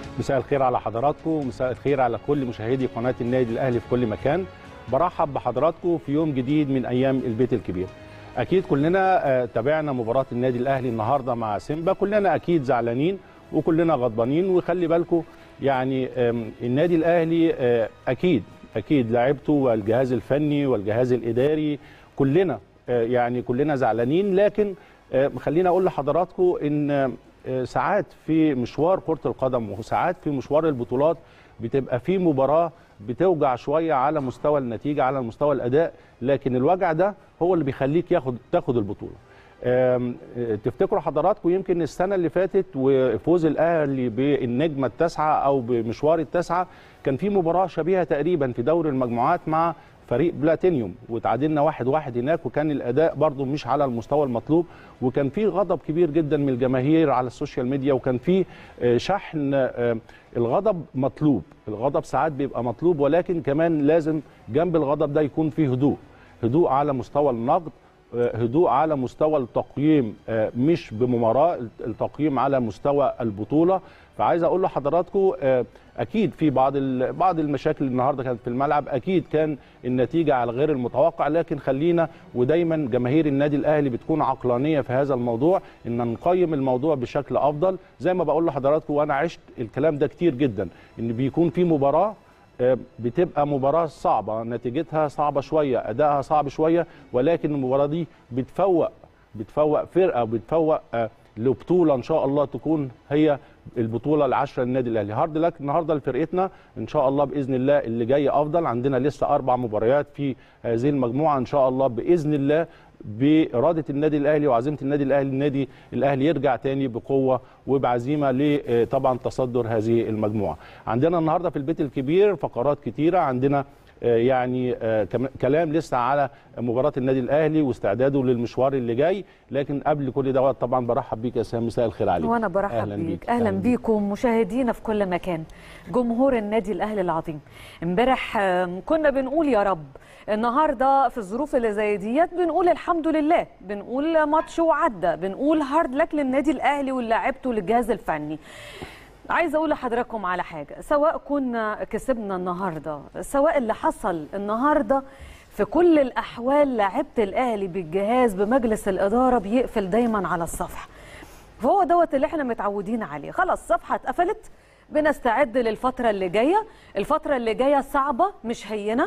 مساء الخير على حضراتكم ومساء الخير على كل مشاهدي قناه النادي الاهلي في كل مكان برحب بحضراتكم في يوم جديد من ايام البيت الكبير اكيد كلنا آه، تابعنا مباراه النادي الاهلي النهارده مع سيمبا كلنا اكيد زعلانين وكلنا غضبانين وخلي بالكم يعني آم، النادي الاهلي آه، اكيد اكيد لاعبته والجهاز الفني والجهاز الاداري كلنا آه، يعني كلنا زعلانين لكن آه، خلينا اقول لحضراتكم ان آه، ساعات في مشوار كره القدم وساعات في مشوار البطولات بتبقى في مباراه بتوجع شويه على مستوى النتيجه على مستوى الاداء لكن الوجع ده هو اللي بيخليك ياخد تاخد البطوله آم، آه، تفتكروا حضراتكم يمكن السنه اللي فاتت وفوز الاهلي بالنجمه التاسعه او بمشوار التاسعه كان في مباراه شبيهه تقريبا في دوري المجموعات مع فريق بلاتينيوم وتعادلنا واحد واحد هناك وكان الاداء برضو مش على المستوى المطلوب وكان في غضب كبير جدا من الجماهير على السوشيال ميديا وكان في آه، شحن آه، الغضب مطلوب الغضب ساعات بيبقى مطلوب ولكن كمان لازم جنب الغضب ده يكون فيه هدوء هدوء على مستوى النقد آه، هدوء على مستوى التقييم آه، مش بمباراه التقييم على مستوى البطوله فعايز اقول لحضراتكم آه، اكيد في بعض ال- بعض المشاكل النهارده كانت في الملعب اكيد كان النتيجه على غير المتوقع لكن خلينا ودايما جماهير النادي الاهلي بتكون عقلانيه في هذا الموضوع ان نقيم الموضوع بشكل افضل زي ما بقول لحضراتكم وانا عشت الكلام ده كتير جدا ان بيكون في مباراه آه، بتبقى مباراة صعبة نتيجتها صعبة شوية أدائها صعب شوية ولكن المباراة دي بتفوق بتفوق فرقة وبتفوق آه، لبطولة إن شاء الله تكون هي البطولة العشرة للنادي الأهلي هارد لك النهاردة لفرقتنا إن شاء الله بإذن الله اللي جاي أفضل عندنا لسه أربع مباريات في هذه المجموعة إن شاء الله بإذن الله بإرادة النادي الأهلي وعزيمة النادي الأهلي النادي الأهلي يرجع تاني بقوة وبعزيمة لطبعا تصدر هذه المجموعة عندنا النهاردة في البيت الكبير فقرات كتيرة عندنا آه، يعني آه، كم- كلام لسه على مباراة النادي الأهلي واستعداده للمشوار اللي جاي لكن قبل كل ده طبعا برحب بيك يا سام مساء الخير عليك وانا برحب بيك اهلا بيكم مشاهدينا في كل مكان جمهور النادي الاهلي العظيم امبارح آم، كنا بنقول يا رب النهارده في الظروف اللي زي ديت بنقول الحمد لله بنقول ماتش وعدى بنقول هارد لك للنادي الاهلي ولاعيبته والجهاز الفني عايزه اقول لحضراتكم على حاجه سواء كنا كسبنا النهارده سواء اللي حصل النهارده في كل الاحوال لعيبه الاهلي بالجهاز بمجلس الاداره بيقفل دايما على الصفحه فهو دوت اللي احنا متعودين عليه خلاص الصفحه اتقفلت بنستعد للفترة اللي جاية الفترة اللي جاية صعبة مش هينة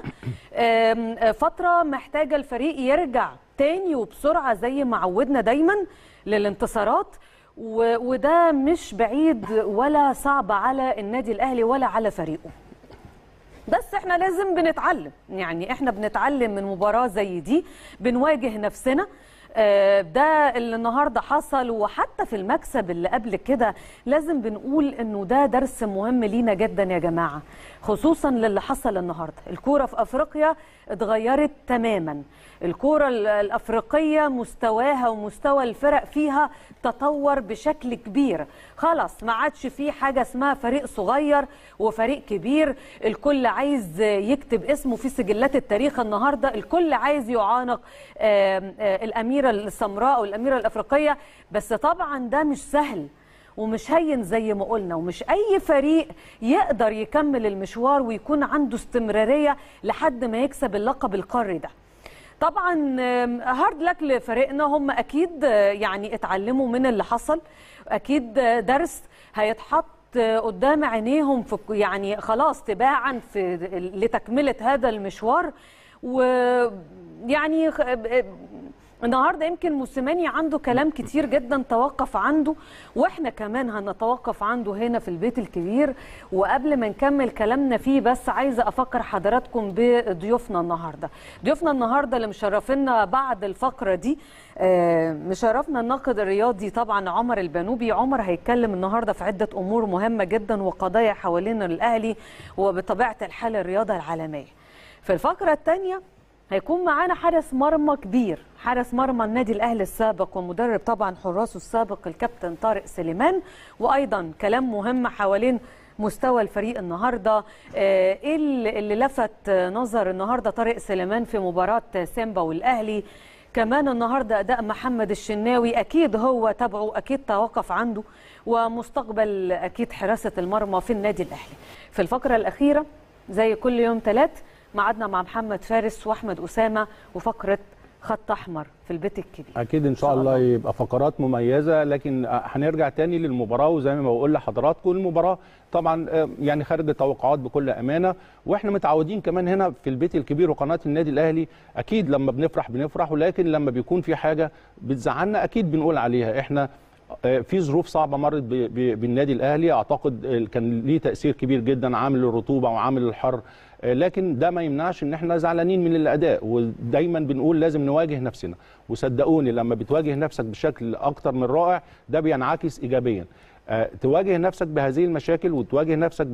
آم، آه، فترة محتاجة الفريق يرجع تاني وبسرعة زي ما عودنا دايما للانتصارات و- وده مش بعيد ولا صعب على النادي الأهلي ولا على فريقه بس احنا لازم بنتعلم يعني احنا بنتعلم من مباراة زي دي بنواجه نفسنا آه، ده اللي النهارده حصل وحتى في المكسب اللي قبل كده لازم بنقول انه ده درس مهم لينا جدا يا جماعه خصوصا للي حصل النهارده الكوره في افريقيا اتغيرت تماما الكوره ال- الافريقيه مستواها ومستوى الفرق فيها تطور بشكل كبير خلاص ما عادش في حاجه اسمها فريق صغير وفريق كبير الكل عايز يكتب اسمه في سجلات التاريخ النهارده الكل عايز يعانق آم، آه، الاميره السمراء او الاميره الافريقيه بس طبعا ده مش سهل ومش هين زي ما قلنا ومش اي فريق يقدر يكمل المشوار ويكون عنده استمراريه لحد ما يكسب اللقب القاري ده طبعا آم، هارد لك لفريقنا هم اكيد آه، يعني اتعلموا من اللي حصل اكيد آه، درس هيتحط آه، قدام عينيهم في يعني خلاص تباعا في لتكمله هذا المشوار ويعني خ- آه، النهارده يمكن موسيماني عنده كلام كتير جدا توقف عنده واحنا كمان هنتوقف عنده هنا في البيت الكبير وقبل ما نكمل كلامنا فيه بس عايزه افكر حضراتكم بضيوفنا النهارده ضيوفنا النهارده اللي مشرفينا بعد الفقره دي آه، مشرفنا الناقد الرياضي طبعا عمر البنوبي عمر هيتكلم النهارده في عده امور مهمه جدا وقضايا حوالين الاهلي وبطبيعه الحال الرياضه العالميه في الفقره الثانيه هيكون معانا حارس مرمى كبير حارس مرمى النادي الاهلي السابق ومدرب طبعا حراسه السابق الكابتن طارق سليمان وايضا كلام مهم حوالين مستوى الفريق النهارده آه، ايه اللي اللي لفت نظر النهارده طارق سليمان في مباراه سيمبا والاهلي كمان النهارده اداء محمد الشناوي اكيد هو تابعه اكيد توقف عنده ومستقبل اكيد حراسه المرمى في النادي الاهلي في الفقره الاخيره زي كل يوم ثلاث ميعادنا مع محمد فارس واحمد اسامه وفقره خط احمر في البيت الكبير اكيد ان شاء الله يبقى فقرات مميزه لكن هنرجع تاني للمباراه وزي ما بقول لحضراتكم المباراه طبعا يعني خارج التوقعات بكل امانه واحنا متعودين كمان هنا في البيت الكبير وقناه النادي الاهلي اكيد لما بنفرح بنفرح ولكن لما بيكون في حاجه بتزعلنا اكيد بنقول عليها احنا في ظروف صعبه مرت بالنادي الاهلي اعتقد كان ليه تاثير كبير جدا عامل الرطوبه وعامل الحر لكن ده ما يمنعش ان احنا زعلانين من الاداء ودايما بنقول لازم نواجه نفسنا وصدقوني لما بتواجه نفسك بشكل اكتر من رائع ده بينعكس ايجابيا تواجه نفسك بهذه المشاكل وتواجه نفسك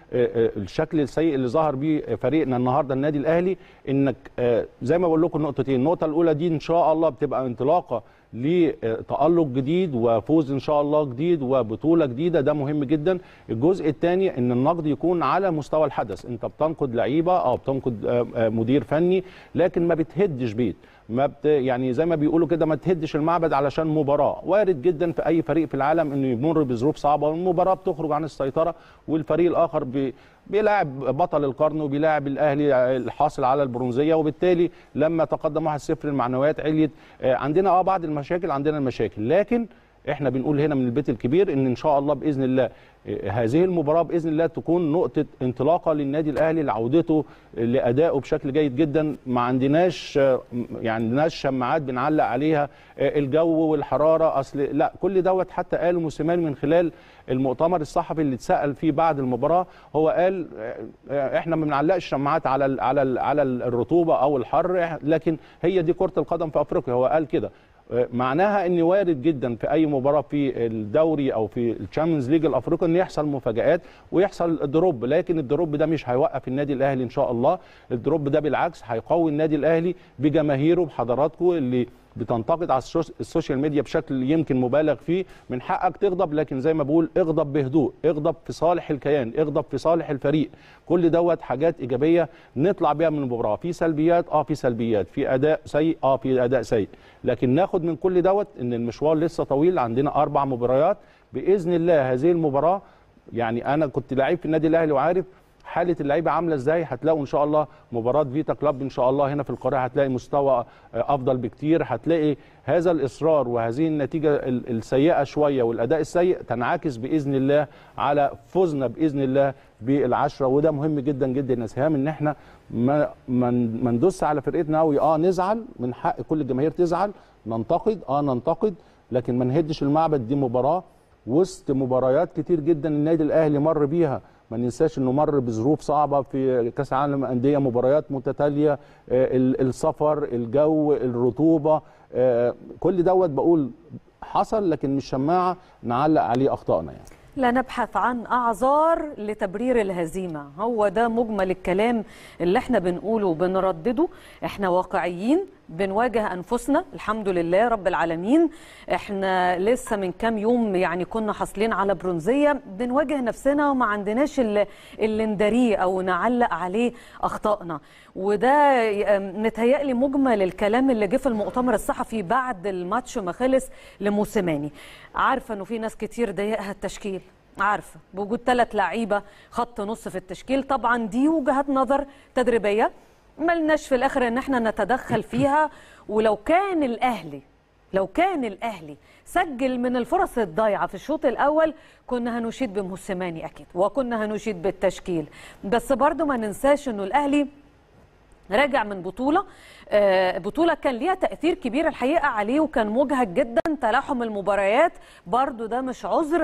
بالشكل السيء اللي ظهر بيه فريقنا النهارده النادي الاهلي انك زي ما بقول لكم نقطتين النقطه الاولى دي ان شاء الله بتبقى انطلاقه لتألق جديد وفوز ان شاء الله جديد وبطوله جديده ده مهم جدا الجزء الثاني ان النقد يكون على مستوى الحدث انت بتنقد لعيبه او بتنقد مدير فني لكن ما بتهدش بيت ما بت يعني زي ما بيقولوا كده ما تهدش المعبد علشان مباراه وارد جدا في اي فريق في العالم انه يمر بظروف صعبه والمباراه بتخرج عن السيطره والفريق الاخر بي بيلاعب بطل القرن وبيلاعب الاهلي الحاصل على البرونزيه وبالتالي لما تقدم 1-0 المعنويات عليت عندنا اه بعض المشاكل عندنا المشاكل لكن احنا بنقول هنا من البيت الكبير ان ان شاء الله باذن الله هذه المباراه باذن الله تكون نقطه انطلاقه للنادي الاهلي لعودته لادائه بشكل جيد جدا ما عندناش يعني عندناش شماعات بنعلق عليها الجو والحراره اصل لا كل دوت حتى قاله موسيماني من خلال المؤتمر الصحفي اللي اتسال فيه بعد المباراه هو قال احنا ما بنعلقش شماعات على ال على ال على الرطوبه او الحر لكن هي دي كره القدم في افريقيا هو قال كده معناها ان وارد جدا في اي مباراه في الدوري او في الشامبيونز ليج الافريقي ان يحصل مفاجات ويحصل دروب لكن الدروب ده مش هيوقف النادي الاهلي ان شاء الله الدروب ده بالعكس هيقوي النادي الاهلي بجماهيره بحضراتكم اللي بتنتقد على السوشيال ميديا بشكل يمكن مبالغ فيه من حقك تغضب لكن زي ما بقول اغضب بهدوء اغضب في صالح الكيان اغضب في صالح الفريق كل دوت حاجات ايجابيه نطلع بيها من المباراه في سلبيات اه في سلبيات في اداء سيء اه في اداء سيء لكن ناخد من كل دوت ان المشوار لسه طويل عندنا اربع مباريات باذن الله هذه المباراه يعني انا كنت لعيب في النادي الاهلي وعارف حاله اللعيبه عامله ازاي هتلاقوا ان شاء الله مباراه فيتا كلاب ان شاء الله هنا في القاهره هتلاقي مستوى افضل بكتير هتلاقي هذا الاصرار وهذه النتيجه السيئه شويه والاداء السيء تنعكس باذن الله على فوزنا باذن الله بالعشره وده مهم جدا جدا يا سهام ان احنا ما ما ندوس على فرقتنا قوي اه نزعل من حق كل الجماهير تزعل ننتقد اه ننتقد لكن ما نهدش المعبد دي مباراه وسط مباريات كتير جدا النادي الاهلي مر بيها ما ننساش انه مر بظروف صعبه في كاس العالم الانديه مباريات متتاليه السفر الجو الرطوبه كل دوت بقول حصل لكن مش شماعه نعلق عليه اخطائنا يعني لا نبحث عن اعذار لتبرير الهزيمه هو ده مجمل الكلام اللي احنا بنقوله وبنردده احنا واقعيين بنواجه انفسنا الحمد لله رب العالمين احنا لسه من كام يوم يعني كنا حاصلين على برونزيه بنواجه نفسنا وما عندناش اللي, اللي نداريه او نعلق عليه اخطائنا وده متهيألي مجمل الكلام اللي جه في المؤتمر الصحفي بعد الماتش ما خلص لموسيماني عارفه انه في ناس كتير ضايقها التشكيل عارفه بوجود ثلاث لعيبه خط نص في التشكيل طبعا دي وجهات نظر تدريبيه ملناش في الاخر ان احنا نتدخل فيها ولو كان الاهلي لو كان الاهلي سجل من الفرص الضايعه في الشوط الاول كنا هنشيد بموسيماني اكيد وكنا هنشيد بالتشكيل بس برضو ما ننساش انه الاهلي راجع من بطولة بطولة كان ليها تأثير كبير الحقيقة عليه وكان مجهد جدا تلاحم المباريات برضو ده مش عذر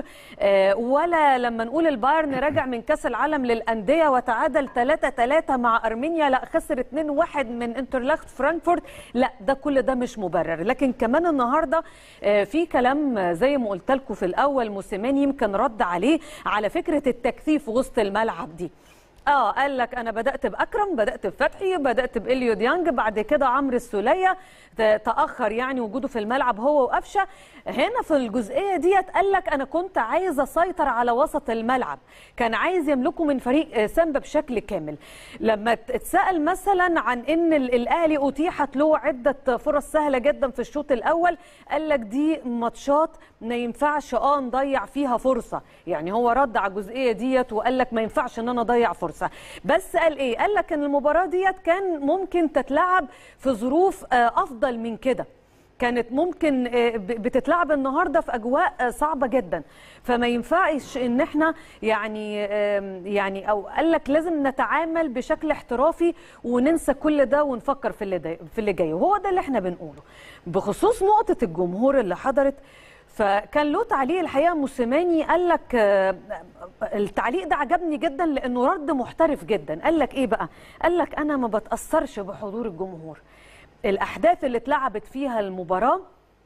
ولا لما نقول البايرن راجع من كأس العالم للأندية وتعادل 3-3 مع أرمينيا لا خسر 2-1 من انترلاخت فرانكفورت لا ده كل ده مش مبرر لكن كمان النهاردة في كلام زي ما قلت لكم في الأول موسيماني يمكن رد عليه على فكرة التكثيف وسط الملعب دي اه قال لك انا بدات باكرم بدات بفتحي بدات باليو ديانج بعد كده عمرو السوليه ت- تاخر يعني وجوده في الملعب هو وقفشه هنا في الجزئيه ديت قال لك انا كنت عايز اسيطر على وسط الملعب كان عايز يملكه من فريق آه، سامبا بشكل كامل لما ت- اتسال مثلا عن ان ال- الاهلي اتيحت له عده فرص سهله جدا في الشوط الاول قال لك دي ماتشات ما ينفعش اه نضيع فيها فرصه يعني هو رد على الجزئيه ديت وقال لك ما ينفعش ان انا اضيع فرصه بس قال ايه قال لك ان المباراه ديت كان ممكن تتلعب في ظروف آه، افضل من كده كانت ممكن آه، ب- بتتلعب النهارده في اجواء آه، صعبه جدا فما ينفعش ان احنا يعني آم، يعني او قال لك لازم نتعامل بشكل احترافي وننسى كل ده ونفكر في اللي ده في اللي جاي وهو ده اللي احنا بنقوله بخصوص نقطه الجمهور اللي حضرت فكان له تعليق الحقيقه موسيماني قال لك آه، التعليق ده عجبني جدا لانه رد محترف جدا قال لك ايه بقى قال لك انا ما بتاثرش بحضور الجمهور الاحداث اللي اتلعبت فيها المباراه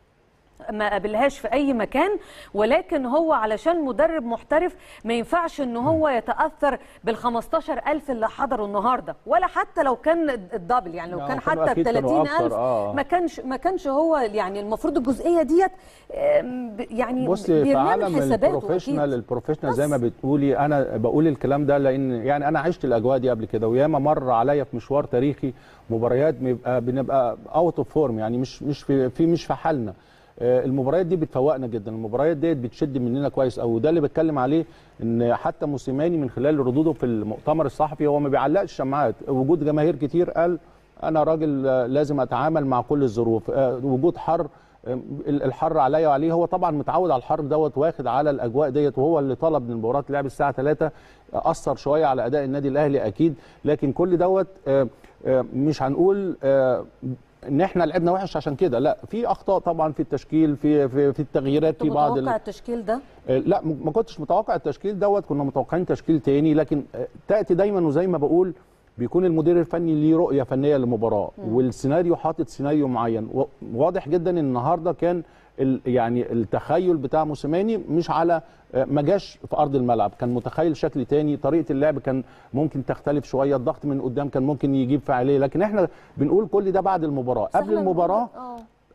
ما قابلهاش في اي مكان ولكن هو علشان مدرب محترف ما ينفعش ان هو يتاثر بال 15000 اللي حضروا النهارده ولا حتى لو كان الدبل يعني لو لا، كان كانوا حتى أكيد كانوا 30000 أكتر، آه. ما كانش ما كانش هو يعني المفروض الجزئيه ديت آم، ب- يعني بص في بيرميها من عالم حساباته البروفيشنال أكيد. البروفيشنال زي بس. ما بتقولي انا بقول الكلام ده لان يعني انا عشت الاجواء دي قبل كده وياما مر عليا في مشوار تاريخي مباريات بنبقى بنبقى اوت اوف فورم يعني مش مش في, في مش في حالنا آه، المباريات دي بتفوقنا جدا المباريات ديت بتشد مننا كويس قوي وده اللي بتكلم عليه ان حتى موسيماني من خلال ردوده في المؤتمر الصحفي هو ما بيعلقش شماعات وجود جماهير كتير قال انا راجل آه، لازم اتعامل مع كل الظروف آه، وجود حر آه، الحر عليا وعليه هو طبعا متعود على الحر دوت واخد على الاجواء ديت وهو اللي طلب من المباراه لعب الساعه 3 اثر شويه على اداء النادي الاهلي اكيد لكن كل دوت آه، آه، مش هنقول آه، ان احنا لعبنا وحش عشان كده لا في اخطاء طبعا في التشكيل في في, في التغييرات كنت في بعض ال- متوقع التشكيل ده آه، لا م- ما كنتش متوقع التشكيل دوت كنا متوقعين تشكيل تاني لكن آه، تاتي دايما وزي ما بقول بيكون المدير الفني ليه رؤيه فنيه للمباراه والسيناريو حاطط سيناريو معين و- واضح جدا ان النهارده كان ال- يعني التخيل بتاع موسيماني مش على آه، ما جاش في ارض الملعب كان متخيل شكل تاني طريقه اللعب كان ممكن تختلف شويه الضغط من قدام كان ممكن يجيب فعاليه لكن احنا بنقول كل ده بعد المباراه قبل سهل المباراه اه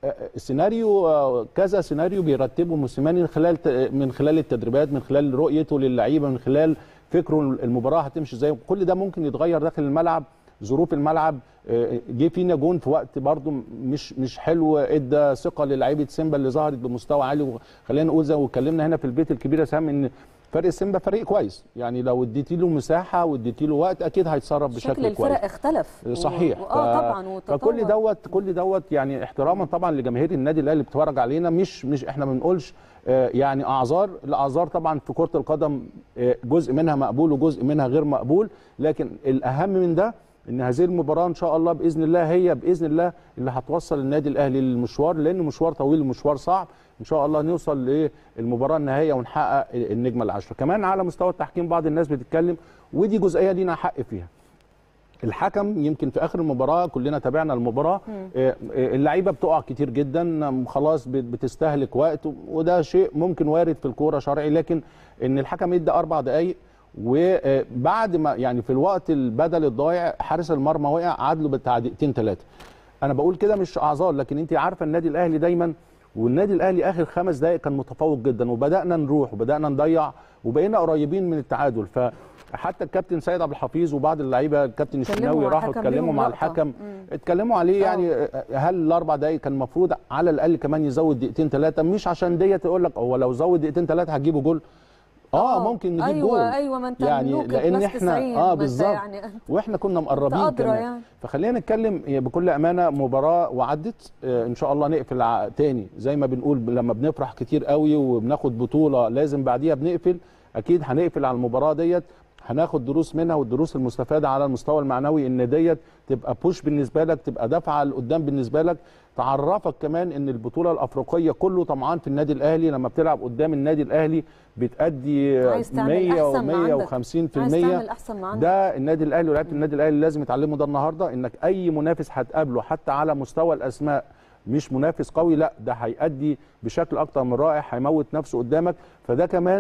سيناريو آه، كذا سيناريو بيرتبه موسيماني من خلال ت- من خلال التدريبات من خلال رؤيته للعيبه من خلال فكره المباراه هتمشي ازاي كل ده ممكن يتغير داخل الملعب ظروف الملعب آه، جه فينا جون في وقت برضو مش مش حلو ادى ثقه للعيبه سيمبا اللي ظهرت بمستوى عالي خلينا نقول زي ما اتكلمنا هنا في البيت الكبير يا سام ان فريق سيمبا فريق كويس يعني لو اديتي له مساحه واديتي له وقت اكيد هيتصرف بشكل شكل كويس الفرق اختلف صحيح و... اه طبعا وتطور. فكل دوت كل دوت يعني احتراما طبعا لجماهير النادي الاهلي اللي بتتفرج علينا مش مش احنا ما بنقولش آه، يعني اعذار الاعذار طبعا في كره القدم آه، جزء منها مقبول وجزء منها غير مقبول لكن الاهم من ده ان هذه المباراه ان شاء الله باذن الله هي باذن الله اللي هتوصل النادي الاهلي للمشوار لانه مشوار طويل ومشوار صعب ان شاء الله نوصل للمباراه النهائيه ونحقق النجمه العشره كمان على مستوى التحكيم بعض الناس بتتكلم ودي جزئيه لينا حق فيها الحكم يمكن في اخر المباراه كلنا تابعنا المباراه آه، آه، اللعيبه بتقع كتير جدا آم، خلاص بت- بتستهلك وقت وده شيء ممكن وارد في الكوره شرعي لكن ان الحكم يدي اربع دقائق وبعد ما يعني في الوقت البدل الضايع حارس المرمى وقع عادله بتاع دقيقتين ثلاثه انا بقول كده مش اعذار لكن انت عارفه النادي الاهلي دايما والنادي الاهلي اخر خمس دقائق كان متفوق جدا وبدانا نروح وبدانا نضيع وبقينا قريبين من التعادل فحتى الكابتن سيد عبد الحفيظ وبعض اللعيبه الكابتن اتكلموا الشناوي مع راحوا الحكم اتكلموا ليهم مع لقطة. الحكم مم. اتكلموا عليه آه. يعني هل الاربع دقائق كان المفروض على الاقل كمان يزود دقيقتين ثلاثه مش عشان ديت يقول لك هو لو زود دقيقتين ثلاثه هتجيبوا جول اه, ممكن نجيب أيوة جول ايوه ما انت يعني ملوك لان البلس احنا 90 ما اه انت بالظبط يعني واحنا كنا مقربين أدرى كمان يعني. فخلينا نتكلم بكل امانه مباراه وعدت آه، ان شاء الله نقفل ع- تاني زي ما بنقول لما بنفرح كتير قوي وبناخد بطوله لازم بعديها بنقفل اكيد هنقفل على المباراه ديت هناخد دروس منها والدروس المستفاده على المستوى المعنوي ان ديت تبقى بوش بالنسبه لك تبقى دفعه لقدام بالنسبه لك تعرفك كمان ان البطوله الافريقيه كله طمعان في النادي الاهلي لما بتلعب قدام النادي الاهلي بتأدي عايز تعمل 100 أحسن ما عندك. و150% عايز تعمل احسن ما عندك ده النادي الاهلي ولاعيبه النادي الاهلي لازم يتعلموا ده النهارده انك اي منافس هتقابله حتى على مستوى الاسماء مش منافس قوي لا ده هيأدي بشكل اكتر من رائع هيموت نفسه قدامك فده كمان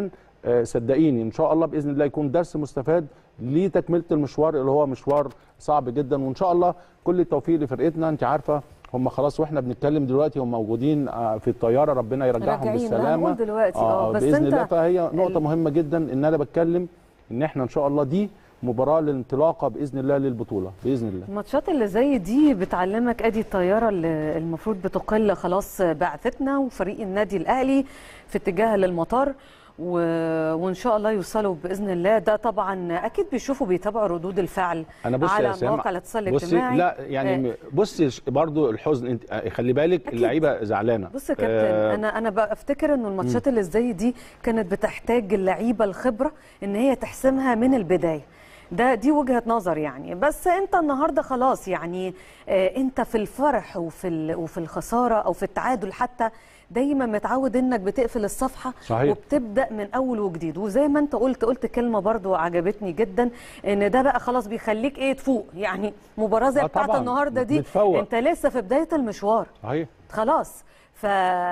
آه، صدقيني ان شاء الله باذن الله يكون درس مستفاد لتكمله المشوار اللي هو مشوار صعب جدا وان شاء الله كل التوفيق لفرقتنا انت عارفه هم خلاص واحنا بنتكلم دلوقتي هم موجودين آه، في الطياره ربنا يرجعهم راجعين، بالسلامه هنقول دلوقتي، آه، بس باذن أنت الله فهي نقطه ال- مهمه جدا ان انا بتكلم ان احنا ان شاء الله دي مباراه للانطلاقه باذن الله للبطوله باذن الله الماتشات اللي زي دي بتعلمك ادي الطياره اللي المفروض بتقل خلاص بعثتنا وفريق النادي الاهلي في اتجاه للمطار و... وان شاء الله يوصلوا باذن الله ده طبعا اكيد بيشوفوا بيتابعوا ردود الفعل انا بصي على يا سام مواقع الاتصال بصي الاجتماعي لا يعني بصي ش- برضو الحزن انت آه، خلي بالك أكيد. اللعيبه زعلانه بص يا كابتن آه، انا انا بقى افتكر انه الماتشات اللي زي دي كانت بتحتاج اللعيبه الخبره ان هي تحسمها من البدايه ده دي وجهه نظر يعني بس انت النهارده خلاص يعني آه انت في الفرح وفي ال- وفي الخساره او في التعادل حتى دايما متعود انك بتقفل الصفحه صحيح. وبتبدا من اول وجديد وزي ما انت قلت قلت كلمه برضو عجبتني جدا ان ده بقى خلاص بيخليك ايه تفوق يعني مباراه زي آه بتاعت طبعاً، النهارده دي بتفوق. انت لسه في بدايه المشوار صحيح خلاص ف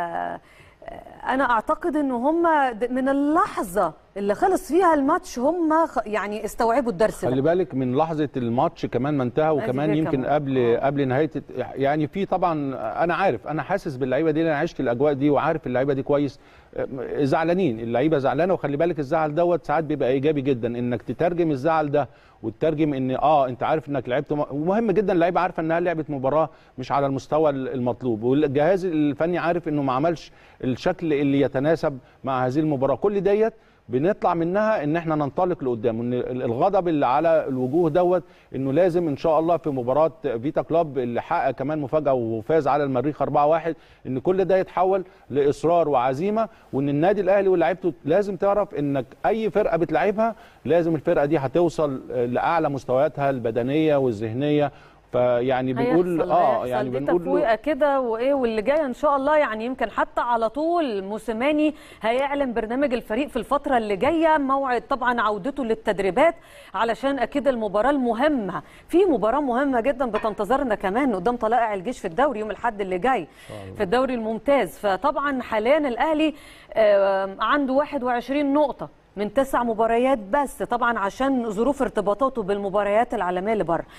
انا اعتقد ان هم د- من اللحظه اللي خلص فيها الماتش هم خ- يعني استوعبوا الدرس خلي ده بالك من لحظه الماتش كمان ما انتهى وكمان فيها يمكن كمان. قبل آه. قبل نهايه الت- يعني في طبعا انا عارف انا حاسس باللعيبه دي انا عشت الاجواء دي وعارف اللعيبه دي كويس آه، زعلانين اللعيبه زعلانه وخلي بالك الزعل دوت ساعات بيبقى ايجابي جدا انك تترجم الزعل ده وتترجم ان اه انت عارف انك لعبت م- ومهم جدا اللعيبه عارفه انها لعبت مباراه مش على المستوى المطلوب والجهاز الفني عارف انه ما عملش الشكل اللي يتناسب مع هذه المباراه كل ديت بنطلع منها ان احنا ننطلق لقدام ان الغضب اللي على الوجوه دوت انه لازم ان شاء الله في مباراه فيتا كلوب اللي حقق كمان مفاجاه وفاز على المريخ 4-1 ان كل ده يتحول لاصرار وعزيمه وان النادي الاهلي ولاعيبته لازم تعرف انك اي فرقه بتلعبها لازم الفرقه دي هتوصل لاعلى مستوياتها البدنيه والذهنيه فيعني بنقول هيحصل- اه هيحصل. يعني دي بنقول تفويقه كده وايه واللي جاي ان شاء الله يعني يمكن حتى على طول موسيماني هيعلن برنامج الفريق في الفتره اللي جايه موعد طبعا عودته للتدريبات علشان اكيد المباراه المهمه في مباراه مهمه جدا بتنتظرنا كمان قدام طلائع الجيش في الدوري يوم الاحد اللي جاي في الدوري الممتاز فطبعا حاليا الاهلي آه، عنده 21 نقطه من تسع مباريات بس طبعا عشان ظروف ارتباطاته بالمباريات العالميه اللي بره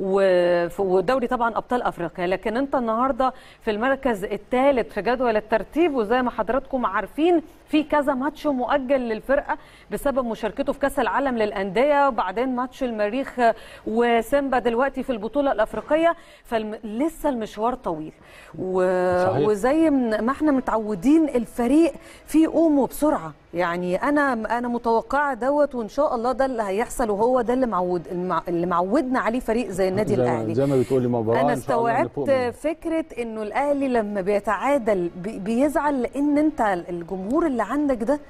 وف- ودوري طبعا ابطال افريقيا لكن انت النهارده في المركز الثالث في جدول الترتيب وزي ما حضراتكم عارفين في كذا ماتش مؤجل للفرقه بسبب مشاركته في كاس العالم للانديه وبعدين ماتش المريخ وسيمبا دلوقتي في البطوله الافريقيه فلسه المشوار طويل و... صحيح. وزي ما احنا متعودين الفريق فيه قومه بسرعه يعني انا انا متوقعه دوت وان شاء الله ده اللي هيحصل وهو ده اللي معود المع- اللي معودنا عليه فريق زي النادي زي, الاهلي زي ما بتقولي مباراه انا إن شاء الله نفوق استوعبت منها. فكره انه الاهلي لما بيتعادل بي- بيزعل لان انت الجمهور اللي عندك ده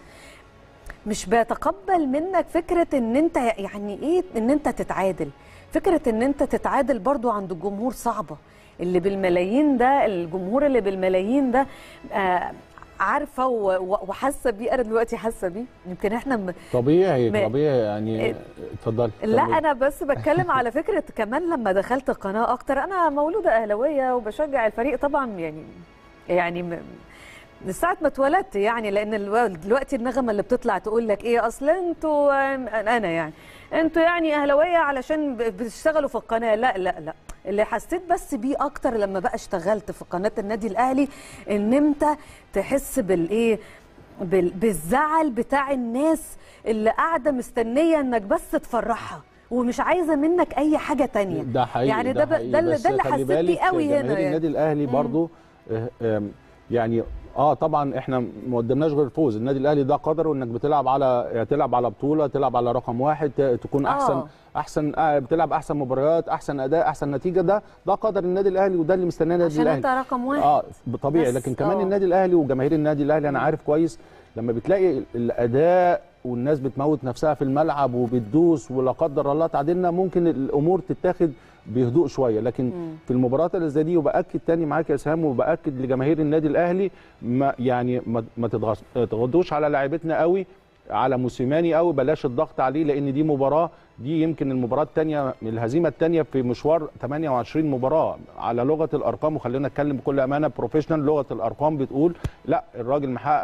مش بيتقبل منك فكره ان انت يعني ايه ان انت تتعادل فكره ان انت تتعادل برضو عند الجمهور صعبه اللي بالملايين ده الجمهور اللي بالملايين ده آه عارفه و- و- وحاسه بيه انا دلوقتي حاسه بيه يمكن احنا م... طبيعي ما- طبيعي يعني اتفضلي لا اتفضلي. انا بس بتكلم على فكره كمان لما دخلت القناه اكتر انا مولوده اهلاويه وبشجع الفريق طبعا يعني يعني م- من ساعه ما اتولدت يعني لان الو- دلوقتي النغمه اللي بتطلع تقول لك ايه اصل انتوا انا يعني انتوا يعني اهلاويه علشان ب- بتشتغلوا في القناه لا لا لا اللي حسيت بس بيه اكتر لما بقى اشتغلت في قناه النادي الاهلي ان انت تحس بالايه بال- بالزعل بتاع الناس اللي قاعده مستنيه انك بس تفرحها ومش عايزه منك اي حاجه تانية ده حقيقي يعني ده ب- حقيقي. ده اللي بس ده اللي خلي حسيت بيه بالك قوي هنا جماهير يعني. النادي الاهلي برضو آه، آم، يعني اه طبعا احنا ما قدمناش غير الفوز النادي الاهلي ده قدره انك بتلعب على يا تلعب على بطوله تلعب على رقم واحد ت- تكون آه. احسن احسن آه، بتلعب احسن مباريات احسن اداء احسن نتيجه ده ده قدر النادي الاهلي وده اللي مستناه النادي عشان الاهلي انت رقم واحد اه طبيعي بس، لكن كمان آه. النادي الاهلي وجماهير النادي الاهلي انا عارف كويس لما بتلاقي الاداء والناس بتموت نفسها في الملعب وبتدوس ولا قدر الله تعادلنا ممكن الامور تتاخد بهدوء شويه لكن مم. في المباراه اللي زي دي وباكد تاني معاك يا اسهام وباكد لجماهير النادي الاهلي ما يعني ما, ما تضغط- تغضوش على لاعيبتنا قوي على موسيماني قوي بلاش الضغط عليه لان دي مباراه دي يمكن المباراه الثانيه الهزيمه الثانيه في مشوار 28 مباراه على لغه الارقام وخلينا نتكلم بكل امانه بروفيشنال لغه الارقام بتقول لا الراجل محقق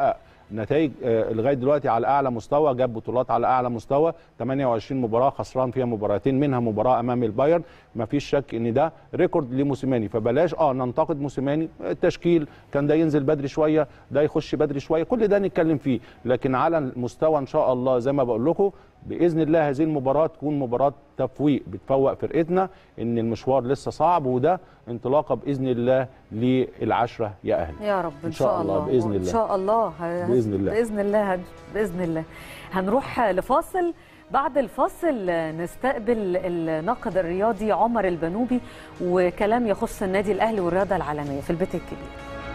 نتائج آه، لغايه دلوقتي على اعلى مستوى جاب بطولات على اعلى مستوى 28 مباراه خسران فيها مباراتين منها مباراه امام البايرن ما فيش شك ان ده ريكورد لموسيماني فبلاش اه ننتقد موسيماني التشكيل كان ده ينزل بدري شويه ده يخش بدري شويه كل ده نتكلم فيه لكن على المستوى ان شاء الله زي ما بقول لكم باذن الله هذه المباراه تكون مباراه تفويق بتفوق فرقتنا ان المشوار لسه صعب وده انطلاقه باذن الله للعشره يا اهلي يا رب ان إن شاء الله، بإذن ان الله. شاء الله ه- بإذن الله. باذن الله هن- باذن الله هنروح لفاصل بعد الفاصل نستقبل الناقد الرياضي عمر البنوبي وكلام يخص النادي الاهلي والرياضه العالميه في البيت الكبير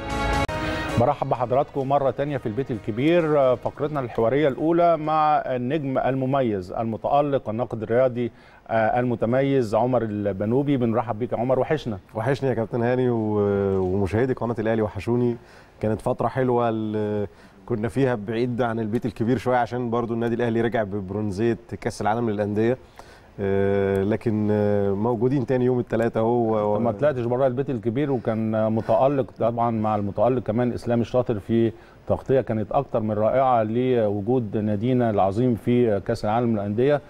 برحب بحضراتكم مرة تانية في البيت الكبير فقرتنا الحوارية الأولى مع النجم المميز المتألق الناقد الرياضي آه، المتميز عمر البنوبي بنرحب بيك يا عمر وحشنا وحشني يا كابتن هاني و- ومشاهدي قناه الاهلي وحشوني كانت فتره حلوه ال- كنا فيها بعيد عن البيت الكبير شويه عشان برضو النادي الاهلي رجع ببرونزيه كاس العالم للانديه آه، لكن آه، موجودين تاني يوم الثلاثاء اهو ما طلعتش بره البيت الكبير وكان متألق طبعا مع المتألق كمان إسلام الشاطر في تغطية كانت أكتر من رائعة لوجود نادينا العظيم في كأس العالم للأندية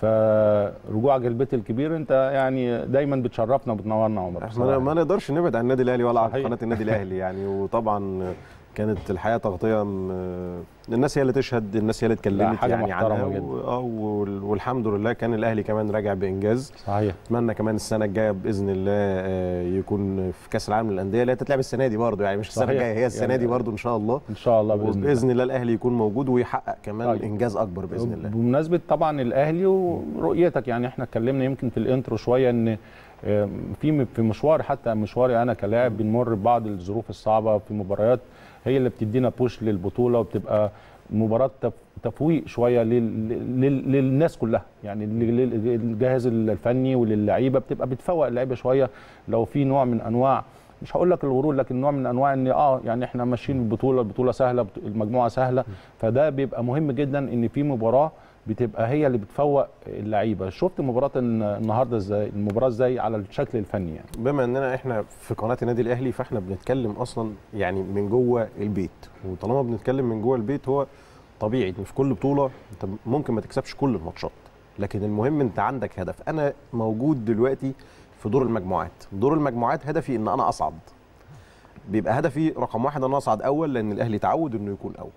فرجوعك البيت الكبير انت يعني دايما بتشرفنا وبتنورنا يا عمر ما, بصراحة. ما نقدرش نبعد عن النادي الاهلي ولا عن صحيح. قناه النادي الاهلي يعني وطبعا كانت الحقيقه تغطيه م- الناس هي اللي تشهد الناس هي اللي لا، اتكلمت حاجة يعني محترمة عنها جدا. و- اه وال- والحمد لله كان الاهلي كمان راجع بانجاز صحيح اتمنى كمان السنه الجايه باذن الله آه، يكون في كاس العالم للانديه اللي هي تتلعب السنه دي برضه يعني مش السنه صحيح. الجايه هي السنه يعني- دي برضه ان شاء الله ان شاء الله باذن الله وباذن الله الاهلي يكون موجود ويحقق كمان طيب. انجاز اكبر باذن الله بمناسبه طبعا الاهلي ورؤيتك يعني احنا اتكلمنا يمكن في الانترو شويه ان آم، في في مشوار حتى مشواري انا كلاعب بنمر ببعض الظروف الصعبه في مباريات هي اللي بتدينا بوش للبطوله وبتبقى مباراه تف- تفويق شويه لل... لل... للناس كلها يعني لل- للجهاز الفني وللعيبه بتبقى بتفوق اللعيبه شويه لو في نوع من انواع مش هقول لك الغرور لكن نوع من انواع ان اه يعني احنا ماشيين البطوله البطوله سهله بط- المجموعه سهله فده بيبقى مهم جدا ان في مباراه بتبقى هي اللي بتفوق اللعيبه شفت مباراه الن- النهارده ازاي المباراه ازاي على الشكل الفني يعني بما اننا احنا في قناه النادي الاهلي فاحنا بنتكلم اصلا يعني من جوه البيت وطالما بنتكلم من جوه البيت هو طبيعي ان في كل بطوله انت ممكن ما تكسبش كل الماتشات لكن المهم انت عندك هدف انا موجود دلوقتي في دور المجموعات دور المجموعات هدفي ان انا اصعد بيبقى هدفي رقم واحد ان انا اصعد اول لان الاهلي تعود انه يكون اول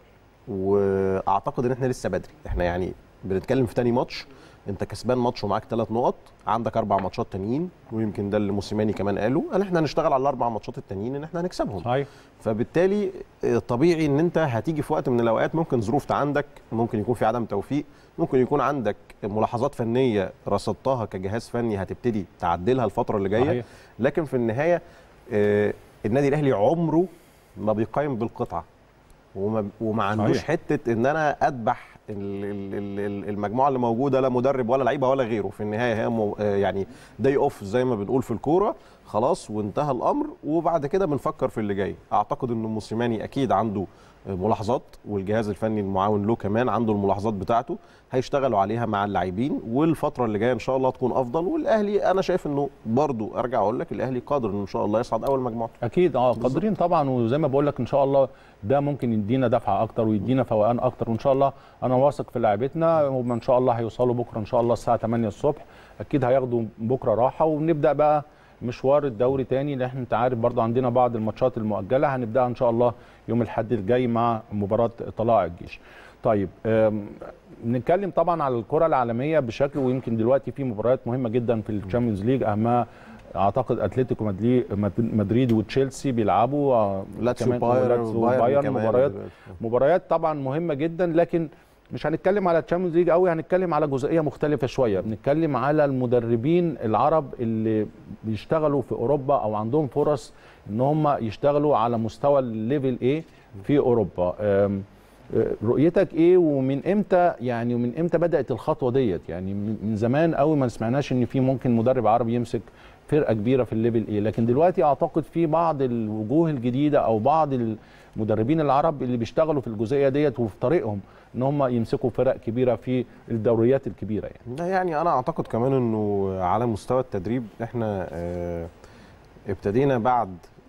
واعتقد ان احنا لسه بدري احنا يعني بنتكلم في تاني ماتش انت كسبان ماتش ومعاك ثلاث نقط عندك اربع ماتشات تانيين ويمكن ده اللي موسيماني كمان قاله ان احنا هنشتغل على الاربع ماتشات التانيين ان احنا هنكسبهم صحيح فبالتالي آه، طبيعي ان انت هتيجي في وقت من الاوقات ممكن ظروف عندك ممكن يكون في عدم توفيق ممكن يكون عندك ملاحظات فنيه رصدتها كجهاز فني هتبتدي تعدلها الفتره اللي جايه صحيح. لكن في النهايه آه، النادي الاهلي عمره ما بيقيم بالقطعه وما, وما عندوش صحيح. حته ان انا اذبح ال- ال- ال- المجموعه اللي موجوده لا مدرب ولا لعيبه ولا غيره في النهايه هي مو- آه، يعني داي اوف زي ما بنقول في الكوره خلاص وانتهى الامر وبعد كده بنفكر في اللي جاي اعتقد ان موسيماني اكيد عنده آه، ملاحظات والجهاز الفني المعاون له كمان عنده الملاحظات بتاعته هيشتغلوا عليها مع اللاعبين والفتره اللي جايه ان شاء الله تكون افضل والاهلي انا شايف انه برضو ارجع اقول لك الاهلي قادر انه ان شاء الله يصعد اول مجموعه اكيد اه قادرين طبعا وزي ما بقول لك ان شاء الله ده ممكن يدينا دفعه اكتر ويدينا فوقان اكتر وان شاء الله انا واثق في لعيبتنا وهم ان شاء الله هيوصلوا بكره ان شاء الله الساعه 8 الصبح اكيد هياخدوا بكره راحه ونبدا بقى مشوار الدوري تاني لان احنا انت عارف برضو عندنا بعض الماتشات المؤجله هنبداها ان شاء الله يوم الاحد الجاي مع مباراه طلائع الجيش طيب أم، نتكلم طبعا على الكره العالميه بشكل ويمكن دلوقتي في مباريات مهمه جدا في الشامبيونز ليج اهمها اعتقد اتلتيكو مدريد مدريد وتشيلسي بيلعبوا آه، لاتسيو كمان- بايرن ولاتسيو وبايرن بايرن كمان مباريات دلوقتي. مباريات طبعا مهمه جدا لكن مش هنتكلم على الشامبيونز ليج قوي هنتكلم على جزئيه مختلفه شويه بنتكلم على المدربين العرب اللي بيشتغلوا في اوروبا او عندهم فرص ان هم يشتغلوا على مستوى الليفل ايه في اوروبا أم، أه، رؤيتك ايه ومن امتى يعني ومن امتى بدات الخطوه ديت يعني من من زمان قوي ما سمعناش ان في ممكن مدرب عربي يمسك فرقه كبيره في الليفل ايه لكن دلوقتي اعتقد في بعض الوجوه الجديده او بعض المدربين العرب اللي بيشتغلوا في الجزئيه ديت وفي طريقهم ان هم يمسكوا فرق كبيره في الدوريات الكبيره يعني لا يعني انا اعتقد كمان انه على مستوى التدريب احنا آه، ابتدينا بعد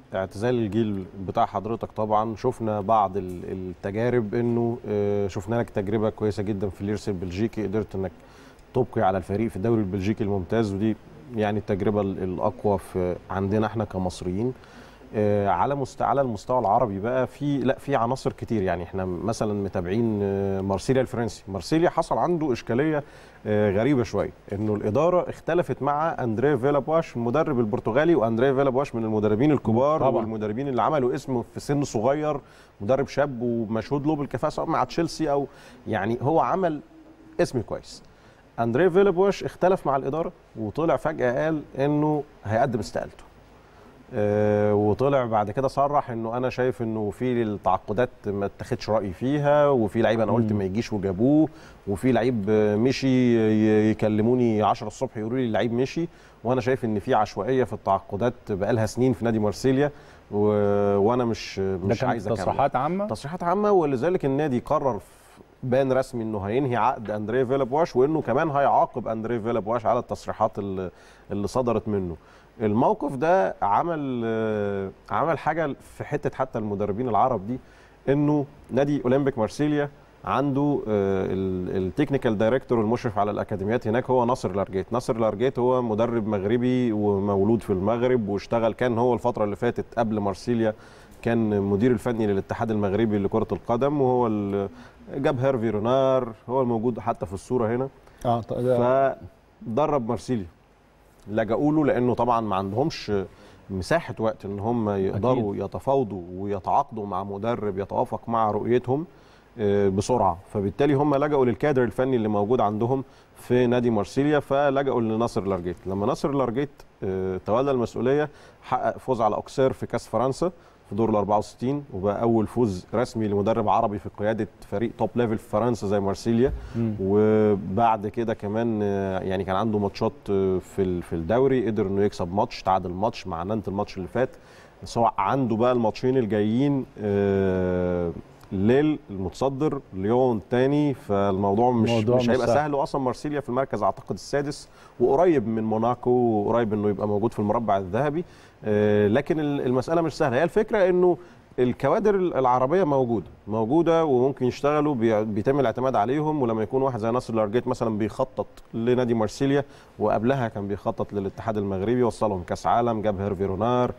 اعتزال الجيل بتاع حضرتك طبعا شفنا بعض ال- التجارب انه آه، شفنا لك تجربه كويسه جدا في اليرس البلجيكي قدرت انك تبقي على الفريق في الدوري البلجيكي الممتاز ودي يعني التجربه ال- الاقوى في عندنا احنا كمصريين آه، على مست... على المستوى العربي بقى في لا في عناصر كتير يعني احنا مثلا متابعين آه، مارسيليا الفرنسي مارسيليا حصل عنده اشكاليه آه، غريبه شويه انه الاداره اختلفت مع اندريه فيلا بواش المدرب البرتغالي واندريه فيلا بواش من المدربين الكبار طبعاً. والمدربين اللي عملوا اسم في سن صغير مدرب شاب ومشهود له بالكفاءه سواء مع تشيلسي او يعني هو عمل اسم كويس اندريه فيلا بواش اختلف مع الاداره وطلع فجاه قال انه هيقدم استقالته آه، وطلع بعد كده صرح انه انا شايف انه في التعاقدات ما اتخذش رايي فيها وفي لعيب انا قلت مم. ما يجيش وجابوه وفي لعيب آه، مشي ي- يكلموني 10 الصبح يقولوا لي اللعيب مشي وانا شايف ان في عشوائيه في التعاقدات بقالها سنين في نادي مارسيليا و... وانا مش ده مش كانت عايز اكمل تصريحات عامه تصريحات عامه ولذلك النادي قرر في بان رسمي انه هينهي عقد اندريه فيلا بواش وانه كمان هيعاقب اندريه فيلا بواش على التصريحات اللي, اللي صدرت منه الموقف ده عمل آه، عمل حاجه في حته حتى المدربين العرب دي انه نادي اولمبيك مارسيليا عنده التكنيكال دايركتور المشرف على الاكاديميات هناك هو ناصر لارجيت ناصر لارجيت هو مدرب مغربي ومولود في المغرب واشتغل كان هو الفتره اللي فاتت قبل مارسيليا كان مدير الفني للاتحاد المغربي لكره القدم وهو ال- جاب هيرفي رونار هو الموجود حتى في الصوره هنا اه ط- ده- فدرب مارسيليا لجأوا له لانه طبعا ما عندهمش مساحه وقت ان هم يقدروا أكيد. يتفاوضوا ويتعاقدوا مع مدرب يتوافق مع رؤيتهم آه، بسرعه فبالتالي هم لجأوا للكادر الفني اللي موجود عندهم في نادي مارسيليا فلجأوا لناصر لارجيت لما ناصر لارجيت آه، تولى المسؤوليه حقق فوز على اوكسير في كاس فرنسا في دور ال 64 وبقى اول فوز رسمي لمدرب عربي في قياده فريق توب ليفل في فرنسا زي مارسيليا مم. وبعد كده كمان آه، يعني كان عنده ماتشات آه، في ال- في الدوري قدر انه يكسب ماتش تعادل ماتش مع نانت الماتش اللي فات بس هو عنده بقى الماتشين الجايين آه، ليل المتصدر ليون تاني فالموضوع مش الموضوع مش مش هيبقى سهل. سهل واصلا مارسيليا في المركز اعتقد السادس وقريب من موناكو وقريب انه يبقى موجود في المربع الذهبي آه، لكن ال- المساله مش سهله هي الفكره انه الكوادر العربيه موجوده موجوده وممكن يشتغلوا بي- بيتم الاعتماد عليهم ولما يكون واحد زي ناصر لارجيت مثلا بيخطط لنادي مارسيليا وقبلها كان بيخطط للاتحاد المغربي وصلهم كاس عالم جاب هيرفي رونار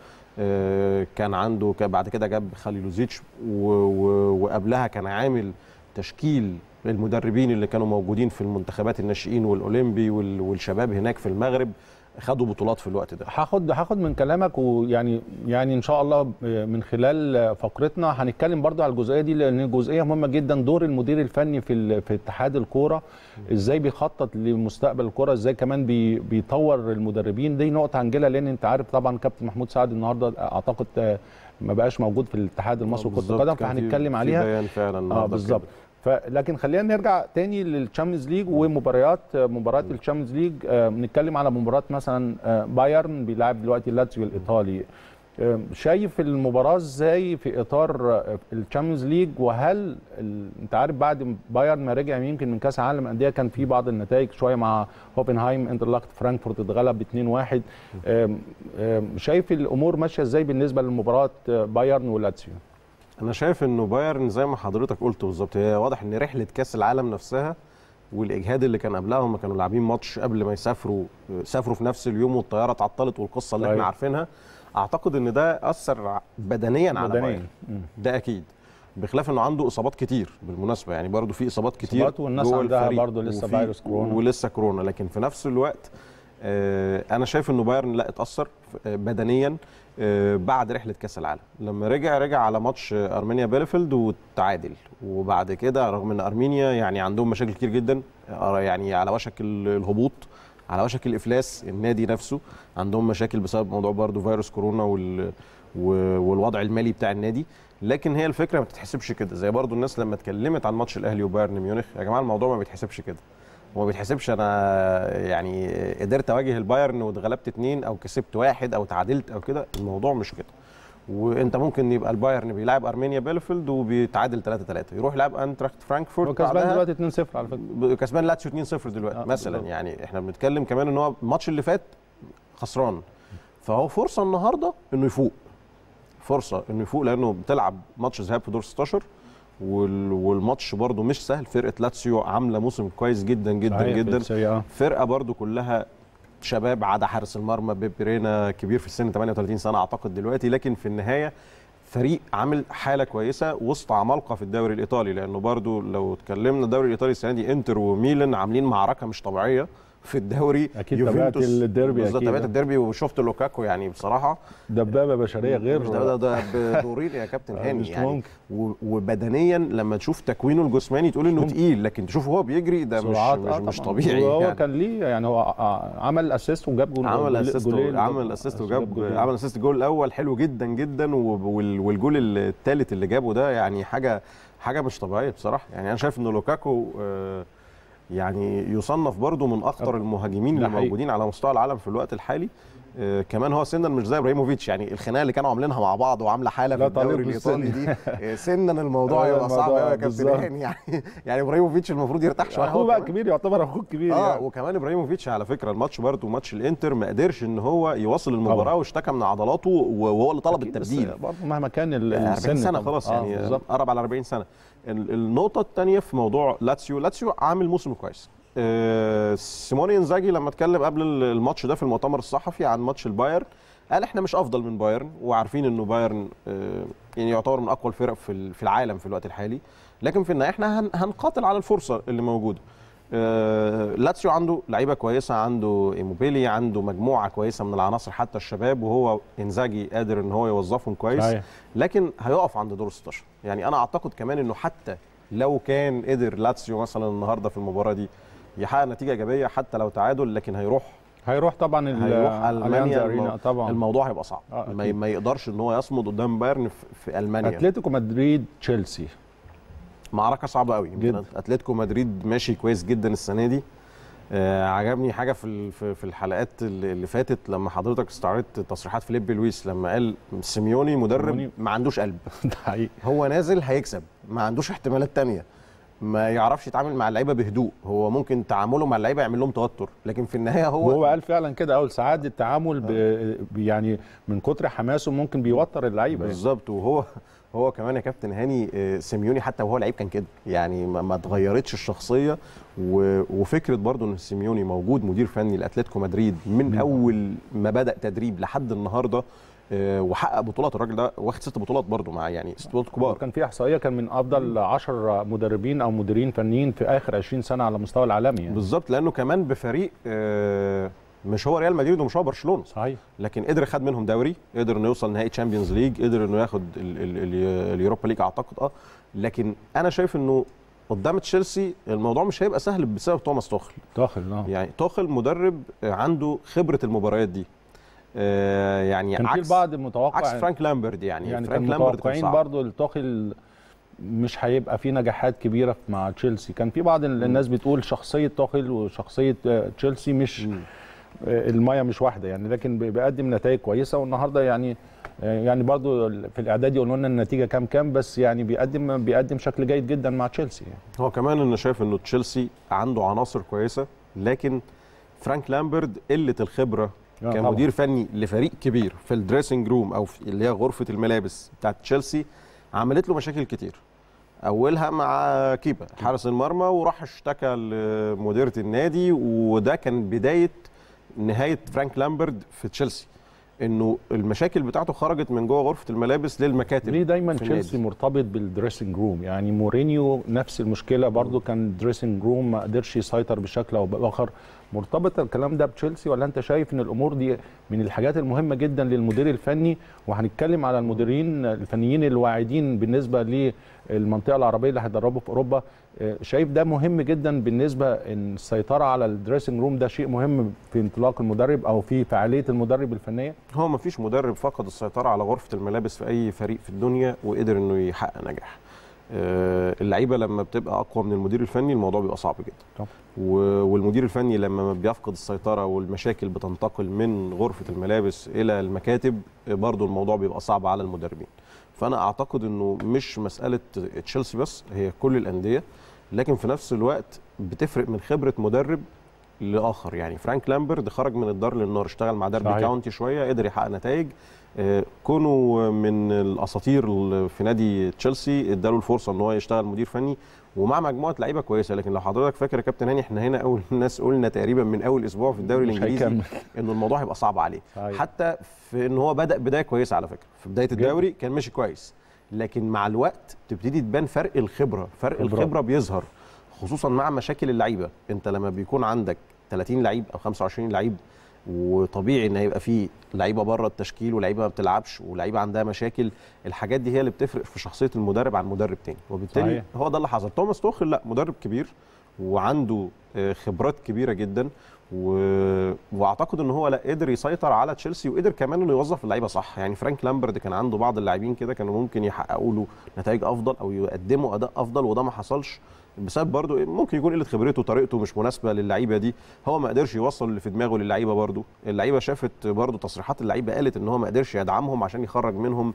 آه، كان عنده كان بعد كده جاب خليلوزيتش و- و- وقبلها كان عامل تشكيل المدربين اللي كانوا موجودين في المنتخبات الناشئين والاولمبي وال- والشباب هناك في المغرب خدوا بطولات في الوقت ده هاخد هاخد من كلامك ويعني يعني ان شاء الله من خلال فقرتنا هنتكلم برضو على الجزئيه دي لان جزئيه مهمه جدا دور المدير الفني في ال- في اتحاد الكوره ازاي بيخطط لمستقبل الكوره ازاي كمان بي بيطور المدربين دي نقطه هنجيلها لان انت عارف طبعا كابتن محمود سعد النهارده اعتقد آه، ما بقاش موجود في الاتحاد المصري لكره بالظبط، القدم كان في- فهنتكلم في عليها بيان فعلا اه النهارده بالظبط كده. فلكن خلينا نرجع تاني للتشامبيونز ليج ومباريات مباريات التشامبيونز ليج آه، نتكلم على مباراه مثلا آه، بايرن بيلعب دلوقتي لاتسيو الايطالي آه، شايف المباراه ازاي في اطار آه، التشامبيونز ليج وهل ال... انت عارف بعد بايرن ما رجع يمكن من كاس العالم الانديه كان في بعض النتائج شويه مع هوفنهايم انترلاخت فرانكفورت اتغلب 2-1 آم، آم، شايف الامور ماشيه ازاي بالنسبه لمباراه آه، بايرن ولاتسيو انا شايف انه بايرن زي ما حضرتك قلت بالظبط هي واضح ان رحله كاس العالم نفسها والاجهاد اللي كان قبلها هم كانوا لاعبين ماتش قبل ما يسافروا سافروا في نفس اليوم والطياره اتعطلت والقصه اللي احنا صحيح. عارفينها اعتقد ان ده اثر بدنيا على بدنياً. بايرن مم. ده اكيد بخلاف انه عنده اصابات كتير بالمناسبه يعني برضو في اصابات كتير إصابات والناس جوه عندها الفريق برضو لسه وفي- فيروس كورونا. ولسه كورونا لكن في نفس الوقت آه، انا شايف انه بايرن لا اتاثر آه، بدنيا آه، بعد رحله كاس العالم لما رجع رجع على ماتش آه، ارمينيا بيلفيلد وتعادل وبعد كده رغم ان ارمينيا يعني عندهم مشاكل كتير جدا آه، يعني على وشك ال- الهبوط على وشك الافلاس النادي نفسه عندهم مشاكل بسبب موضوع برضو فيروس كورونا وال و- والوضع المالي بتاع النادي لكن هي الفكره ما بتتحسبش كده زي برضو الناس لما اتكلمت عن ماتش الاهلي وبايرن ميونخ يا جماعه الموضوع ما بيتحسبش كده هو ما بيتحسبش انا يعني قدرت اواجه البايرن واتغلبت اتنين او كسبت واحد او تعادلت او كده الموضوع مش كده وانت ممكن يبقى البايرن بيلعب ارمينيا بيلفيلد وبيتعادل 3 3 يروح يلعب انتراخت فرانكفورت هو كسبان بعدها دلوقتي 2-0 على فكره ب- كسبان لاتسيو 2-0 دلوقتي آه، آه مثلا بالظبط. يعني احنا بنتكلم كمان ان هو الماتش اللي فات خسران فهو فرصه النهارده انه يفوق فرصه انه يفوق لانه بتلعب ماتش ذهاب في دور 16 وال- والماتش برده مش سهل فرقه لاتسيو عامله موسم كويس جدا جدا صحيح، جدا بيتساوي، آه. فرقه برده كلها شباب عدا حارس المرمى بيبرينا كبير في السن 38 سنه اعتقد دلوقتي لكن في النهايه فريق عامل حاله كويسه وسط عمالقه في الدوري الايطالي لانه برضو لو اتكلمنا الدوري الايطالي السنه دي انتر وميلان عاملين معركه مش طبيعيه في الدوري أكيد تابعت يوفنتوس- الديربي بالظبط أكيد. تابعت الديربي وشفت لوكاكو يعني بصراحه دبابه بشريه غير مش ده ده, ده بدورين يا كابتن آه، هاني مش يعني ممكن. و- وبدنيا لما تشوف تكوينه الجسماني تقول انه ممكن. تقيل لكن تشوفه هو بيجري ده مش سرعات مش, آه مش طبعاً. طبيعي وهو يعني. كان ليه يعني هو ع- عمل اسيست وجاب جول عمل جول- اسيست جولين. عمل اسيست وجاب جولين. عمل اسيست الجول الاول حلو جدا جدا و- وال- والجول الثالث اللي جابه ده يعني حاجه حاجه مش طبيعيه بصراحه يعني انا شايف ان لوكاكو آه، يعني يصنف برضو من اخطر المهاجمين ده اللي حقيقي. موجودين على مستوى العالم في الوقت الحالي آه، كمان هو سنا مش زي ابراهيموفيتش يعني الخناقه اللي كانوا عاملينها مع بعض وعامله حاله في لا طالب الدوري بالسن. الايطالي دي آه، سنا الموضوع آه، يبقى صعب الموضوع قوي يا كابتن بالظبط. هاني يعني يعني ابراهيموفيتش المفروض يرتاح شويه اخوه هو بقى كمان. كبير يعتبر اخوه كبير اه يعني. وكمان ابراهيموفيتش على فكره الماتش برضه ماتش الانتر ما قدرش ان هو يواصل المباراه طبعا. واشتكى من عضلاته وهو اللي طلب أكيد، بس التبديل برضه مهما كان ال- 40 السن سنه طبعاً. خلاص آه، يعني بالظبط قرب على 40 سنه ال- النقطه الثانيه في موضوع لاتسيو لاتسيو عامل موسم كويس آه، سيموني انزاجي لما اتكلم قبل الماتش ده في المؤتمر الصحفي عن ماتش البايرن قال احنا مش افضل من بايرن وعارفين انه بايرن آه، يعني يعتبر من اقوى الفرق في ال- في العالم في الوقت الحالي لكن في النهايه احنا هن- هنقاتل على الفرصه اللي موجوده آه، لاتسيو عنده لعيبه كويسه عنده ايموبيلي عنده مجموعه كويسه من العناصر حتى الشباب وهو انزاجي قادر ان هو يوظفهم كويس صحيح. لكن هيقف عند دور 16 يعني انا اعتقد كمان انه حتى لو كان قدر لاتسيو مثلا النهارده في المباراه دي يحقق نتيجه ايجابيه حتى لو تعادل لكن هيروح هيروح طبعا ال- هيروح أليانز المانيا أرينا المو- طبعا الموضوع هيبقى صعب آه، ما, أكيد. ما يقدرش ان هو يصمد قدام بايرن في, في المانيا اتلتيكو مدريد تشيلسي معركه صعبه قوي جدا. يمكن اتلتيكو مدريد ماشي كويس جدا السنه دي آه عجبني حاجه في ال- في في الحلقات اللي اللي فاتت لما حضرتك استعرضت تصريحات فيليب لويس لما قال سيميوني مدرب سيميوني. ما عندوش قلب ده حقيقي هو نازل هيكسب ما عندوش احتمالات تانية ما يعرفش يتعامل مع اللعيبه بهدوء هو ممكن تعامله مع اللعيبه يعمل لهم توتر لكن في النهايه هو وهو قال فعلا كده اول ساعات التعامل ب... ب- يعني من كتر حماسه ممكن بيوتر اللعيبه يعني. بالظبط وهو هو كمان يا كابتن هاني آه، سيميوني حتى وهو لعيب كان كده يعني ما ما اتغيرتش الشخصيه و- وفكره برضو ان سيميوني موجود مدير فني لاتلتيكو مدريد من اول ما بدا تدريب لحد النهارده آه، وحقق بطولات الراجل ده واخد ست بطولات برضو مع يعني ست بطولات كبار كان في احصائيه كان من افضل 10 مدربين او مديرين فنيين في اخر 20 سنه على المستوى العالمي يعني. بالظبط لانه كمان بفريق آه، مش هو ريال مدريد ومش هو برشلونه صحيح لكن قدر خد منهم دوري قدر انه يوصل نهائي تشامبيونز ليج قدر انه ياخد ال- ال- ال- اليوروبا ليج اعتقد اه لكن انا شايف انه قدام تشيلسي الموضوع مش هيبقى سهل بسبب توماس توخل داخل اه يعني توخل مدرب عنده خبره المباريات دي آه يعني كان في عكس البعض متوقع عكس فرانك لامبرد يعني, يعني فرانك كان لامبرد متوقعين صعب. برضو التوخيل مش هيبقى فيه نجاحات كبيره مع تشيلسي كان في بعض الناس بتقول شخصيه توخيل وشخصيه آه، تشيلسي مش مم. آه، المايه مش واحده يعني لكن بي- بيقدم نتائج كويسه والنهارده يعني آه، يعني برضو في الاعداد يقولوا لنا النتيجه كام كام بس يعني بيقدم بيقدم شكل جيد جدا مع تشيلسي يعني. هو كمان انا شايف انه تشيلسي عنده عناصر كويسه لكن فرانك لامبرد قله الخبره آه، كمدير فني لفريق كبير في الدريسنج روم او في اللي هي غرفه الملابس بتاعت تشيلسي عملت له مشاكل كتير اولها مع كيبا حارس المرمى وراح اشتكى لمديره النادي وده كان بدايه نهايه فرانك لامبرد في تشيلسي انه المشاكل بتاعته خرجت من جوه غرفه الملابس للمكاتب ليه دايما في تشيلسي النادي. مرتبط بالدريسنج روم يعني مورينيو نفس المشكله برضو كان دريسنج روم ما قدرش يسيطر بشكل او باخر مرتبط الكلام ده بتشيلسي ولا انت شايف ان الامور دي من الحاجات المهمه جدا للمدير الفني وهنتكلم على المديرين الفنيين الواعدين بالنسبه للمنطقه العربيه اللي هيدربوا في اوروبا آه، شايف ده مهم جدا بالنسبه ان السيطره على الدريسنج روم ده شيء مهم في انطلاق المدرب او في فعاليه المدرب الفنيه هو ما فيش مدرب فقد السيطرة على غرفة الملابس في أي فريق في الدنيا وقدر إنه يحقق نجاح. آه، اللعيبة لما بتبقى أقوى من المدير الفني الموضوع بيبقى صعب جدا. طبعا. و- والمدير الفني لما ما بيفقد السيطرة والمشاكل بتنتقل من غرفة الملابس إلى المكاتب آه، برضو الموضوع بيبقى صعب على المدربين. فأنا أعتقد إنه مش مسألة تشيلسي بس هي كل الأندية لكن في نفس الوقت بتفرق من خبرة مدرب لاخر يعني فرانك لامبرد خرج من الدار للنار اشتغل مع ديربي صحيح. كاونتي شويه قدر يحقق نتائج آه، كونه من الاساطير في نادي تشيلسي اداله الفرصه ان هو يشتغل مدير فني ومع مجموعه لعيبه كويسه لكن لو حضرتك فاكر يا كابتن هاني احنا هنا اول ناس قلنا تقريبا من اول اسبوع في الدوري مش الانجليزي هيكمل. انه الموضوع هيبقى صعب عليه صحيح. حتى في ان هو بدا بدايه كويسه على فكره في بدايه الدوري كان ماشي كويس لكن مع الوقت تبتدي تبان فرق الخبره فرق خبرة. الخبره بيظهر خصوصا مع مشاكل اللعيبه انت لما بيكون عندك 30 لعيب او 25 لعيب وطبيعي ان هيبقى في لعيبه بره التشكيل ولعيبه ما بتلعبش ولعيبه عندها مشاكل الحاجات دي هي اللي بتفرق في شخصيه المدرب عن مدرب تاني وبالتالي صحيح. هو ده اللي حصل توماس توخل لا مدرب كبير وعنده آه، خبرات كبيره جدا و... واعتقد ان هو لا قدر يسيطر على تشيلسي وقدر كمان انه يوظف اللعيبه صح يعني فرانك لامبرد كان عنده بعض اللاعبين كده كانوا ممكن يحققوا له نتائج افضل او يقدموا اداء افضل وده ما حصلش بسبب برضه ممكن يكون قله خبرته طريقته مش مناسبه للعيبه دي هو ما قدرش يوصل اللي في دماغه للعيبه برضه اللعيبه شافت برضه تصريحات اللعيبه قالت ان هو ما قدرش يدعمهم عشان يخرج منهم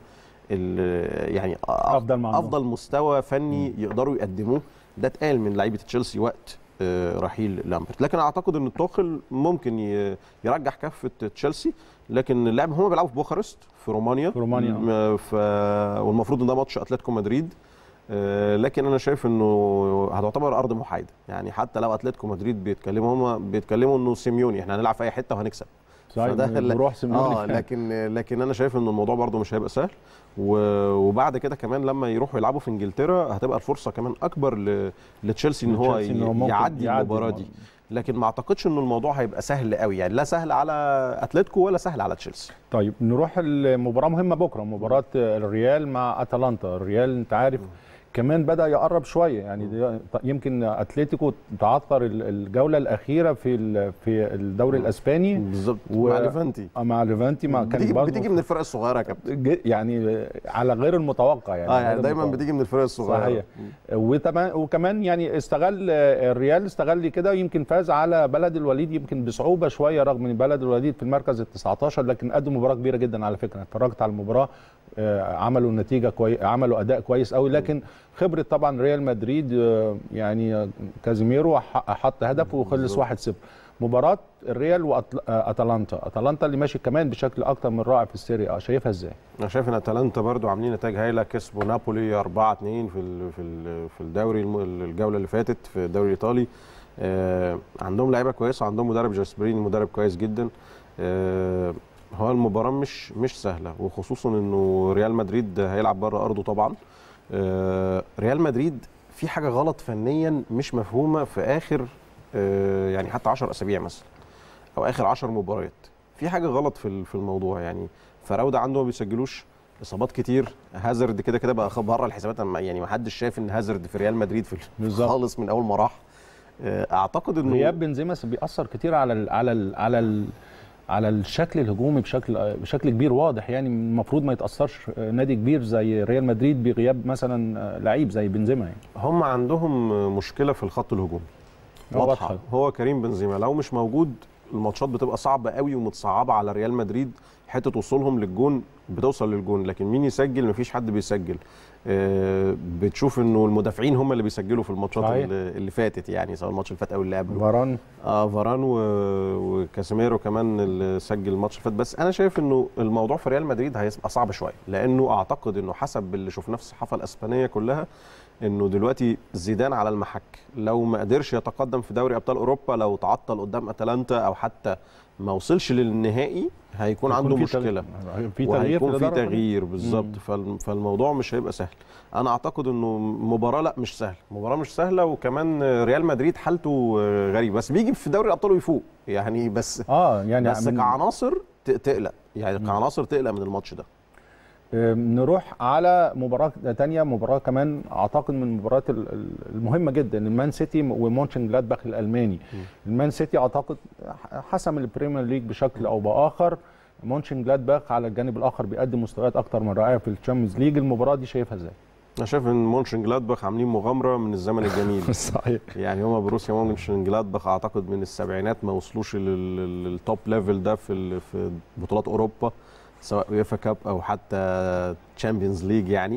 ال- يعني أفضل ما عندهم. افضل مستوى فني يقدروا يقدموه ده اتقال من لعيبه تشيلسي وقت آه، رحيل لامبرت لكن اعتقد ان التوخل ممكن ي- يرجح كفه تشيلسي لكن اللعب هم بيلعبوا في بوخارست في رومانيا في رومانيا. م- ف... والمفروض ان ده ماتش اتلتيكو مدريد آه، لكن انا شايف انه هتعتبر ارض محايده يعني حتى لو اتلتيكو مدريد بيتكلموا هم بيتكلموا انه سيميوني احنا هنلعب في اي حته وهنكسب صحيح فده اللي- بروح سيميوني اه لكن لكن انا شايف ان الموضوع برده مش هيبقى سهل و- وبعد كده كمان لما يروحوا يلعبوا في انجلترا هتبقى الفرصه كمان اكبر ل- لتشيلسي ان هو تشيلسي إن هو ممكن يعدي المباراه دي لكن ما اعتقدش ان الموضوع هيبقى سهل قوي يعني لا سهل على اتلتيكو ولا سهل على تشيلسي طيب نروح المباراه مهمه بكره مباراه الريال مع اتلانتا الريال انت عارف كمان بدا يقرب شويه يعني دي- يمكن اتلتيكو تعثر ال- الجوله الاخيره في ال- في الدوري الاسباني بالظبط و- مع ليفانتي مع ليفانتي مع كان بتيجي, برضه بتيجي من الفرق الصغيره يا كابتن ج- يعني على غير المتوقع يعني اه غير يعني دايما المتوقع. بتيجي من الفرق الصغيره صحيح وتما- وكمان يعني استغل الريال استغل كده يمكن فاز على بلد الوليد يمكن بصعوبه شويه رغم ان بلد الوليد في المركز ال 19 لكن قدم مباراه كبيره جدا على فكره اتفرجت على المباراه آه، عملوا نتيجه كويس عملوا اداء كويس قوي لكن خبره طبعا ريال مدريد آه، يعني آه، كازيميرو ح- حط هدف وخلص 1-0 مباراه الريال واتلانتا اتلانتا اللي ماشي كمان بشكل اكتر من رائع في السيريا شايفها ازاي انا شايف ان اتلانتا برضو عاملين نتائج هايله كسبوا نابولي 4 2 في ال في ال في الدوري الم- الجوله اللي فاتت في الدوري الايطالي آه عندهم لعيبه كويسه عندهم مدرب جاسبرين مدرب كويس جدا آه هو المباراه مش مش سهله وخصوصا انه ريال مدريد هيلعب بره ارضه طبعا آه ريال مدريد في حاجه غلط فنيا مش مفهومه في اخر آه يعني حتى 10 اسابيع مثلا او اخر 10 مباريات في حاجه غلط في ال- في الموضوع يعني فراوده عنده ما بيسجلوش اصابات كتير هازارد كده كده بقى بره الحسابات أما يعني ما حدش شايف ان هازارد في ريال مدريد في بالظبط. خالص من اول ما راح آه، اعتقد انه غياب بنزيما بيأثر كتير على ال على ال على ال على الشكل الهجومي بشكل بشكل كبير واضح يعني المفروض ما يتأثرش نادي كبير زي ريال مدريد بغياب مثلا لعيب زي بنزيما يعني هم عندهم مشكله في الخط الهجومي واضحة. واضحه هو كريم بنزيما لو مش موجود الماتشات بتبقى صعبه قوي ومتصعبه على ريال مدريد حته وصولهم للجون بتوصل للجون لكن مين يسجل مفيش حد بيسجل آه، بتشوف انه المدافعين هم اللي بيسجلوا في الماتشات صحيح. اللي اللي فاتت يعني سواء الماتش اللي فات او اللي قبله فاران اه فاران و... وكاسيميرو كمان اللي سجل الماتش اللي فات بس انا شايف انه الموضوع في ريال مدريد هيبقى صعب شويه لانه اعتقد انه حسب اللي شفناه في الصحافه الاسبانيه كلها انه دلوقتي زيدان على المحك لو ما قدرش يتقدم في دوري ابطال اوروبا لو تعطل قدام اتلانتا او حتى ما وصلش للنهائي هيكون عنده في مشكله تغيير في تغيير وهيكون في الإدارة تغيير بالظبط مم. فال- فالموضوع مش هيبقى سهل انا اعتقد انه مباراه لا مش سهله مباراه مش سهله وكمان ريال مدريد حالته غريبه بس بيجي في دوري الابطال ويفوق يعني بس اه يعني بس من- كعناصر ت- تقلق يعني كعناصر تقلق من الماتش ده آم، نروح على مباراة تانية مباراة كمان أعتقد من المباريات ال- ال- المهمة جدا المان سيتي ومونشن جلادباخ الألماني المان سيتي أعتقد حسم البريمير ليج بشكل أو بآخر مونشن جلادباخ على الجانب الآخر بيقدم مستويات أكتر من رائعة في الشامبيونز ليج المباراة دي شايفها إزاي؟ انا شايف ان مونشن جلادباخ عاملين مغامره من الزمن الجميل صحيح يعني هما بروسيا مونشن جلادباخ اعتقد من السبعينات ما وصلوش لل- للتوب ليفل ده في ال- في بطولات اوروبا سواء يوفا كاب او حتى تشامبيونز ليج يعني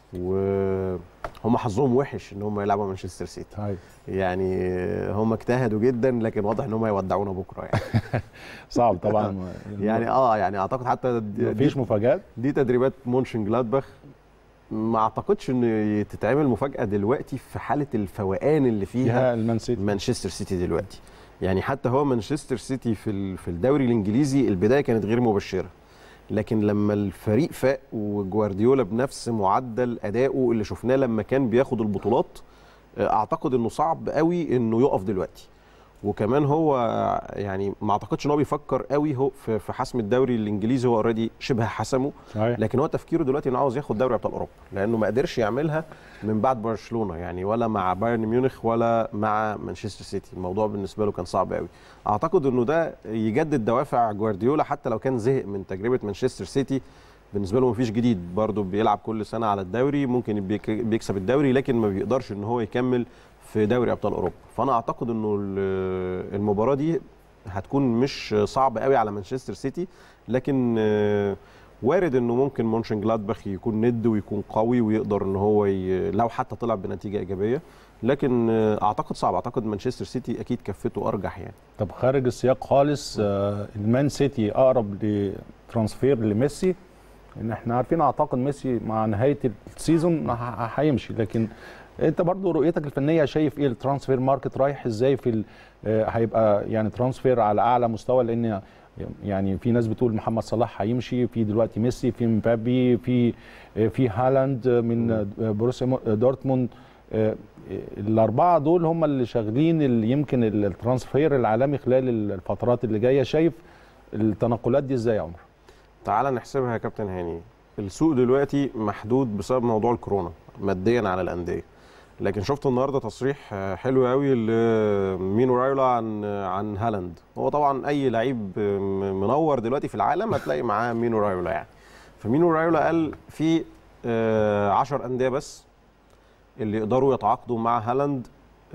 وهم حظهم وحش ان هم يلعبوا مانشستر سيتي طيب يعني هم اجتهدوا جدا لكن واضح ان هم يودعونا بكره يعني صعب طبعا يعني اه يعني اعتقد حتى دي, مفيش مفاجات دي تدريبات مونشن جلادباخ ما اعتقدش ان تتعمل مفاجاه دلوقتي في حاله الفوقان اللي فيها فيها المان سيتي مانشستر سيتي دلوقتي يعني حتى هو مانشستر سيتي في ال- في الدوري الانجليزي البدايه كانت غير مبشره لكن لما الفريق فاق وجوارديولا بنفس معدل ادائه اللي شفناه لما كان بياخد البطولات آه، اعتقد انه صعب قوي انه يقف دلوقتي وكمان هو يعني ما اعتقدش ان هو بيفكر قوي هو في في حسم الدوري الانجليزي هو اوريدي شبه حسمه صحيح لكن هو تفكيره دلوقتي انه عاوز ياخد دوري ابطال اوروبا لانه ما قدرش يعملها من بعد برشلونه يعني ولا مع بايرن ميونخ ولا مع مانشستر سيتي الموضوع بالنسبه له كان صعب قوي اعتقد انه ده يجدد دوافع جوارديولا حتى لو كان زهق من تجربه مانشستر سيتي بالنسبه له مفيش جديد برضه بيلعب كل سنه على الدوري ممكن بيك- بيكسب الدوري لكن ما بيقدرش ان هو يكمل في دوري ابطال اوروبا فانا اعتقد انه ال- المباراه دي هتكون مش صعب قوي على مانشستر سيتي لكن آه، وارد انه ممكن مونشن جلادباخ يكون ند ويكون قوي ويقدر ان هو ي... لو حتى طلع بنتيجه ايجابيه لكن آه، اعتقد صعب اعتقد مانشستر سيتي اكيد كفته ارجح يعني طب خارج السياق خالص آه، المان سيتي اقرب لترانسفير لميسي ان احنا عارفين اعتقد ميسي مع نهايه السيزون ه- ه- هيمشي لكن انت برضو رؤيتك الفنيه شايف ايه الترانسفير ماركت رايح ازاي في ال- آه، هيبقى يعني ترانسفير على اعلى مستوى لان يعني في ناس بتقول محمد صلاح هيمشي في دلوقتي ميسي في مبابي في آه، في هالاند من آه، بروسيا مو- دورتموند آه، الاربعه دول هم اللي شاغلين اللي يمكن ال- الترانسفير العالمي خلال الفترات اللي جايه شايف التنقلات دي ازاي يا عمر تعال نحسبها يا كابتن هاني السوق دلوقتي محدود بسبب موضوع الكورونا ماديا على الانديه لكن شفت النهارده تصريح آه، حلو قوي لمينو رايولا عن آه، عن هالاند هو طبعا اي لعيب آه، م- منور دلوقتي في العالم هتلاقي معاه مينو رايولا يعني فمينو رايولا قال في 10 انديه بس اللي يقدروا يتعاقدوا مع هالاند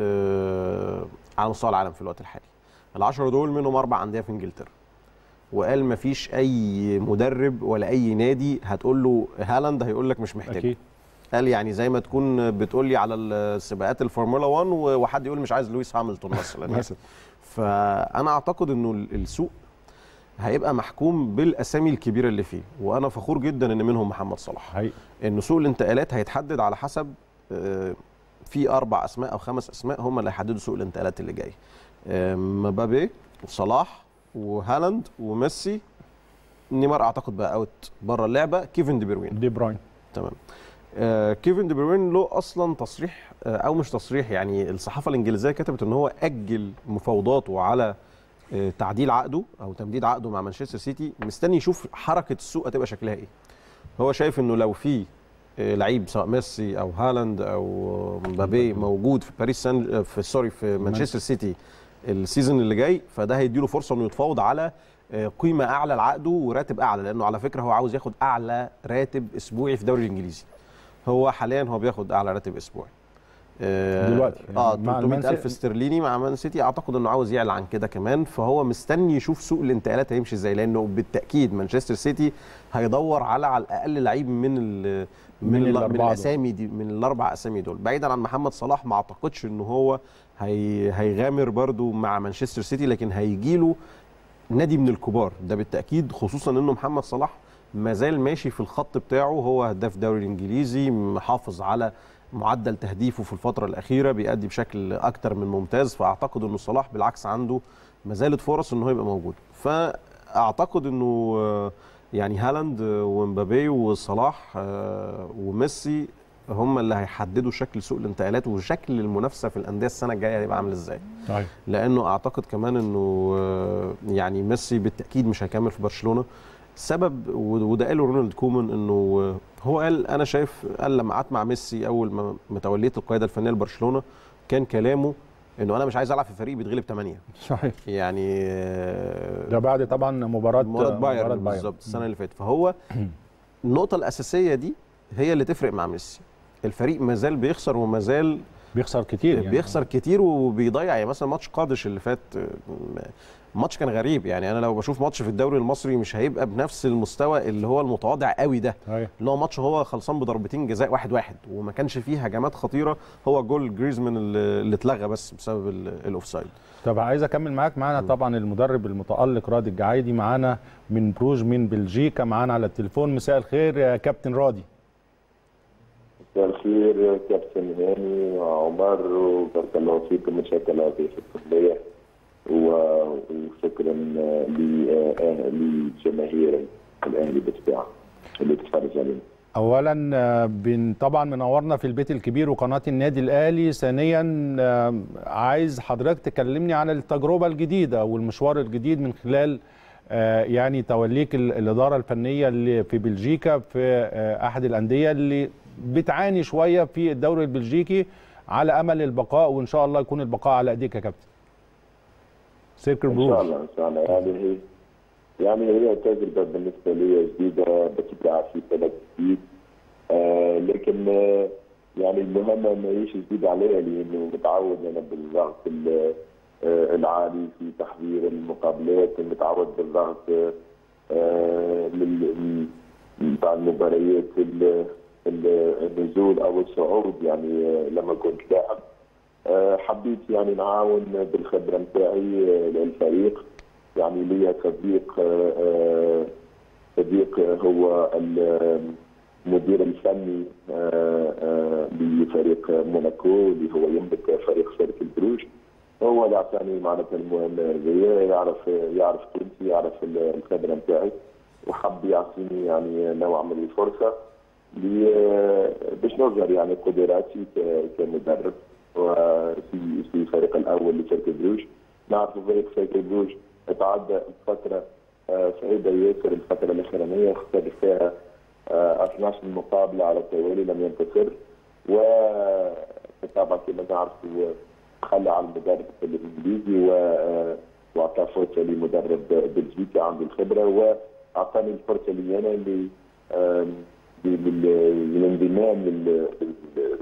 آه، على مستوى العالم في الوقت الحالي العشرة دول منهم اربع انديه في انجلترا وقال مفيش اي مدرب ولا اي نادي هتقول له هالاند هيقول لك مش محتاج اكيد قال يعني زي ما تكون بتقول لي على السباقات الفورمولا 1 و- وحد يقول مش عايز لويس هامilton مثلا مثلا فانا اعتقد انه ال- السوق هيبقى محكوم بالاسامي الكبيره اللي فيه وانا فخور جدا ان منهم محمد صلاح حقيقي ان سوق الانتقالات هيتحدد على حسب آه، في اربع اسماء او خمس اسماء هم اللي هيحددوا سوق الانتقالات اللي جاي آه، مبابي وصلاح وهالاند وميسي نيمار اعتقد بقى اوت بره اللعبه كيفن دي بروين دي بروين تمام آه كيفن دي بروين له اصلا تصريح آه او مش تصريح يعني الصحافه الانجليزيه كتبت ان هو اجل مفاوضاته على آه تعديل عقده او تمديد عقده مع مانشستر سيتي مستني يشوف حركه السوق هتبقى شكلها ايه هو شايف انه لو في آه لعيب سواء ميسي او هالاند او مبابي موجود في باريس سان آه، في سوري في مانشستر سيتي السيزون اللي جاي فده هيديله فرصه انه يتفاوض على آه، قيمه اعلى لعقده وراتب اعلى لانه على فكره هو عاوز ياخد اعلى راتب اسبوعي في الدوري الانجليزي هو حاليا هو بياخد اعلى راتب اسبوعي آه، دلوقتي يعني اه مع المان 300 الف سيتي- استرليني مع مان سيتي اعتقد انه عاوز يعلى عن كده كمان فهو مستني يشوف سوق الانتقالات هيمشي ازاي لانه بالتاكيد مانشستر سيتي هيدور على على الاقل لعيب من ال من, من ال- من الأربعة دول. الاسامي دي من الاربع اسامي دول بعيدا عن محمد صلاح ما اعتقدش ان هو هي هيغامر برضو مع مانشستر سيتي لكن هيجيله نادي من الكبار ده بالتاكيد خصوصا انه محمد صلاح ما زال ماشي في الخط بتاعه هو هداف الدوري الانجليزي محافظ على معدل تهديفه في الفتره الاخيره بيأدي بشكل اكتر من ممتاز فاعتقد انه صلاح بالعكس عنده ما زالت فرص انه يبقى موجود فاعتقد انه آه، يعني هالاند آه، ومبابي وصلاح آه، وميسي هم اللي هيحددوا شكل سوق الانتقالات وشكل المنافسه في الانديه السنه الجايه هيبقى عامل ازاي صحيح لانه اعتقد كمان انه آه، يعني ميسي بالتاكيد مش هيكمل في برشلونه سبب وده قاله رونالد كومان انه آه، هو قال انا شايف قال لما قعدت مع ميسي اول ما ما توليت القياده الفنيه لبرشلونه كان كلامه انه انا مش عايز العب في فريق بيتغلب 8 صحيح يعني آه، ده بعد طبعا مباراه مباراه بايرن بالظبط السنه اللي فاتت فهو النقطه الاساسيه دي هي اللي تفرق مع ميسي الفريق ما زال بيخسر وما زال بيخسر كتير يعني بيخسر كتير وبيضيع يعني مثلا ماتش قادش اللي فات آه، الماتش كان غريب يعني انا لو بشوف ماتش في الدوري المصري مش هيبقى بنفس المستوى اللي هو المتواضع قوي ده أيوة. اللي هو ماتش هو خلصان بضربتين جزاء واحد واحد وما كانش فيه هجمات خطيره هو جول جريزمان اللي اللي اتلغى بس بسبب ال- الاوفسايد طب عايز اكمل معاك معانا طبعا المدرب المتالق رادي الجعايدي معانا من بروج من بلجيكا معانا على التليفون مساء الخير يا كابتن رادي مساء الخير كابتن هاني وعمر وبارك الله فيكم ان شاء الله في الكليه و- وشكرا ل- آه، لجماهير الاهلي بالطبيعه اللي بتتفرج علينا. اولا آه، بن طبعا منورنا في البيت الكبير وقناه النادي الاهلي ثانيا آه، عايز حضرتك تكلمني عن التجربه الجديده والمشوار الجديد من خلال آه، يعني توليك ال- الاداره الفنيه اللي في بلجيكا في آه، احد الانديه اللي بتعاني شويه في الدوري البلجيكي على امل البقاء وان شاء الله يكون البقاء على ايديك يا كابتن سيركل ان شاء بروج الله ان شاء الله يعني هي يعني هي تجربه بالنسبه لي جديده بتبع في بلد جديد آه لكن آه يعني المهمه ما هيش جديده عليها لانه متعود انا بالضغط ال- آه العالي في تحضير المقابلات متعود بالضغط آه لل- بتاع المباريات ال- ال- النزول او الصعود يعني آه لما كنت لاعب آه، حبيت يعني نعاون بالخبره نتاعي آه، للفريق يعني ليا صديق آه، آه، صديق هو المدير الفني آه، آه، لفريق موناكو اللي هو يملك فريق سيرك البروج هو اللي اعطاني معناتها المهمه هذه يعرف يعرف تونسي يعرف الخبره نتاعي وحب يعطيني يعني نوع من الفرصه لي- باش نظهر يعني قدراتي ك- كمدرب وفي في الفريق الاول لسيرك بروج نعرف فريق سيرك بروج تعدى فتره آه، صعيبه ياسر الفتره الاخرانيه خسر فيها آه، 12 مقابله على التوالي لم ينتصر وطبعا كما نعرف هو خلى على المدرب الانجليزي و آه، واعطى فرصه لمدرب بلجيكي عنده الخبره واعطاني الفرصه لي انا ل- آم، لل- للانضمام لل- لل-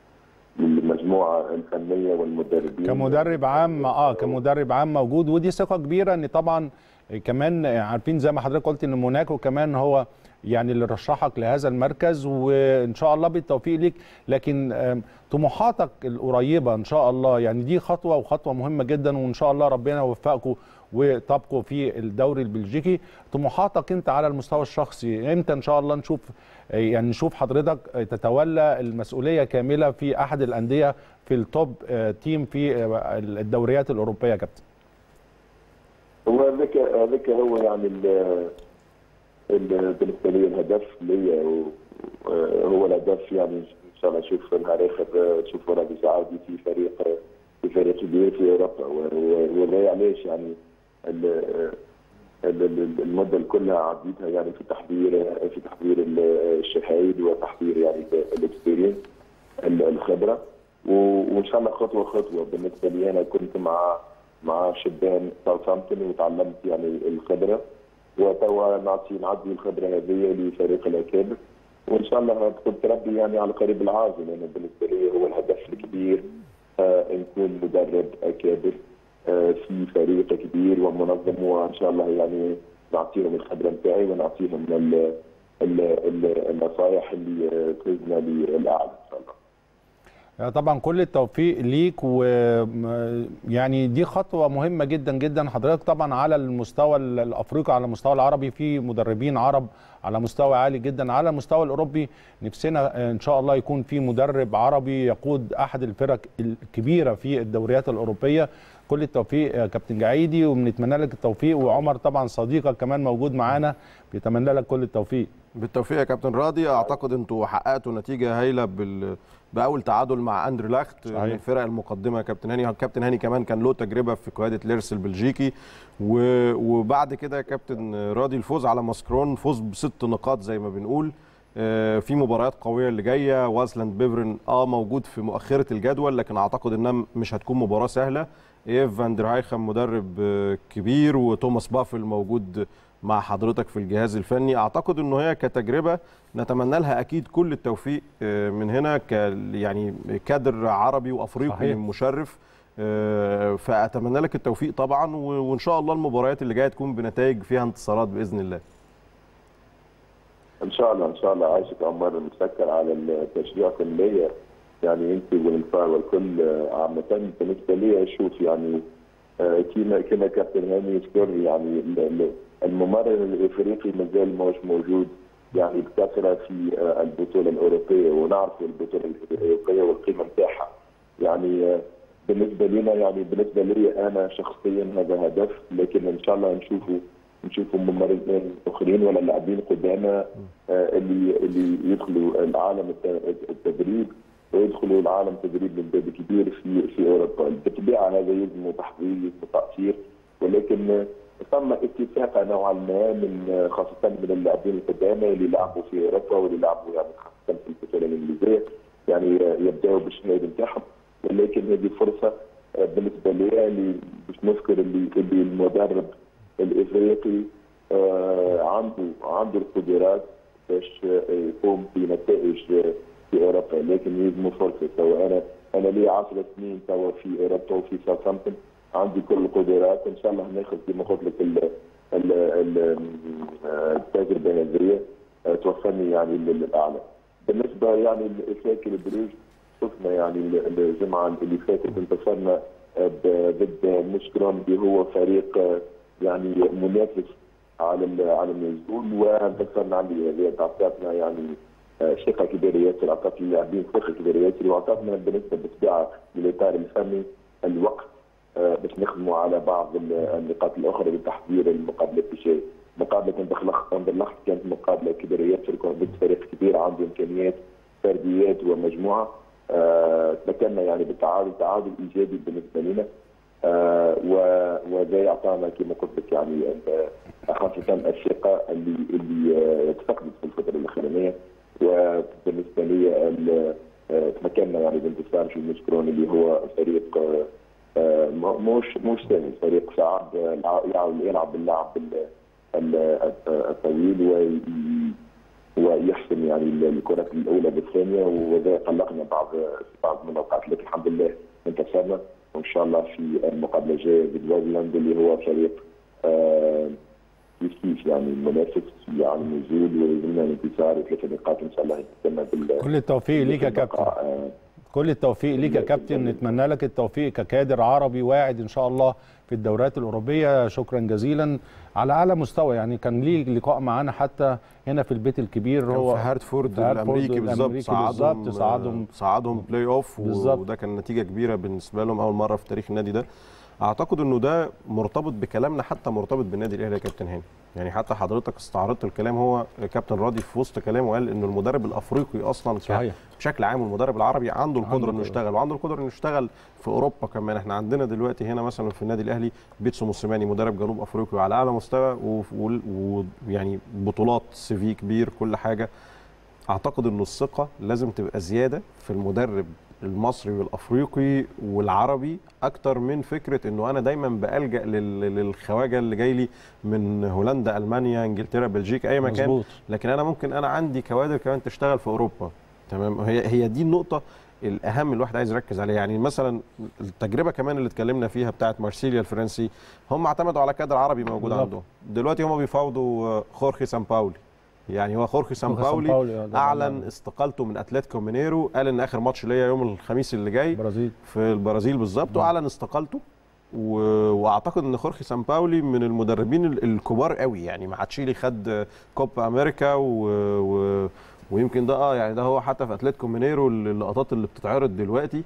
للمجموعه الفنيه والمدربين كمدرب عام اه كمدرب عام موجود ودي ثقه كبيره ان طبعا كمان عارفين زي ما حضرتك قلت ان موناكو كمان هو يعني اللي رشحك لهذا المركز وان شاء الله بالتوفيق ليك لكن آم، طموحاتك القريبه ان شاء الله يعني دي خطوه وخطوه مهمه جدا وان شاء الله ربنا يوفقكم وتبقوا في الدوري البلجيكي طموحاتك انت على المستوى الشخصي امتى ان شاء الله نشوف يعني نشوف حضرتك تتولى المسؤوليه كامله في احد الانديه في التوب آه، تيم في آه، الدوريات الاوروبيه يا كابتن هو هذاك هذاك هو يعني ال- ال- بالنسبه لي الهدف ليا و- هو الهدف يعني ان شاء الله نشوف نهار اخر نشوف رامي سعادي في فريق في فريق كبير في اوروبا و- و- ولا علاش يعني ال- ال- ال- المده كلها عديتها يعني في تحضير في تحضير ال- الشهايد وتحضير يعني الاكسبيرينس الخبره و- وان شاء الله خطوه خطوه بالنسبه لي انا كنت مع مع شبان ساوثهامبتون وتعلمت يعني الخبره وتوا نعطي نعدي الخبره هذه لفريق الاكابر وان شاء الله تكون تربي يعني على قريب العاجل لانه بالنسبه لي هو الهدف الكبير آه نكون مدرب اكابر آه في فريق كبير ومنظم وان شاء الله يعني نعطيهم الخبره نتاعي ونعطيهم ال- ال- ال- النصائح اللي آه، تفيدنا للاعلى ان شاء الله. طبعا كل التوفيق ليك و يعني دي خطوه مهمه جدا جدا حضرتك طبعا على المستوى الافريقي على المستوى العربي في مدربين عرب على مستوى عالي جدا على المستوى الاوروبي نفسنا ان شاء الله يكون في مدرب عربي يقود احد الفرق الكبيره في الدوريات الاوروبيه كل التوفيق يا كابتن جعيدي وبنتمنى لك التوفيق وعمر طبعا صديقك كمان موجود معانا بيتمنى لك كل التوفيق بالتوفيق يا كابتن راضي اعتقد انتوا حققتوا نتيجه هايله بال باول تعادل مع اندر لاخت صحيح. من الفرق المقدمه يا كابتن هاني كابتن هاني كمان كان له تجربه في قياده ليرس البلجيكي و... وبعد كده يا كابتن راضي الفوز على ماسكرون فوز بست نقاط زي ما بنقول آه، في مباريات قويه اللي جايه وازلاند بيفرن اه موجود في مؤخره الجدول لكن اعتقد انها مش هتكون مباراه سهله ايف فان der هايخم مدرب آه، كبير وتوماس بافل موجود مع حضرتك في الجهاز الفني اعتقد انه هي كتجربه نتمنى لها اكيد كل التوفيق آه، من هنا ك يعني كادر عربي وافريقي صحيح. مشرف آه، فاتمنى لك التوفيق طبعا و- وان شاء الله المباريات اللي جايه تكون بنتائج فيها انتصارات باذن الله ان شاء الله ان شاء الله عايشك عمار مسكر على التشجيع ليا يعني انت والانفاع والكل آه، عامة بالنسبه لي اشوف يعني آه، كما كما كابتن هاني يذكر يعني ال- ال- الممرر الافريقي ما زال مش موجود يعني بكثره في آه، البطوله الاوروبيه ونعرف البطوله الاوروبيه والقيمه نتاعها يعني آه، بالنسبه لنا يعني بالنسبه لي انا شخصيا هذا هدف لكن ان شاء الله نشوفه نشوفوا ممرضين اخرين ولا لاعبين قدامنا آه، اللي اللي يدخلوا العالم الت- التدريب ويدخلوا العالم التدريب من باب كبير في في اوروبا بالطبيعه هذا يلزم تحضير يلزم تاثير ولكن آه، ثم اتفاق نوعا ما من آه، خاصه من اللاعبين القدامى اللي لعبوا في اوروبا واللي لعبوا يعني خاصه في البطوله الانجليزيه يعني آه، يبداوا بالشهاده نتاعهم ولكن هذه فرصه آه، بالنسبه لي اللي باش نذكر اللي اللي المدرب الافريقي آه، عنده عنده القدرات باش آه، يقوم بنتائج آه، في اوروبا لكن يلزموا فرصه سواء انا انا لي 10 سنين توا في اوروبا وفي ساوثهامبتون عندي كل القدرات ان شاء الله ناخذ كما قلت لك ال- ال- ال- آه، التجربه هذه آه، توصلني يعني للاعلى بالنسبه يعني لافاك البروج شفنا يعني ال- الجمعه اللي فاتت انتصرنا آه، ب- ضد مشكرون اللي هو فريق آه، يعني منافس على ال- على النزول وانتصرنا عليه هذه اعطتنا يعني آه، ثقه كبيره ياسر اعطت اللاعبين ثقه كبيره ياسر واعطتنا بالنسبه بالطبيعه للاطار الفني الوقت آه، باش نخدموا على بعض ال- النقاط الاخرى لتحضير المقابله الجايه. مقابله اندرلخت اندرلخت كانت مقابله كبيره ياسر كان ضد فريق كبير عنده امكانيات فرديات ومجموعه آه، تمكنا يعني بالتعادل تعادل ايجابي بالنسبه لنا آه، و- وده يعطانا كما قلت لك يعني ال- خاصه الثقه اللي اللي آه، تفقدت في الفتره الاخرانيه وبالنسبه لي ال- آه، تمكنا يعني بانتصار في مشكرون اللي هو فريق آه، آه، م- مش مش سهل فريق صعب آه، الع- يلعب يلعب اللعب ال- ال- الطويل وي- ويحسم يعني الكرات الاولى بالثانيه وده قلقنا بعض بعض من الاوقات لكن الحمد لله انتصرنا وان شاء الله في المقابله الجايه ضد وازلاند اللي هو فريق آه، كيف يعني المنافس على النزول ويلزمنا الانتصار وثلاث نقاط ان شاء الله يتم بال كل التوفيق ليك يا كابتن بالبقاء. آه، كل التوفيق ليك يا كابتن نتمنى لك التوفيق ككادر عربي واعد ان شاء الله في الدورات الاوروبيه شكرا جزيلا على اعلى مستوى يعني كان ليه لقاء معانا حتى هنا في البيت الكبير كان هو في هارتفورد في هارتفورد الامريكي بالظبط الأمريكي صعدهم بالظبط، صعدهم. صعدهم بلاي اوف بالظبط. وده كان نتيجه كبيره بالنسبه لهم اول مره في تاريخ النادي ده اعتقد انه ده مرتبط بكلامنا حتى مرتبط بالنادي الاهلي يا كابتن هاني يعني حتى حضرتك استعرضت الكلام هو كابتن راضي في وسط كلامه قال انه المدرب الافريقي اصلا ك- صحيح. بشكل عام والمدرب العربي عنده القدره عنده انه قدرة. يشتغل وعنده القدره انه يشتغل في اوروبا كمان احنا عندنا دلوقتي هنا مثلا في النادي الاهلي بيتسو موسيماني مدرب جنوب افريقيا على اعلى مستوى ويعني بطولات سي في كبير كل حاجه اعتقد انه الثقه لازم تبقى زياده في المدرب المصري والافريقي والعربي اكتر من فكره انه انا دايما بالجا لل- للخواجه اللي جاي لي من هولندا المانيا انجلترا بلجيكا اي مكان مظبوط. لكن انا ممكن انا عندي كوادر كمان تشتغل في اوروبا تمام هي هي دي النقطه الاهم الواحد عايز يركز عليها يعني مثلا التجربه كمان اللي اتكلمنا فيها بتاعت مارسيليا الفرنسي هم اعتمدوا على كادر عربي موجود بالظبط. عندهم دلوقتي هم بيفاوضوا آه، خورخي سامباولي يعني هو خورخي سامباولي، سامباولي آه، ده اعلن طبعاً. استقالته من اتلتيكو مينيرو قال ان اخر ماتش ليا يوم الخميس اللي جاي البرازيل في البرازيل بالظبط واعلن استقالته و... واعتقد ان خورخي سامباولي من المدربين ال- الكبار قوي يعني مع تشيلي خد كوبا امريكا و... و... ويمكن ده اه يعني ده هو حتى في اتلتيكو مينيرو اللقطات اللي بتتعرض دلوقتي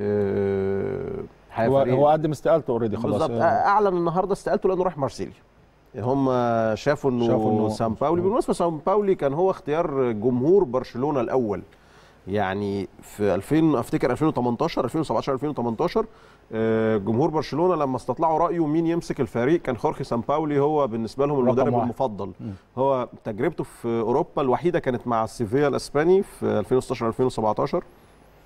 آه، هو فريق- هو قدم استقالته اوريدي خلاص بالظبط آه. اعلن النهارده استقالته لانه راح مارسيليا هم شافوا انه, شافوا إنه- سان باولي بالمناسبه سان باولي كان هو اختيار جمهور برشلونه الاول يعني في 2000 افتكر 2018 2017 2018 آه، جمهور برشلونه لما استطلعوا رايه مين يمسك الفريق كان خورخي سان باولي هو بالنسبه لهم رقم المدرب واحد. المفضل هو تجربته في اوروبا الوحيده كانت مع السيفيا الاسباني في 2016 2017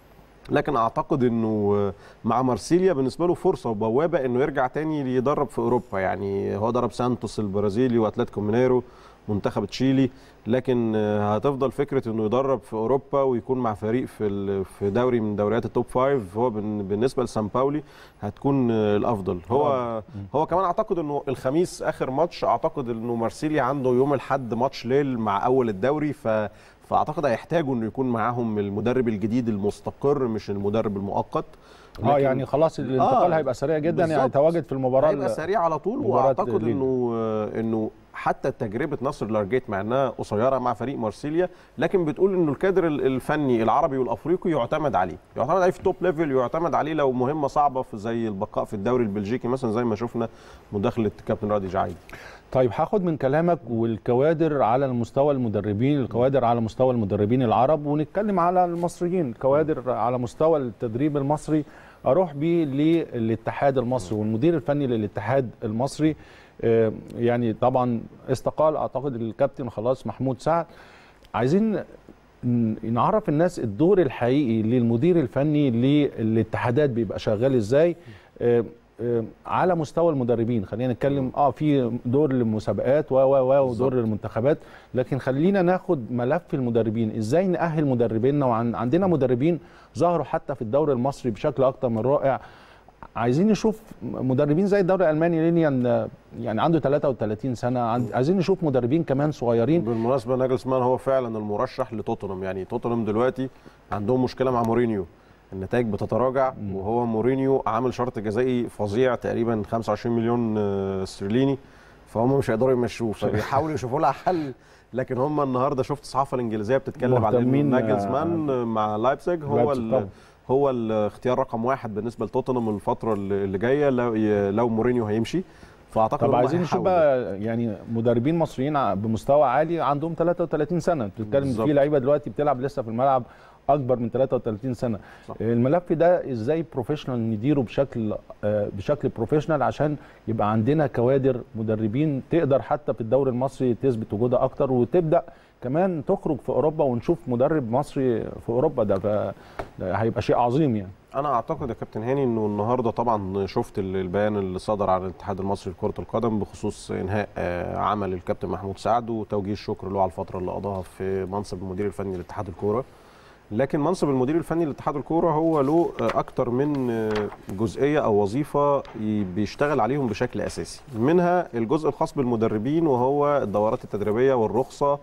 لكن اعتقد انه مع مارسيليا بالنسبه له فرصه وبوابه انه يرجع تاني يدرب في اوروبا يعني هو درب سانتوس البرازيلي واتلتيكو مينيرو منتخب تشيلي لكن هتفضل فكره انه يدرب في اوروبا ويكون مع فريق في ال- في دوري من دوريات التوب فايف هو بن- بالنسبه لسان باولي هتكون الافضل هو هو كمان اعتقد انه الخميس اخر ماتش اعتقد انه مارسيليا عنده يوم الاحد ماتش ليل مع اول الدوري ف فاعتقد هيحتاجوا انه يكون معاهم المدرب الجديد المستقر مش المدرب المؤقت اه لكن يعني خلاص الانتقال آه، هيبقى سريع جدا يعني بالظبط. تواجد في المباراه هيبقى سريع على طول مباراة واعتقد ليل. انه انه حتى تجربه نصر لارجيت مع انها قصيره مع فريق مارسيليا لكن بتقول انه الكادر ال- الفني العربي والافريقي يعتمد عليه يعتمد عليه في توب ليفل يعتمد عليه لو مهمه صعبه في زي البقاء في الدوري البلجيكي مثلا زي ما شفنا مداخله كابتن رادي جعيد طيب هاخد من كلامك والكوادر على المستوى المدربين الكوادر على مستوى المدربين العرب ونتكلم على المصريين الكوادر على مستوى التدريب المصري اروح بيه للاتحاد المصري والمدير الفني للاتحاد المصري آه، يعني طبعا استقال اعتقد الكابتن خلاص محمود سعد عايزين ن- نعرف الناس الدور الحقيقي للمدير الفني للاتحادات بيبقى شغال ازاي آه، آه، على مستوى المدربين خلينا نتكلم اه في دور للمسابقات و و و ودور للمنتخبات لكن خلينا ناخد ملف المدربين ازاي نأهل مدربينا وعندنا مدربين ظهروا حتى في الدوري المصري بشكل اكتر من رائع عايزين نشوف مدربين زي الدوري الالماني لينيان يعني عنده 33 سنه عند- عايزين نشوف مدربين كمان صغيرين بالمناسبه ناجلسمان هو فعلا المرشح لتوتنهام يعني توتنهام دلوقتي عندهم مشكله مع مورينيو النتائج بتتراجع وهو مورينيو عامل شرط جزائي فظيع تقريبا 25 مليون آه، استرليني فهم مش هيقدروا يمشوه فبيحاولوا يشوفوا لها حل لكن هم النهارده شفت الصحافه الانجليزيه بتتكلم على مهتمين، انه ناجلسمان مع لايبزيج هو لايبزيج ال- طبعا. هو الاختيار رقم واحد بالنسبه لتوتنهام الفتره اللي اللي جايه لو لو مورينيو هيمشي فاعتقد طب هم عايزين نشوف هيحاولوا. بقى يعني مدربين مصريين ع- بمستوى عالي عندهم 33 سنه بتتكلم بالظبط. في لعيبه دلوقتي بتلعب لسه في الملعب اكبر من 33 سنه صح. الملف ده ازاي بروفيشنال نديره بشكل آه، بشكل بروفيشنال عشان يبقى عندنا كوادر مدربين تقدر حتى في الدوري المصري تثبت وجودها اكتر وتبدا كمان تخرج في اوروبا ونشوف مدرب مصري في اوروبا ده ف- ده هيبقى شيء عظيم يعني انا اعتقد يا كابتن هاني انه النهارده طبعا شفت ال- البيان اللي صدر عن الاتحاد المصري لكره القدم بخصوص انهاء آه، عمل الكابتن محمود سعد وتوجيه الشكر له على الفتره اللي قضاها في منصب المدير الفني لاتحاد الكوره لكن منصب المدير الفني لاتحاد الكوره هو له آه، اكتر من آه، جزئيه او وظيفه ي- بيشتغل عليهم بشكل اساسي منها الجزء الخاص بالمدربين وهو الدورات التدريبيه والرخصه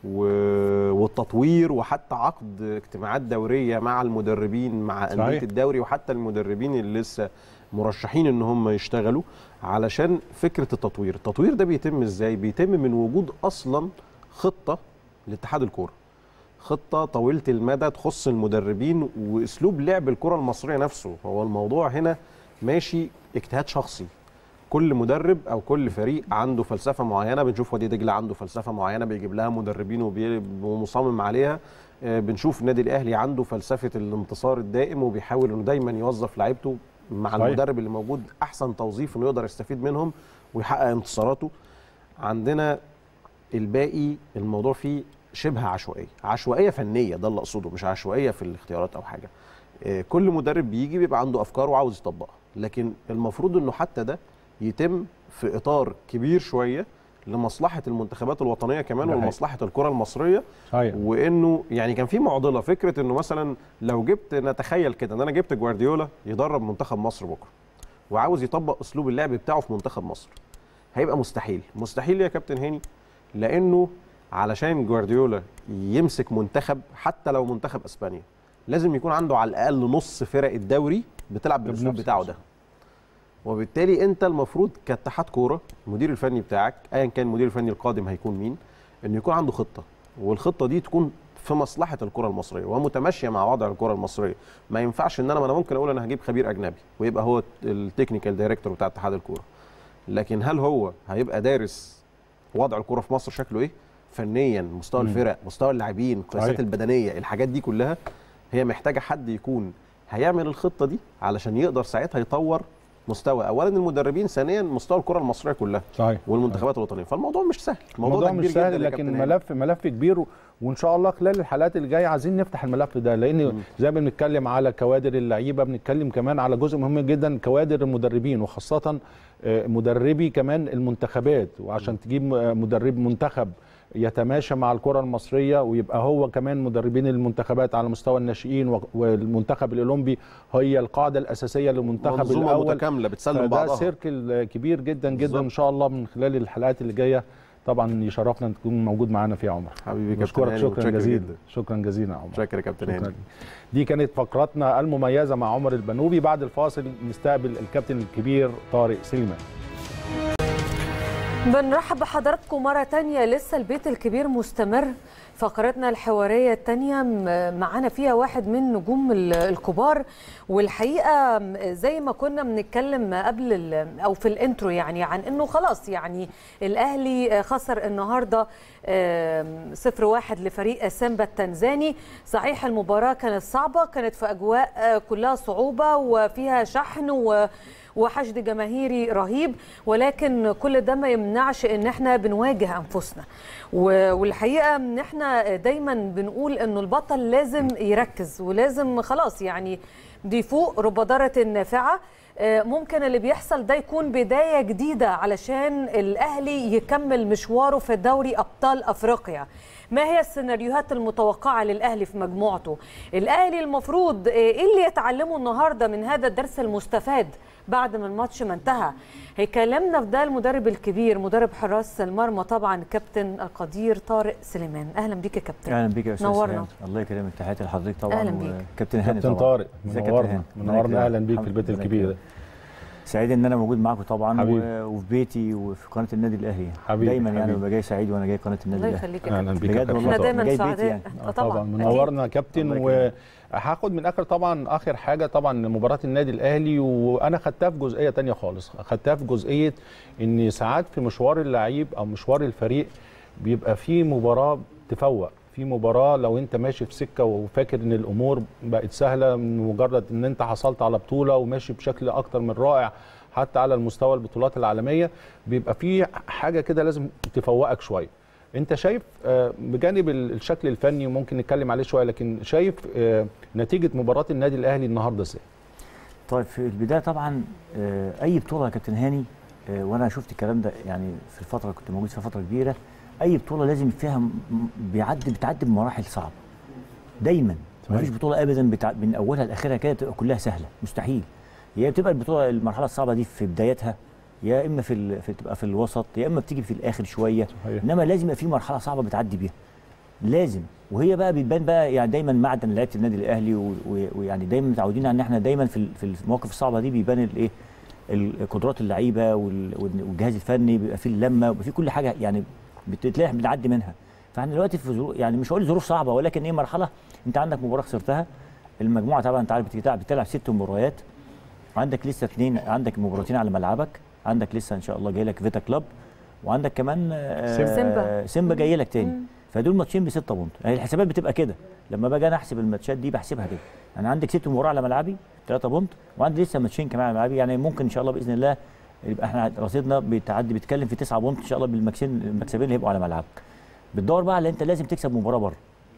و- والتطوير وحتى عقد اجتماعات دوريه مع المدربين مع صحيح. انديه الدوري وحتى المدربين اللي لسه مرشحين ان هم يشتغلوا علشان فكره التطوير التطوير ده بيتم ازاي بيتم من وجود اصلا خطه لاتحاد الكوره خطه طويله المدى تخص المدربين واسلوب لعب الكره المصريه نفسه هو الموضوع هنا ماشي اجتهاد شخصي كل مدرب او كل فريق عنده فلسفه معينه بنشوف وادي دجله عنده فلسفه معينه بيجيب لها مدربين وبي- ومصمم عليها آه، بنشوف النادي الاهلي عنده فلسفه الانتصار الدائم وبيحاول انه دايما يوظف لعيبته مع صحيح. المدرب اللي موجود احسن توظيف انه يقدر يستفيد منهم ويحقق انتصاراته عندنا الباقي الموضوع فيه شبه عشوائيه عشوائيه فنيه ده اللي اقصده مش عشوائيه في الاختيارات او حاجه آه، كل مدرب بيجي بيبقى عنده افكار وعاوز يطبقها لكن المفروض انه حتى ده يتم في اطار كبير شويه لمصلحه المنتخبات الوطنيه كمان ده حقيقي. ولمصلحه الكره المصريه صحيح وانه يعني كان في معضله فكره انه مثلا لو جبت نتخيل كده ان انا جبت جوارديولا يدرب منتخب مصر بكره وعاوز يطبق اسلوب اللعب بتاعه في منتخب مصر هيبقى مستحيل مستحيل ليه يا كابتن هاني لانه علشان جوارديولا يمسك منتخب حتى لو منتخب اسبانيا لازم يكون عنده على الاقل نص فرق الدوري بتلعب بالاسلوب بنفس بتاعه ده وبالتالي انت المفروض كاتحاد كوره المدير الفني بتاعك ايا كان المدير الفني القادم هيكون مين انه يكون عنده خطه والخطه دي تكون في مصلحه الكره المصريه ومتماشيه مع وضع الكره المصريه ما ينفعش ان انا ما انا ممكن اقول انا هجيب خبير اجنبي ويبقى هو التكنيكال دايركتور بتاع اتحاد الكوره لكن هل هو هيبقى دارس وضع الكوره في مصر شكله ايه فنيا مستوى مم. الفرق مستوى اللاعبين القياسات صحيح. البدنيه الحاجات دي كلها هي محتاجه حد يكون هيعمل الخطه دي علشان يقدر ساعتها يطور مستوى اولا المدربين ثانيا مستوى الكره المصريه كلها صحيح والمنتخبات الوطنيه فالموضوع مش سهل الموضوع ده مش كبير جداً سهل يا لكن كابتن هاني. ملف ملف كبير و- وان شاء الله خلال الحلقات اللي جايه عايزين نفتح الملف ده لان زي ما بنتكلم على كوادر اللعيبه بنتكلم كمان على جزء مهم جدا كوادر المدربين وخاصه آه، مدربي كمان المنتخبات وعشان تجيب آه، مدرب منتخب يتماشى مع الكره المصريه ويبقى هو كمان مدربين المنتخبات على مستوى الناشئين و- والمنتخب الاولمبي هي القاعده الاساسيه للمنتخب منظومه الاول متكامله بتسلم فده بعضها سيركل كبير جدا جدا بالظبط. ان شاء الله من خلال الحلقات اللي جايه طبعا يشرفنا ان تكون موجود معانا فيها يا عمر حبيبي كابتن بشكرك هاني، شكرا متشكر جزيلا جدا. شكرا جزيلا يا عمر شكرا يا كابتن شكرا هاني ليك. دي كانت فقرتنا المميزه مع عمر البنوبي بعد الفاصل نستقبل الكابتن الكبير طارق سليمان بنرحب بحضراتكم مرة تانية لسه البيت الكبير مستمر فقرتنا الحوارية التانية م- معانا فيها واحد من نجوم ال- الكبار والحقيقة م- زي ما كنا بنتكلم قبل ال- أو في الانترو يعني عن أنه خلاص يعني الأهلي خسر النهاردة آم، صفر واحد لفريق سامبا التنزاني صحيح المباراة كانت صعبة كانت في أجواء آه، كلها صعوبة وفيها شحن و وحشد جماهيري رهيب ولكن كل ده ما يمنعش ان احنا بنواجه انفسنا و- والحقيقه ان احنا دايما بنقول انه البطل لازم يركز ولازم خلاص يعني دي فوق رب ضارة نافعه آه، ممكن اللي بيحصل ده يكون بدايه جديده علشان الاهلي يكمل مشواره في دوري ابطال افريقيا ما هي السيناريوهات المتوقعه للاهلي في مجموعته الاهلي المفروض آه، ايه اللي يتعلمه النهارده من هذا الدرس المستفاد بعد ما الماتش ما انتهى هيكلمنا في ده المدرب الكبير مدرب حراس المرمى طبعا كابتن القدير طارق سليمان اهلا بيك يا كابتن اهلا بيك يا استاذ نورنا. سهام. الله يكرمك تحياتي لحضرتك طبعا أهلا بيك. كابتن هاني كابتن طبعا طارق ازيك يا كابتن منورنا هاني؟ الله منورنا يكرمك. اهلا بيك في الحمد البيت لله الكبير ده يكرمك. سعيد ان انا موجود معاكم طبعا حبيبي. و- وفي بيتي وفي قناه النادي الاهلي حبيبي، دايما يعني حبيبي. ببقى جاي سعيد وانا جاي قناه النادي الله الاهلي يخليك يا اهلا كابتن بيك يا بجد كابتن والله احنا طارق. دايما جاي بيتي سعداء يعني. آه آه طبعا طبعا أكيد. منورنا يا كابتن الله وهاخد من اخر طبعا اخر حاجه طبعا مباراه النادي الاهلي وانا خدتها في جزئيه تانية خالص خدتها في جزئيه ان ساعات في مشوار اللعيب او مشوار الفريق بيبقى في مباراه تفوق في مباراه لو انت ماشي في سكه وفاكر ان الامور بقت سهله من مجرد ان انت حصلت على بطوله وماشي بشكل اكتر من رائع حتى على المستوى البطولات العالميه بيبقى في حاجه كده لازم تفوقك شويه انت شايف آه، بجانب ال- الشكل الفني ممكن نتكلم عليه شويه لكن شايف آه، نتيجه مباراه النادي الاهلي النهارده ازاي طيب في البدايه طبعا آه، اي بطوله يا كابتن هاني آه، وانا شفت الكلام ده يعني في الفتره كنت موجود فيها فتره كبيره اي بطوله لازم فيها م- بيعدي بتعدي بمراحل صعبه دايما صحيح. مفيش بطوله ابدا بتع... من اولها لاخرها كده تبقى كلها سهله مستحيل هي بتبقى البطوله المرحله الصعبه دي في بدايتها يا اما في, ال... في تبقى في الوسط يا اما بتيجي في الاخر شويه صحيح. انما لازم يبقى في مرحله صعبه بتعدي بيها لازم وهي بقى بتبان بقى يعني دايما معدن لعيبه النادي الاهلي و- و- ويعني دايما متعودين على ان احنا دايما في ال- في المواقف الصعبه دي بيبان الايه ال- قدرات اللعيبه وال- وال- والجهاز الفني بيبقى فيه اللمه وبيبقى فيه كل حاجه يعني بتلاقي إحنا بنعدي منها فاحنا دلوقتي في ظروف يعني مش هقول ظروف صعبه ولكن ايه مرحله انت عندك مباراه خسرتها المجموعه طبعا انت عارف بتلعب بتلعب ست مباريات عندك لسه اثنين عندك مباراتين على ملعبك عندك لسه ان شاء الله جاي لك فيتا كلوب وعندك كمان آه، سيمبا. سيمبا جاي لك تاني فدول ماتشين بستة بونت هي الحسابات بتبقى كده لما باجي انا احسب الماتشات دي بحسبها كده انا عندك ست مباراه على ملعبي 3 بونت وعندي لسه ماتشين كمان على ملعبي يعني ممكن ان شاء الله باذن الله يبقى احنا رصيدنا بيتعدي بيتكلم في 9 بونت ان شاء الله بالمكسبين المكسبين اللي هيبقوا على ملعبك بتدور بقى على انت لازم تكسب مباراه بره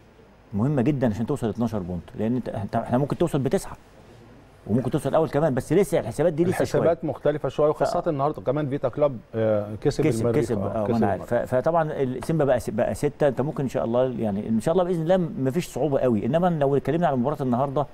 مهمه جدا عشان توصل 12 بونت لان انت انت- احنا ممكن توصل بتسعه وممكن توصل الاول كمان بس لسه الحسابات دي لسه شويه الحسابات مختلفه شويه وخاصه النهارده كمان فيتا كلوب آه، كسب كسب المريخ كسب آه، اه كسب ما انا عارف المريخ. ف- فطبعا السيمبا بقى بقى سته انت ممكن ان شاء الله يعني ان شاء الله باذن الله ما فيش صعوبه قوي انما لو اتكلمنا على مباراه النهارده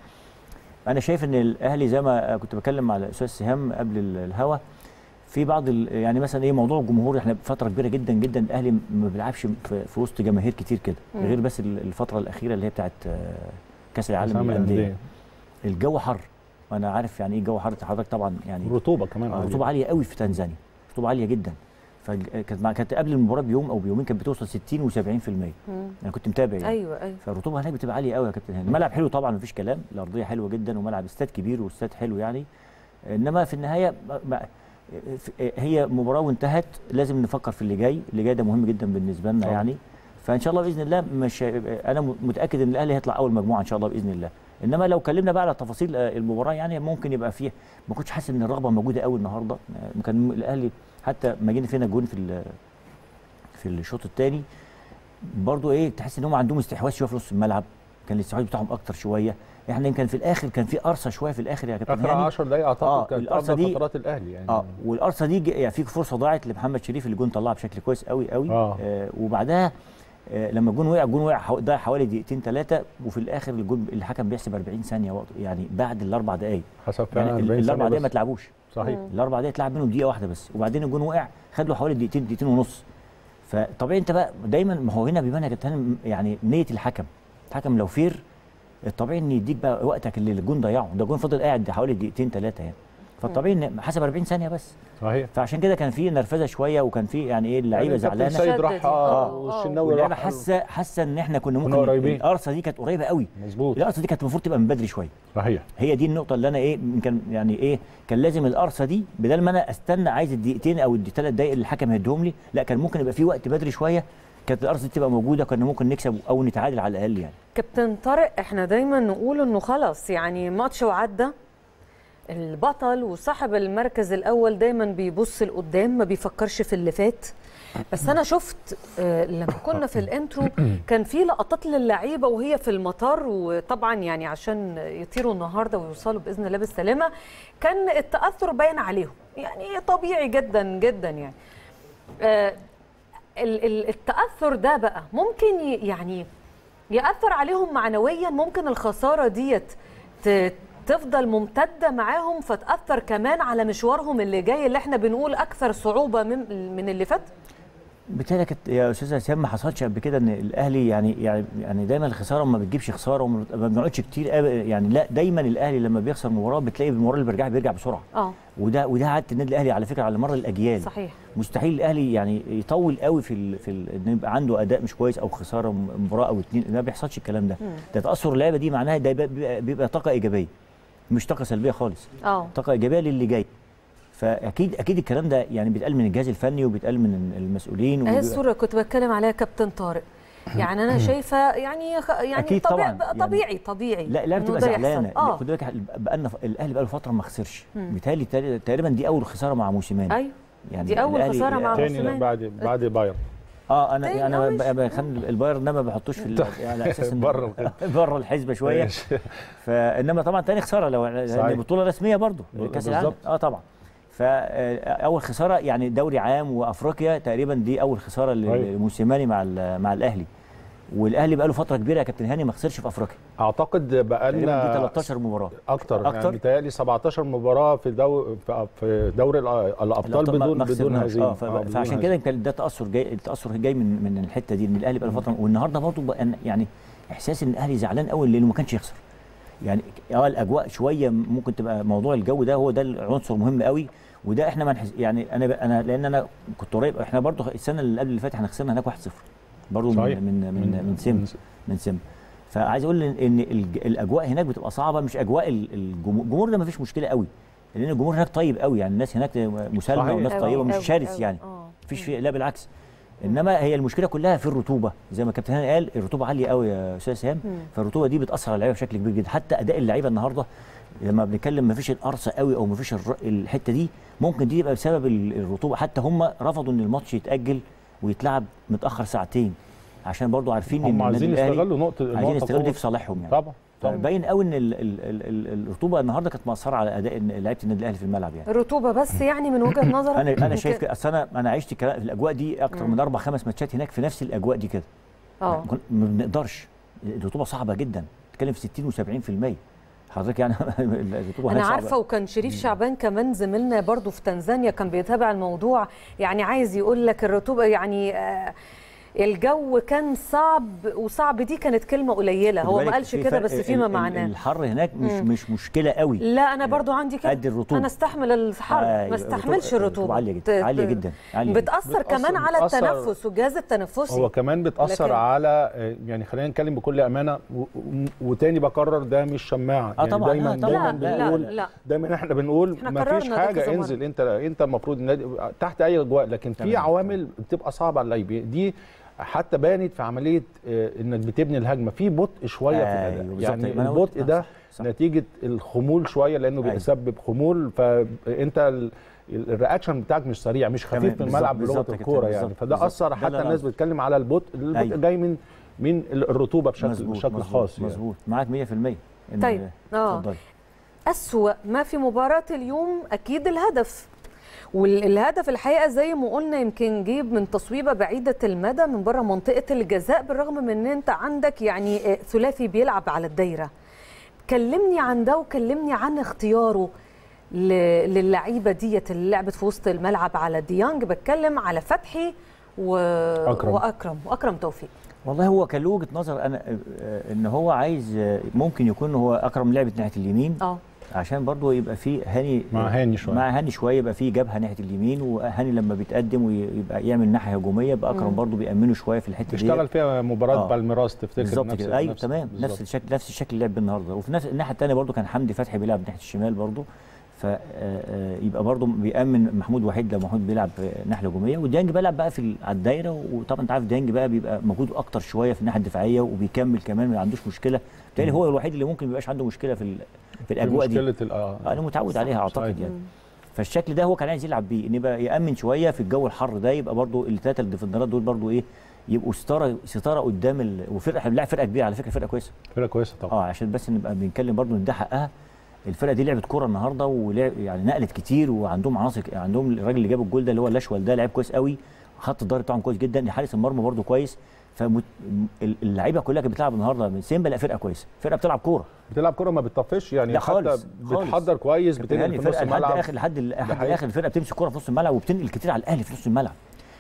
انا شايف ان الاهلي زي ما كنت بتكلم مع الاستاذ سهام قبل ال- الهوا في بعض ال- يعني مثلا ايه موضوع الجمهور احنا فتره كبيره جدا جدا الاهلي ما بيلعبش في, في وسط جماهير كتير كده مم. غير بس ال- الفتره الاخيره اللي هي بتاعت آه، كاس العالم سامي للانديه الأندية. الجو حر وانا عارف يعني ايه الجو حر حضرتك طبعا يعني رطوبه كمان آه، عالية. رطوبه عاليه قوي في تنزانيا رطوبه عاليه جدا فكانت مع- كانت قبل المباراه بيوم او بيومين كانت بتوصل 60 و70% مم. انا كنت متابع يعني ايوه ايوه فالرطوبه هناك بتبقى عاليه قوي يا كابتن هاني الملعب حلو طبعا مفيش كلام الارضيه حلوه جدا وملعب استاد كبير واستاد حلو يعني انما في النهايه ما- ما- في- هي مباراه وانتهت لازم نفكر في اللي جاي اللي جاي ده مهم جدا بالنسبه لنا طبعا. يعني فان شاء الله باذن الله مش انا متاكد ان الاهلي هيطلع اول مجموعه ان شاء الله باذن الله انما لو اتكلمنا بقى على تفاصيل آه، المباراه يعني ممكن يبقى فيه ما كنتش حاسس ان الرغبه موجوده قوي النهارده آه، كان الاهلي حتى ما جينا فينا جون في ال- في الشوط الثاني برضو ايه تحس ان هم عندهم استحواذ شويه في نص الملعب كان الاستحواذ بتاعهم اكتر شويه احنا يمكن في الاخر كان في قرصه شويه في الاخر يا كابتن اخر هاني 10 دقائق آه، اعتقد كانت القرصة افضل دي- فترات الاهلي يعني اه والقرصه دي ج- يعني في فرصه ضاعت لمحمد شريف اللي جون طلعها بشكل كويس قوي قوي آه. آه وبعدها آه لما الجون وقع الجون وقع حو- ضيع حوالي دقيقتين ثلاثه وفي الاخر الجون الحكم بيحسب 40 ثانيه وقت يعني بعد الاربع دقائق حسب فعلا يعني 40 الاربع ثانيه دقائق ما بس. تلعبوش صحيح الاربع دقائق اتلعب منهم دقيقه واحده بس وبعدين الجون وقع خد له حوالي دقيقتين دقيقتين ونص فطبيعي انت بقى دايما ما هو هنا بيبان يا كابتن هاني يعني نيه الحكم الحكم لو فير الطبيعي ان يديك بقى وقتك اللي الجون ضيعه ده الجون فضل قاعد حوالي دقيقتين ثلاثه يعني فالطبيعي ان حسب 40 ثانيه بس صحيح فعشان كده كان في نرفزه شويه وكان في يعني ايه اللعيبه يعني كابتن زعلانه سيد راح شدت. اه آه. والشناوي واللعيبه راح حاسه حاسه ان احنا كنا كنا ممكن قريبين. القرصه دي كانت قريبه قوي مظبوط القرصه دي كانت المفروض تبقى من بدري شويه صحيح هي دي النقطة اللي أنا إيه كان يعني إيه كان لازم القرصة دي بدل ما أنا أستنى عايز الدقيقتين أو الثلاث دقايق اللي الحكم هيديهم لي لا كان ممكن يبقى في وقت بدري شوية كانت القرصة دي تبقى موجودة كنا ممكن نكسب أو نتعادل على الأقل يعني كابتن طارق احنا دايما نقول انه خلاص يعني ماتش وعدى البطل وصاحب المركز الاول دايما بيبص لقدام ما بيفكرش في اللي فات بس انا شفت آه، لما كنا في الانترو كان في لقطات للعيبه وهي في المطار وطبعا يعني عشان يطيروا النهارده ويوصلوا باذن الله بالسلامه كان التاثر باين عليهم يعني طبيعي جدا جدا يعني آه، ال- ال- التاثر ده بقى ممكن ي- يعني ياثر عليهم معنويا ممكن الخساره ديت ت- تفضل ممتده معاهم فتاثر كمان على مشوارهم اللي جاي اللي احنا بنقول اكثر صعوبه من من اللي فات بالتالي كانت يا استاذ هشام ما حصلش قبل كده ان الاهلي يعني يعني يعني دايما الخساره ما بتجيبش خساره وما بت- ما بنقعدش كتير أب- يعني لا دايما الاهلي لما بيخسر مباراه بتلاقي المباراه اللي بيرجع بيرجع بسرعه اه وده وده عاده النادي الاهلي على فكره على مر الاجيال صحيح مستحيل الاهلي يعني يطول قوي في ال في ال ان يبقى عنده اداء مش كويس او خساره م- مباراه او اتنين ما بيحصلش الكلام ده ده تاثر اللعيبه دي معناها ده بيبقى, بيبقى, بيبقى طاقه ايجابيه مش طاقه سلبيه خالص اه طاقه ايجابيه للي جاي فاكيد اكيد الكلام ده يعني بيتقال من الجهاز الفني وبيتقال من المسؤولين اهي وبيبقى- الصوره كنت بتكلم عليها كابتن طارق يعني انا شايفه يعني خ- يعني أكيد طبيعي طبعاً، يعني طبيعي طبيعي لا لا إنه بتبقى ده يحصل. زعلانه اه خد بالك بقى لنا الاهلي بقى له فتره ما خسرش بالتالي تقريبا- تقريبا دي اول خساره مع موسيماني ايوه يعني دي أول الأهلي- خسارة مع تاني موسيماني. بعد بعد بايرن اه انا تاني، انا آه، ب- ب- بخلي البايرن ده ما بحطوش في ال- يعني على اساس إن- بره كده. بره الحسبه شويه ماشي. فانما طبعا تاني خساره لو صحيح. يعني بطوله رسميه برضو كاس بالظبط. العالم اه طبعا فاول خساره يعني دوري عام وافريقيا تقريبا دي اول خساره ل- أيوة. لموسيماني مع ال- مع الاهلي والاهلي بقى له فتره كبيره يا كابتن هاني ما خسرش في افريقيا اعتقد بقى تقريبا دي لنا 13 مباراه اكتر أكتر؟ يعني متهيألي 17 مباراه في دو في- في دوري الأ- الابطال الأبطال ما- بدون ما بدون خسرناش. هزيمه اه ف- آه، بدون فعشان هزيمة. كده يمكن ده تاثر جاي التاثر جاي من من الحته دي ان الاهلي بقى له فتره والنهارده برضه بقى إن- يعني احساس ان الاهلي زعلان قوي لانه ما كانش يخسر يعني اه الاجواء شويه ممكن تبقى موضوع الجو ده هو ده العنصر مهم قوي وده احنا ما نحس يعني انا ب- انا لان انا كنت قريب احنا برضه السنه اللي قبل اللي فاتت احنا خسرنا هناك 1-0 برضه من صحيح. من من من سم من سم فعايز اقول ان إن الج- الاجواء هناك بتبقى صعبه مش اجواء ال- الجمهور الجمهور ده ما فيش مشكله قوي لان الجمهور هناك طيب قوي يعني الناس هناك مسالمه صحيح. وناس أوي، طيبه مش أوي، شرس أوي. يعني آه. مفيش فيه لا بالعكس انما هي المشكله كلها في الرطوبه زي ما كابتن هاني قال الرطوبه عاليه قوي يا استاذ سام فالرطوبه دي بتاثر على اللعيبه بشكل كبير جدا حتى اداء اللعيبه النهارده لما بنتكلم مفيش القرصه قوي او مفيش الر- الحته دي ممكن دي يبقى بسبب ال- الرطوبه حتى هم رفضوا ان الماتش يتاجل ويتلعب متاخر ساعتين عشان برضو عارفين ان هم النادي عايزين الأهلي يستغلوا نقطه عايزين النقطة يستغلوا دي قوة. في صالحهم يعني طبعا طبعا باين قوي ان ال- ال- ال- ال- الرطوبه النهارده كانت مأثره على اداء لعيبه النادي الاهلي في الملعب يعني الرطوبه بس يعني من وجهه نظرك انا انا ممكن- شايف كده اصل انا انا عشت كلا- الاجواء دي اكتر من اربع خمس ماتشات هناك في نفس الاجواء دي كده اه كن- ما بنقدرش الرطوبه صعبه جدا تتكلم في 60 و70% حضرتك يعني الرطوبه انا هناك صعبة. عارفه وكان شريف شعبان كمان زميلنا برضو في تنزانيا كان بيتابع الموضوع يعني عايز يقول لك الرطوبه يعني آه الجو كان صعب وصعب دي كانت كلمه قليله خد هو بالك ما قالش في كده فرق بس ال- فيما ال- معناه الحر هناك مش مش مشكله قوي لا انا برضو عندي كده قد الرطوبة. انا استحمل الحر أيوة، ما استحملش الرطوبة- الرطوبه عالية جدا، ت- عالية ت- جدا، عالية جدا. بتاثر كمان بتأثر- على بتأثر- التنفس والجهاز التنفسي هو كمان بتاثر لكن- على آه، يعني خلينا نتكلم بكل امانه و- و- وتاني بكرر ده مش شماعه آه يعني طبعاً، دايما آه طبعاً. دايما لا لا بنقول لا دايما احنا بنقول إحنا ما قررنا فيش ده حاجه كذا مرة. انزل انت انت المفروض النادي تحت اي اجواء لكن في تمام. عوامل بتبقى صعبه على اللعيبه دي حتى بانت في عمليه آه، انك بتبني الهجمه في بطء شويه في أيوة الاداء بالظبط. يعني ما أنا قلت- البطء آه، ده صح، صح. نتيجه الخمول شويه لانه أيوة. بيسبب خمول فانت ال- الرياكشن بتاعك مش سريع مش تمام، خفيف في بالظبط، الملعب بلغه بالظبط كده، الكوره يعني بالظبط، فده بالظبط. اثر ده حتى اللي أنا الناس قصدي. بتتكلم على البطء البطء أيوة. جاي من من الرطوبه بشكل مظبوط، بشكل مظبوط، خاص يعني مظبوط معاك 100% إن- طيب، آه. اتفضلي أسوأ ما في مباراة اليوم أكيد الهدف والهدف الحقيقة زي ما قلنا يمكن جيب من تصويبة بعيدة المدى من بره منطقة الجزاء بالرغم من ان انت عندك يعني آه، ثلاثي بيلعب على الدايرة كلمني عن ده وكلمني عن اختياره ل- للعيبة ديت اللي لعبت في وسط الملعب على ديانج بتكلم على فتحي و... أكرم. وأكرم وأكرم توفيق والله هو كان له وجهه نظر انا آه، ان هو عايز آه، ممكن يكون هو اكرم لعبه ناحيه اليمين اه عشان برضه يبقى في هاني مع هاني شوية. مع هاني شويه يبقى في جبهه ناحيه اليمين وهاني لما بيتقدم ويبقى يعمل ناحيه هجوميه يبقى اكرم برضه بيامنه شويه في الحته دي اشتغل فيها مباراه آه. بالميراس تفتكر بالظبط نفس- كده ايوه نفس- تمام بالظبط. نفس الشكل نفس الشكل اللي لعب النهارده وفي نفس الناحيه الثانيه برضه كان حمدي فتحي بيلعب ناحيه الشمال برضه فيبقى برضه بيامن محمود وحيد لو محمود بيلعب ناحيه هجوميه وديانج بيلعب بقى في ال- على الدايره وطبعا انت عارف ديانج بقى بيبقى موجود اكتر شويه في الناحيه الدفاعيه وبيكمل كمان ما عندوش مشكله بالتالي هو الوحيد اللي ممكن ما يبقاش عنده مشكله في ال- في في الاجواء دي مشكله ال- اه انا متعود عليها اعتقد صحيح. يعني فالشكل ده هو كان عايز يلعب بيه ان يبقى يامن شويه في الجو الحر ده يبقى برضو الثلاثه الديفندرات دول برضو ايه يبقوا ستاره ستاره قدام ال... وفرقه احنا بنلعب فرقه كبيره على فكره فرقه كويسه فرقه كويسه طبعا اه عشان بس نبقى بنتكلم برضو ان ده حقها الفرقه دي لعبت كوره النهارده ولعب يعني نقلت كتير وعندهم عناصر عندهم الراجل اللي جاب الجول ده اللي هو الاشول ده لعب كويس قوي خط الظهر بتاعهم كويس جدا حارس المرمى برضو كويس فاللعيبه كلها كانت بتلعب النهارده من سيمبا لا فرقه كويسه فرقه بتلعب كوره بتلعب كوره ما بتطفش يعني لا حتى خالص، خالص. بتحضر كويس كابتن بتنقل هاني في نص فرقه لحد الملعب اخر لحد ال- لحد حقيقي. اخر الفرقه بتمسك كوره في نص الملعب وبتنقل كتير على الاهلي في نص الملعب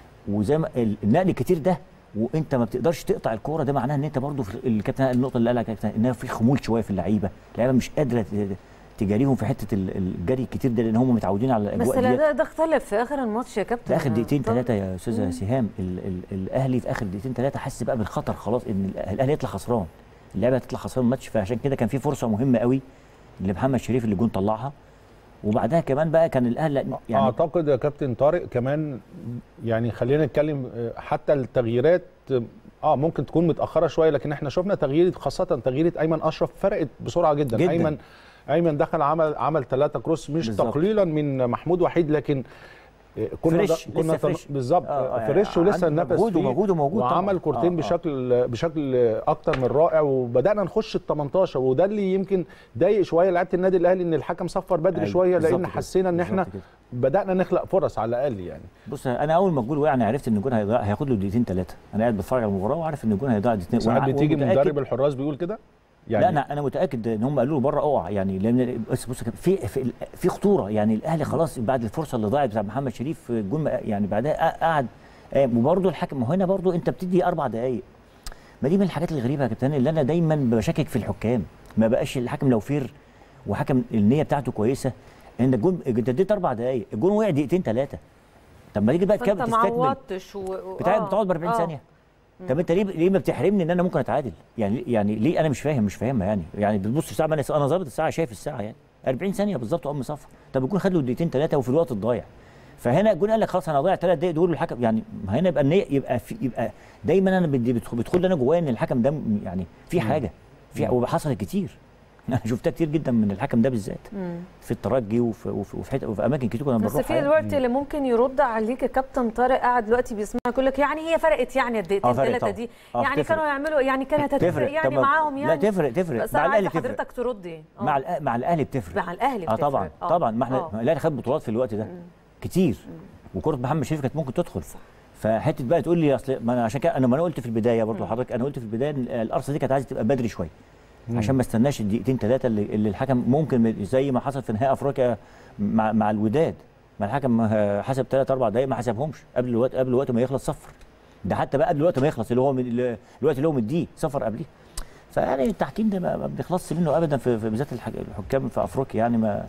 وزي ما ال- النقل الكتير ده وانت ما بتقدرش تقطع الكوره ده معناه ان انت برضو في الكابتن النقطه اللي قالها كابتن ان في خمول شويه في اللعيبه اللعيبه مش قادره ت- تجاريهم في حته ال- الجري الكتير ده لان هم متعودين على بس الاجواء لا دي ده, ده اختلف في اخر الماتش يا كابتن في اخر دقيقتين طب- ثلاثه يا استاذه سهام ال ال الاهلي في اخر دقيقتين ثلاثه حس بقى بالخطر خلاص ان ال- الاهلي يطلع خسران اللعبه هتطلع خسران الماتش فعشان كده كان في فرصه مهمه قوي لمحمد شريف اللي جون طلعها وبعدها كمان بقى كان الاهلي يعني اعتقد يا كابتن طارق كمان يعني خلينا نتكلم آه، حتى التغييرات اه ممكن تكون متاخره شويه لكن احنا شفنا تغيير خاصه تغييره ايمن اشرف فرقت بسرعه جدا, جداً. ايمن ايمن دخل عمل عمل ثلاثه كروس مش بالظبط. تقليلا من محمود وحيد لكن آه، كنا فريش، كنا لسه طل- فريش. بالظبط آه، آه، آه يعني فريش ولسه عنده النفس مجهود فيه ومجهود وموجود طبعاً. وعمل كورتين آه، آه. بشكل بشكل اكتر من رائع وبدانا نخش ال 18 وده اللي يمكن ضايق شويه لعيبه النادي الاهلي ان الحكم صفر بدري أيوة، شويه بالظبط لان كده، حسينا ان احنا بالظبط كده. بدانا نخلق فرص على الاقل يعني بص انا اول ما الجول وقع انا عرفت ان الجول هيضيع هياخد له دقيقتين ثلاثه انا قاعد بتفرج على المباراه وعارف ان الجول هيضيع دقيقتين ساعات وأنا- بتيجي ومتأكد- مدرب الحراس بيقول كده يعني لا انا انا متاكد ان هم قالوا له بره اقع يعني لان بص بص في في, في خطوره يعني الاهلي خلاص بعد الفرصه اللي ضاعت بتاع محمد شريف الجول ما- يعني بعدها قعد قام وبرده الحكم هنا برده انت بتدي اربع دقائق ما دي من الحاجات الغريبه يا كابتن اللي انا دايما بشكك في الحكام ما بقاش الحكم لو فير وحكم النيه بتاعته كويسه ان الجون انت اديت اربع دقائق الجون وقع دقيقتين ثلاثه طب ما تيجي بقى فانت تكمل ما تستكمل عوضتش و... و- بتاع آه، بتقعد ب 40 آه. ثانيه طب انت ليه ليه ما بتحرمني ان انا ممكن اتعادل يعني يعني ليه انا مش فاهم مش فاهمها يعني يعني بتبص الساعه ما انا انا ظابط الساعه شايف الساعه يعني 40 ثانيه بالظبط وقام مصفر طب يكون خد له دقيقتين ثلاثه وفي الوقت الضايع فهنا الجون قال لك خلاص انا هضيع ثلاث دقايق دول الحكم يعني ما هنا يبقى النية يبقى في يبقى دايما انا بدي بتدخل, بتدخل انا جوايا ان الحكم ده م- يعني في حاجه في وحصلت كتير انا شفتها كتير جدا من الحكم ده بالذات مم. في الترجي وفي وفي, وفي, حتة وفي اماكن كتير كنا بس بنروح في الوقت اللي ممكن يرد عليك يا كابتن طارق قاعد دلوقتي بيسمعك يقول لك يعني هي فرقت يعني الدقيقتين آه، فرقت ثلاثه طبعاً. دي آه، يعني بتفرق. كانوا يعملوا يعني كانت هتفرق تفرق يعني طب- معاهم يعني لا تفرق تفرق بس مع انا عايزه الاهلي تفرق حضرتك تردي آه. مع الأ- مع الاهلي بتفرق مع الاهلي اه طبعا بتفرق. آه. طبعا ما احنا آه. الاهلي خد بطولات في الوقت ده كتير وكره محمد شريف كانت ممكن تدخل فحته بقى تقول لي اصل ما انا عشان كده انا ما انا قلت في البدايه برضه حضرتك انا قلت في البدايه ان القرصه دي كانت عايزه تبقى بدري شويه عشان ما استناش الدقيقتين ثلاثه اللي, اللي الحكم ممكن زي ما حصل في نهائي افريقيا مع مع الوداد ما الحكم آه، حسب ثلاث اربع دقائق ما حسبهمش قبل الوقت قبل الوقت ما يخلص صفر ده حتى بقى قبل الوقت ما يخلص اللي هو من الوقت اللي هو مديه صفر قبليه فيعني التحكيم ده ما ما بنخلصش منه ابدا في في بالذات الحك- الحكام في افريقيا يعني ما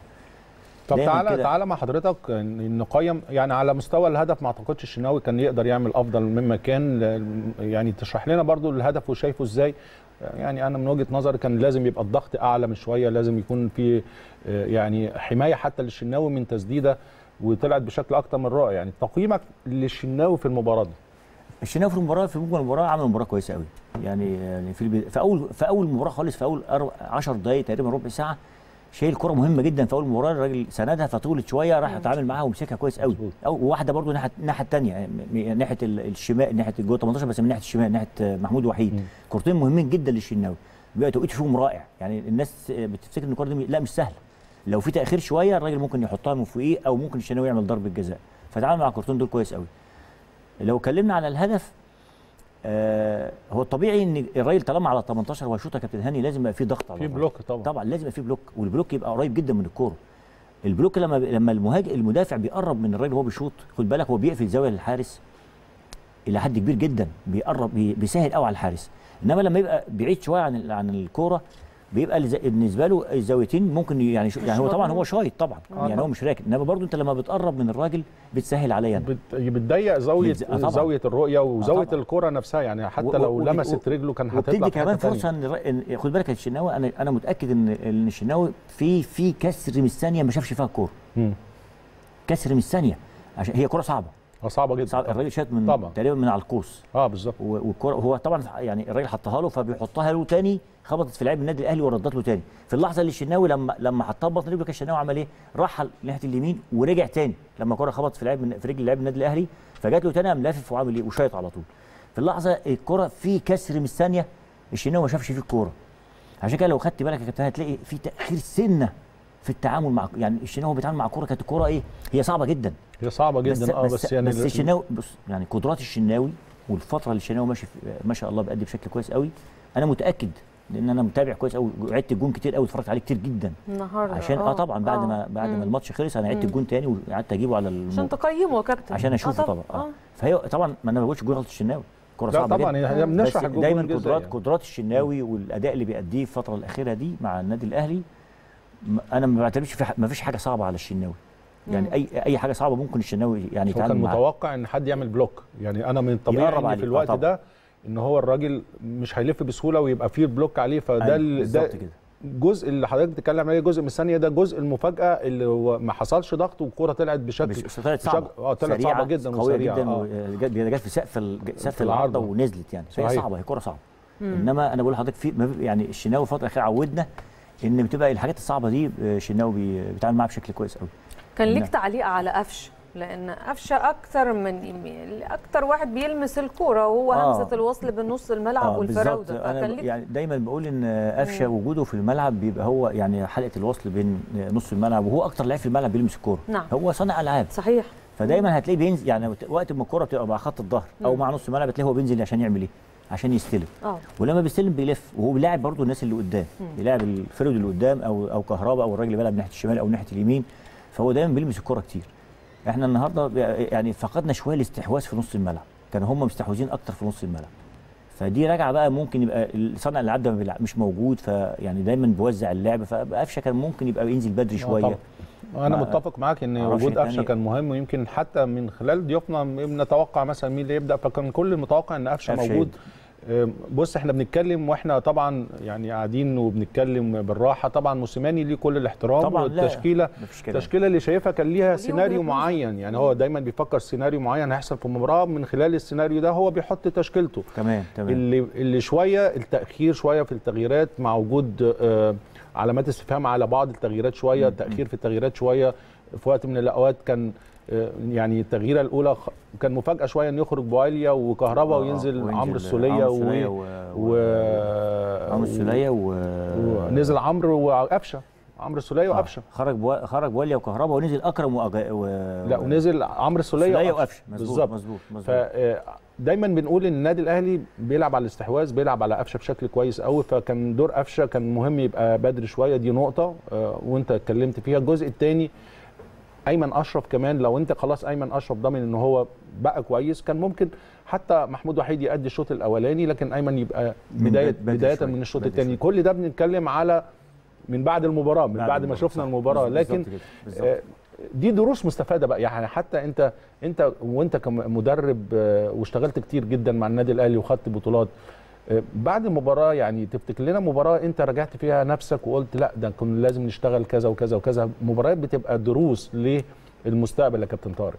طب دايماً تعالى كده. تعالى مع حضرتك ن- نقيم يعني على مستوى الهدف ما اعتقدش الشناوي كان يقدر يعمل افضل مما كان ل- يعني تشرح لنا برضو الهدف وشايفه ازاي يعني انا من وجهه نظري كان لازم يبقى الضغط اعلى من شويه لازم يكون في آه، يعني حمايه حتى للشناوي من تسديده وطلعت بشكل اكتر من رائع يعني تقييمك للشناوي في المباراه دي الشناوي في المباراه في مجمل المباراه عمل مباراه كويسه قوي يعني يعني في البداية في اول في اول مباراه خالص في اول 10 دقائق تقريبا ربع ساعه شايل كره مهمه جدا في اول مباراه الراجل سندها فطولت شويه راح اتعامل معاها ومسكها كويس قوي او وواحده برده ناحيه الناحيه الثانيه ناحيه ال- الشمال ناحيه جوه 18 بس من ناحيه الشمال ناحيه محمود وحيد كورتين مهمين جدا للشناوي بيبقى توقيت فيهم رائع يعني الناس بتفتكر ان الكره دي لا مش سهله لو في تاخير شويه الراجل ممكن يحطها من فوقيه او ممكن الشناوي يعمل ضربه جزاء فتعامل مع الكورتين دول كويس قوي لو اتكلمنا على الهدف آه هو الطبيعي ان الراجل طالما على 18 وهيشوط يا كابتن هاني لازم يبقى في ضغط على في الراجل. بلوك طبعا طبعا لازم يبقى في بلوك والبلوك يبقى قريب جدا من الكوره البلوك لما لما المهاجم المدافع بيقرب من الراجل وهو بيشوط خد بالك هو بيقفل زاويه للحارس الى حد كبير جدا بيقرب بي- بيسهل قوي على الحارس انما لما يبقى بعيد شويه عن ال- عن الكوره بيبقى الز- بالنسبه له الزاويتين ممكن يعني شو- يعني هو طبعا هو شايط طبعا يعني هو مش راكب انما برضو انت لما بتقرب من الراجل بتسهل عليا أنا. بت- بتضيق زاويه بتز- آه طبعاً. زاويه الرؤيه وزاويه طبعاً. الكره نفسها يعني حتى و- و- لو و- لمست و- رجله كان هتطلع وبتدي في كمان حتة تانية. فرصه ان الر- إن- خد بالك الشناوي انا انا متاكد ان ان الشناوي في في كسر من الثانيه ما شافش فيها الكوره مم. كسر من الثانيه عشان هي كوره صعبه اه صعبه جدا صعب طبعاً. الراجل شات من طبعاً. تقريبا من على القوس اه بالظبط و- والكوره هو طبعا يعني الراجل حطها له فبيحطها له تاني خبطت في لعيب النادي الاهلي وردت له تاني في اللحظه اللي الشناوي لما لما حطها ببطن رجله كان الشناوي عمل ايه؟ راح ناحيه اليمين ورجع تاني لما الكوره خبطت في لعيب من- في رجل لاعب النادي الاهلي فجات له تاني قام لافف وعامل ايه؟ وشايط على طول في اللحظه الكوره في كسر من الثانيه الشناوي ما شافش فيه الكوره عشان كده لو خدت بالك يا كابتن هتلاقي في تاخير سنه في التعامل مع يعني الشناوي بيتعامل مع الكوره كانت الكوره ايه؟ هي صعبه جدا هي صعبه جدا اه بس, يعني بس الشناوي بص يعني قدرات الشناوي والفتره اللي الشناوي ماشي في- ما شاء الله بيأدي بشكل كويس قوي انا متاكد لان انا متابع كويس قوي عدت الجون كتير قوي اتفرجت عليه كتير جدا النهارده عشان اه طبعا بعد ما بعد ما الماتش خلص انا عدت الجون تاني وقعدت اجيبه على الم... عشان تقيمه يا كابتن عشان اشوفه آه طبعا اه فهي طبعا ما انا ما بقولش جون غلط الشناوي كوره لا صعبه طبعا جدا هي بنشرح بس الجون دايما الجزائي قدرات يعني. قدرات الشناوي والاداء اللي بيأديه الفتره الاخيره دي مع النادي الاهلي م- انا ما بعتبرش في ح- ما فيش حاجه صعبه على الشناوي يعني اي اي حاجه صعبه ممكن الشناوي يعني هو كان يتعامل معاها متوقع ان حد يعمل بلوك يعني انا من الطبيعي يقرب إن عليه. في آه الوقت طبعاً. ده ان هو الراجل مش هيلف بسهوله ويبقى فيه بلوك عليه فده أيوة، ال- ده بالظبط كده الجزء اللي حضرتك بتتكلم عليه جزء من الثانيه ده جزء المفاجاه اللي هو ما حصلش ضغط والكوره طلعت بشكل بس طلعت صعبه بشكل- اه طلعت سريعة، صعبه جدا قويه وسريعه جدا آه. وجت جت في سقف ال- سقف في العارضه العارضة. ونزلت يعني فهي صحيح. صعبه هي كوره صعبه انما انا بقول لحضرتك في ما بي- يعني الشناوي الفتره الاخيره عودنا ان بتبقى الحاجات الصعبه دي آه، الشناوي بي- بيتعامل معاها بشكل كويس قوي كان ليك نعم. تعليق على قفش لان قفشه اكتر من اكتر واحد بيلمس الكوره وهو آه. همزه الوصل بين نص الملعب والفراوده بالظبط فكان انا ليك يعني دايما بقول ان قفشه وجوده في الملعب بيبقى هو يعني حلقه الوصل بين نص الملعب وهو اكتر لعيب في الملعب بيلمس الكوره نعم. هو صانع العاب صحيح فدايما هتلاقيه بينزل يعني وقت ما الكوره بتبقى مع خط الظهر او مع نص الملعب هتلاقيه هو بينزل عشان يعمل ايه؟ عشان يستلم اه ولما بيستلم بيلف وهو بيلاعب برضه الناس اللي قدام بيلاعب الفرد اللي قدام او او كهرباء او الراجل اللي بيلعب ناحيه الشمال او ناحيه اليمين فهو دايما بيلمس الكوره كتير احنا النهارده بي- يعني فقدنا شويه الاستحواذ في نص الملعب كانوا هم مستحوذين اكتر في نص الملعب فدي راجعه بقى ممكن يبقى صانع الالعاب ده ما بيلعب- مش موجود فيعني دايما بيوزع اللعب فقفشه كان ممكن يبقى ينزل بدري آه شويه طبعاً. انا مع- متفق معاك ان معرفش وجود قفشه التاني. كان مهم ويمكن حتى من خلال ضيوفنا بنتوقع مثلا مين اللي يبدا فكان كل المتوقع ان قفشه قفشة موجود آه، بص احنا بنتكلم واحنا طبعا يعني قاعدين وبنتكلم بالراحه طبعا موسيماني ليه كل الاحترام طبعاً، لا، والتشكيله مفيش كلام. التشكيله اللي شايفها كان ليها سيناريو وجهة نظر. معين يعني هو دايما بيفكر سيناريو معين هيحصل في المباراه من خلال السيناريو ده هو بيحط تشكيلته تمام تمام اللي اللي شويه التاخير شويه في التغييرات مع وجود آه، علامات استفهام على بعض التغييرات شويه التاخير في التغييرات شويه في وقت من الاوقات كان آه، يعني التغييره الاولى خ- كان مفاجاه شويه ان يخرج بواليا وكهربا آه، وينزل وينزل عمرو السوليه عمرو السولية و, و- و... عمرو السوليه و... ونزل عمرو وقفشه عمرو السوليه وقفشه خرج بوا... خرج بوليا وكهربا ونزل اكرم وأجا... و... لا ونزل عمرو السوليه سوليه وقفشه مظبوط بالظبط مظبوط مظبوط فدايما بنقول ان النادي الاهلي بيلعب على الاستحواذ بيلعب على قفشه بشكل كويس قوي فكان دور قفشه كان مهم يبقى بدري شويه دي نقطه آه، وانت اتكلمت فيها الجزء الثاني ايمن اشرف كمان لو انت خلاص ايمن اشرف ضامن ان هو بقى كويس كان ممكن حتى محمود وحيد يأدي الشوط الاولاني لكن ايمن يبقى من بدايه بد- بدري بدايه شوية، من الشوط بدري الثاني شوية. كل ده بنتكلم على من بعد المباراه من بعد, ما المباراة، شفنا صح. المباراه بالظبط لكن كده، بالظبط. آه، دي دروس مستفاده بقى يعني حتى انت انت وانت كمدرب آه، واشتغلت كتير جدا مع النادي الاهلي وخدت بطولات آه، بعد المباراه يعني تفتكر لنا مباراه انت رجعت فيها نفسك وقلت لا ده كنا لازم نشتغل كذا وكذا وكذا مباريات بتبقى دروس للمستقبل يا كابتن طارق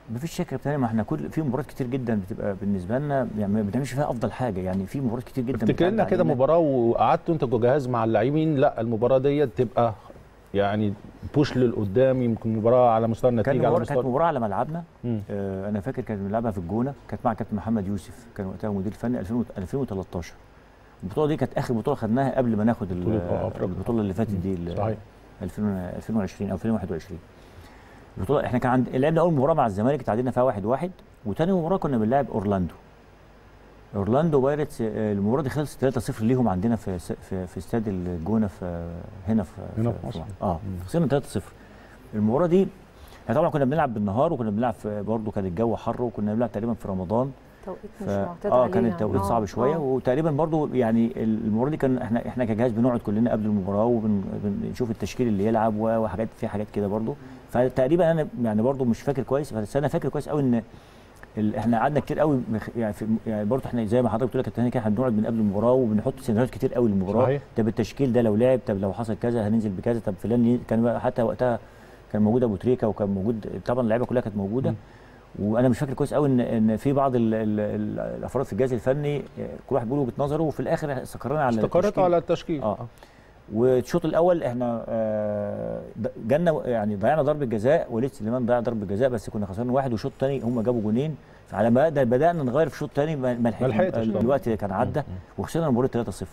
مفيش شك يا كابتن ما احنا كل في مباريات كتير جدا بتبقى بالنسبه لنا يعني ما بنعملش فيها افضل حاجه يعني في مباريات كتير جدا افتكر لنا بتعدي كده علينا. مباراه وقعدتوا انت جهاز مع اللاعبين لا المباراه ديت تبقى يعني بوش للقدام يمكن مباراه على مستوى كان النتيجه على مباراه كانت مستوى مباراه على ملعبنا مم. آه انا فاكر كانت بنلعبها في الجونه كانت مع كابتن محمد يوسف كان وقتها مدير فني 2000 2013 البطوله دي كانت اخر بطوله خدناها قبل ما ناخد ال- بطولة أفريقيا. البطوله اللي فاتت دي ال- صحيح 2000 2020 او 2021 البطوله احنا كان عند لعبنا اول مباراه مع الزمالك تعادلنا فيها 1 1 وتاني مباراه كنا بنلعب اورلاندو اورلاندو بايرتس آه، المباراه دي خلصت 3 0 ليهم عندنا في س- في في استاد الجونه في هنا في هنا في مصر. اه خسرنا 3 0 المباراه دي احنا طبعا كنا بنلعب بالنهار وكنا بنلعب في برضه كان الجو حر وكنا بنلعب تقريبا في رمضان توقيت ف... مش معتاد اه عليه كان يعني. التوقيت آه، صعب شويه آه. وتقريبا برضو يعني المباراه دي كان احنا احنا كجهاز بنقعد كلنا قبل المباراه وبنشوف التشكيل اللي يلعب و- وحاجات في حاجات كده برضو فتقريبا انا يعني برضو مش فاكر كويس بس انا فاكر كويس قوي ان ال- احنا قعدنا كتير قوي مخ- يعني في يعني برضو احنا زي ما حضرتك بتقول يا كابتن هاني كده احنا بنقعد من قبل المباراه وبنحط سيناريوهات كتير قوي للمباراه صحيح. طب التشكيل ده لو لعب طب لو حصل كذا هننزل بكذا طب فلان ي- كان بقى حتى وقتها كان موجود ابو تريكه وكان موجود طبعا اللعيبه كلها كانت موجوده مم. وانا مش فاكر كويس قوي ان ان في بعض ال ال ال الافراد في الجهاز الفني آه، كل واحد بيقول وجهه نظره وفي الاخر استقرينا على استقرتوا التشكيل. على التشكيل اه والشوط الاول احنا آه، د- جالنا يعني ضيعنا ضربه جزاء وليد سليمان ضيع ضربه جزاء بس كنا خسرنا واحد والشوط الثاني هم جابوا جونين فعلى ما بدأ- بدانا نغير في الشوط الثاني ما ما لحقت- لحقتش طبعا. الوقت كان عدى وخسرنا المباراه 3-0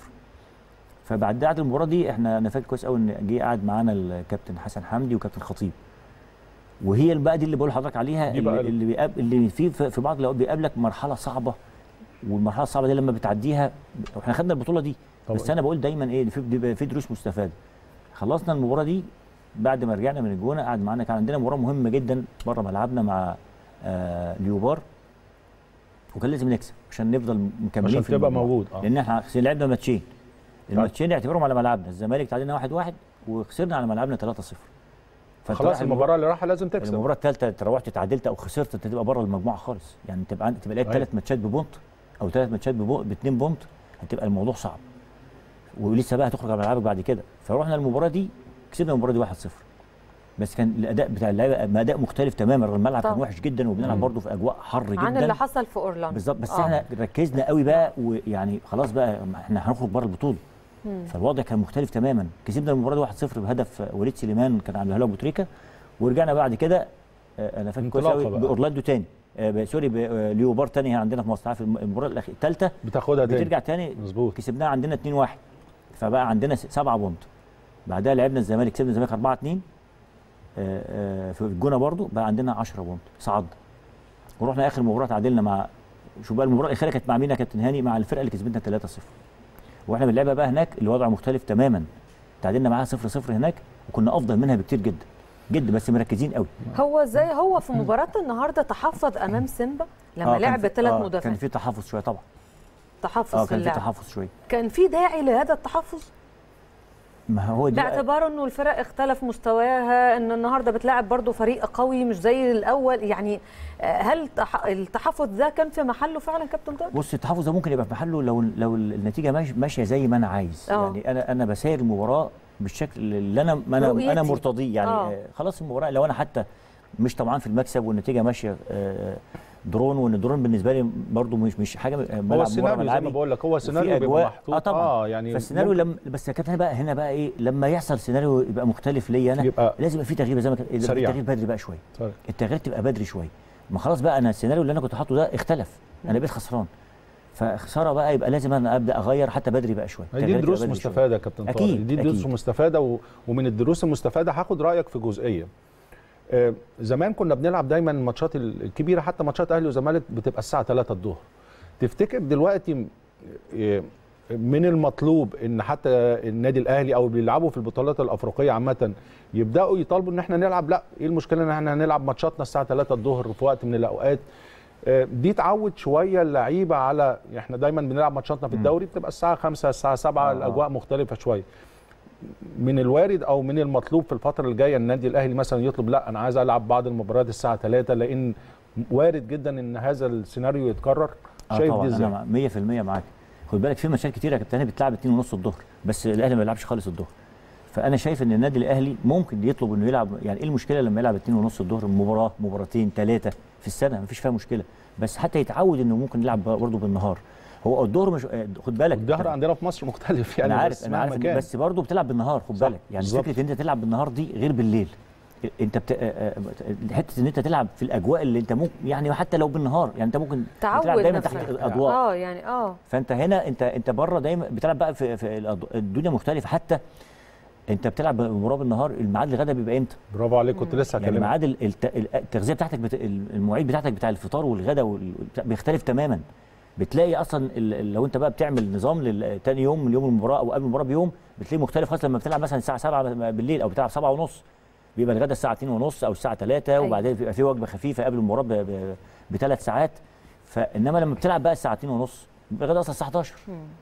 فبعد بعد المباراه دي احنا انا فاكر كويس قوي ان جه قعد معانا الكابتن حسن حمدي وكابتن خطيب وهي بقى دي اللي بقول لحضرتك عليها دي اللي, بقى اللي بيقاب اللي في في في بعض الاوقات بيقابلك مرحله صعبه والمرحله الصعبه دي لما بتعديها احنا خدنا البطوله دي طبعا. بس انا بقول دايما ايه إن في بيبقى في دروس مستفاده خلصنا المباراه دي بعد ما رجعنا من الجونه قعد معانا كان عندنا مباراه مهمه جدا بره ملعبنا مع آه ليوبار وكان لازم نكسب عشان نفضل مكملين عشان في تبقى المجموعة. موجود اه لان احنا لعبنا ماتشين الماتشين اعتبرهم على ملعبنا الزمالك تعادلنا 1 1 وخسرنا على ملعبنا 3 0 خلاص المباراه اللي رايحه لازم تكسب المباراه الثالثه انت روحت اتعادلت او خسرت انت تبقى بره المجموعه خالص يعني تبقى عندك تبقى لعبت أيوة. ثلاث ماتشات ببونت او ثلاث ماتشات ببو- باثنين بونت هتبقى الموضوع صعب ولسه بقى هتخرج على ملعبك بعد كده فروحنا المباراه دي كسبنا المباراه دي 1-0 بس كان الاداء بتاع اللعيبه اداء مختلف تماما رغم الملعب كان طبعا. وحش جدا وبنلعب برضه في اجواء حر جدا عن اللي حصل في اورلاندو بالظبط بس آه. احنا ركزنا قوي بقى ويعني خلاص بقى احنا هنخرج بره البطوله مم. فالوضع كان مختلف تماما كسبنا المباراه دي 1-0 بهدف وليد سليمان كان عاملها له ابو تريكه ورجعنا بعد كده آه، انا فاكر كويس انطلاقة قوي بقى. باورلاندو تاني آه، ب- سوري بليوبار تاني عندنا في مصر عارف الم- المباراه الأخ- الثالثه بتاخدها تاني بترجع تاني مظبوط كسبناها عندنا 2-1 فبقى عندنا س- سبعة بونت بعدها لعبنا الزمالك كسبنا الزمالك 4 2 في الجونه برضو بقى عندنا 10 بونت صعدنا ورحنا اخر مباراه تعادلنا مع شوف بقى المباراه الاخيره كانت مع مين يا كابتن هاني مع الفرقه اللي كسبتنا 3 0 واحنا بنلعبها بقى هناك الوضع مختلف تماما تعادلنا معاها 0 0 هناك وكنا افضل منها بكتير جدا جدا بس مركزين قوي هو ازاي هو في مباراه النهارده تحفظ امام سيمبا لما كان لعب في- ثلاث آه، كان مدافعين في تحفظ شويه طبعا تحفظ اه في كان في اللعب تحفظ شويه كان في داعي لهذا التحفظ ما هو دي بقى- باعتبار انه الفرق اختلف مستواها ان النهارده بتلاعب برضو فريق قوي مش زي الاول يعني آه، هل تح- التحفظ ده كان في محله فعلا كابتن طارق؟ بص التحفظ ده ممكن يبقى في محله لو لو النتيجه ماشيه ماشيه زي ما انا عايز آه. يعني انا انا بسير المباراه بالشكل اللي انا ما انا رؤيتي. انا مرتضيه يعني آه. آه. خلاص المباراه لو انا حتى مش طبعا في المكسب والنتيجه ماشيه آه، درون وان الدرون بالنسبه لي برضو مش مش حاجه هو ملعب السيناريو زي ما ملعبي بقول لك هو وفي السيناريو بيبقى أجواء. محطوط اه طبعا اه يعني فالسيناريو ممكن لما بس يا كابتن بقى هنا بقى ايه لما يحصل سيناريو يبقى مختلف ليا انا يبقى لازم يبقى في تغيير زي ما كان يبقى في سريع. تغيير بدري بقى شويه طيب. التغيير تبقى بدري شويه ما خلاص بقى انا السيناريو اللي انا كنت حاطه ده اختلف انا بقيت خسران فخساره بقى يبقى لازم انا ابدا اغير حتى بدري بقى شويه هي دي التغيير دروس تبقى بدري شوية. مستفاده يا كابتن طارق أكيد، دي دروس أكيد. مستفاده و... ومن الدروس المستفاده هاخد رايك في جزئيه آه، زمان كنا بنلعب دايما الماتشات الكبيره حتى ماتشات اهلي وزمالك بتبقى الساعه 3 الظهر تفتكر دلوقتي آه، من المطلوب ان حتى النادي الاهلي او بيلعبوا في البطولات الافريقيه عامه يبداوا يطالبوا ان احنا نلعب لا ايه المشكله ان احنا هنلعب ماتشاتنا الساعه 3 الظهر في وقت من الاوقات آه، دي تعود شويه اللعيبه على احنا دايما بنلعب ماتشاتنا في الدوري بتبقى الساعه 5 الساعه 7 آه. الاجواء مختلفه شويه من الوارد او من المطلوب في الفتره الجايه النادي الاهلي مثلا يطلب لا انا عايز العب بعض المباريات الساعه 3 لان وارد جدا ان هذا السيناريو يتكرر اه شايف طبعا دي ازاي انا مع- 100% معاك خد بالك في ماتشات كتيره يا كابتن بتلعب 2 ونص الظهر بس الاهلي ما بيلعبش خالص الظهر فانا شايف ان النادي الاهلي ممكن يطلب انه يلعب يعني ايه المشكله لما يلعب 2 ونص الظهر مباراه مباراتين ثلاثه في السنه مفيش فيها مشكله بس حتى يتعود انه ممكن يلعب برضه بالنهار هو الظهر مش آه، خد بالك الظهر عندنا في مصر مختلف يعني انا عارف بس انا عارف مهما إن- كان. بس برضه بتلعب بالنهار خد صح، بالك يعني بالظبط. فكره ان انت تلعب بالنهار دي غير بالليل انت بت... آه، آه، حته ان انت تلعب في الاجواء اللي انت ممكن يعني حتى لو بالنهار يعني انت ممكن تعود بتلعب دايما نفسك. تحت الاضواء اه يعني اه فانت هنا انت انت بره دايما بتلعب بقى في, في الأض- الدنيا مختلفه حتى انت بتلعب مباراه بالنهار الميعاد الغداء بيبقى امتى؟ برافو عليك كنت لسه يعني هكلمك ميعاد ال- الت- التغذيه بتاعتك بت... المواعيد بتاعتك بتاع الفطار والغداء وال... بيختلف تماما بتلاقي اصلا ال... لو انت بقى بتعمل نظام لل- تاني يوم من يوم المباراه او قبل المباراه بيوم بتلاقيه مختلف خالص لما بتلعب مثلا الساعه 7 بالليل او بتلعب 7 ونص بيبقى الغداء الساعه 2 ونص او الساعه 3 أيوة. وبعدين بيبقى في وجبه خفيفه قبل المباراه ب... ب... بثلاث ساعات فانما لما بتلعب بقى الساعه 2 ونص بيبقى الغداء اصلا الساعه 11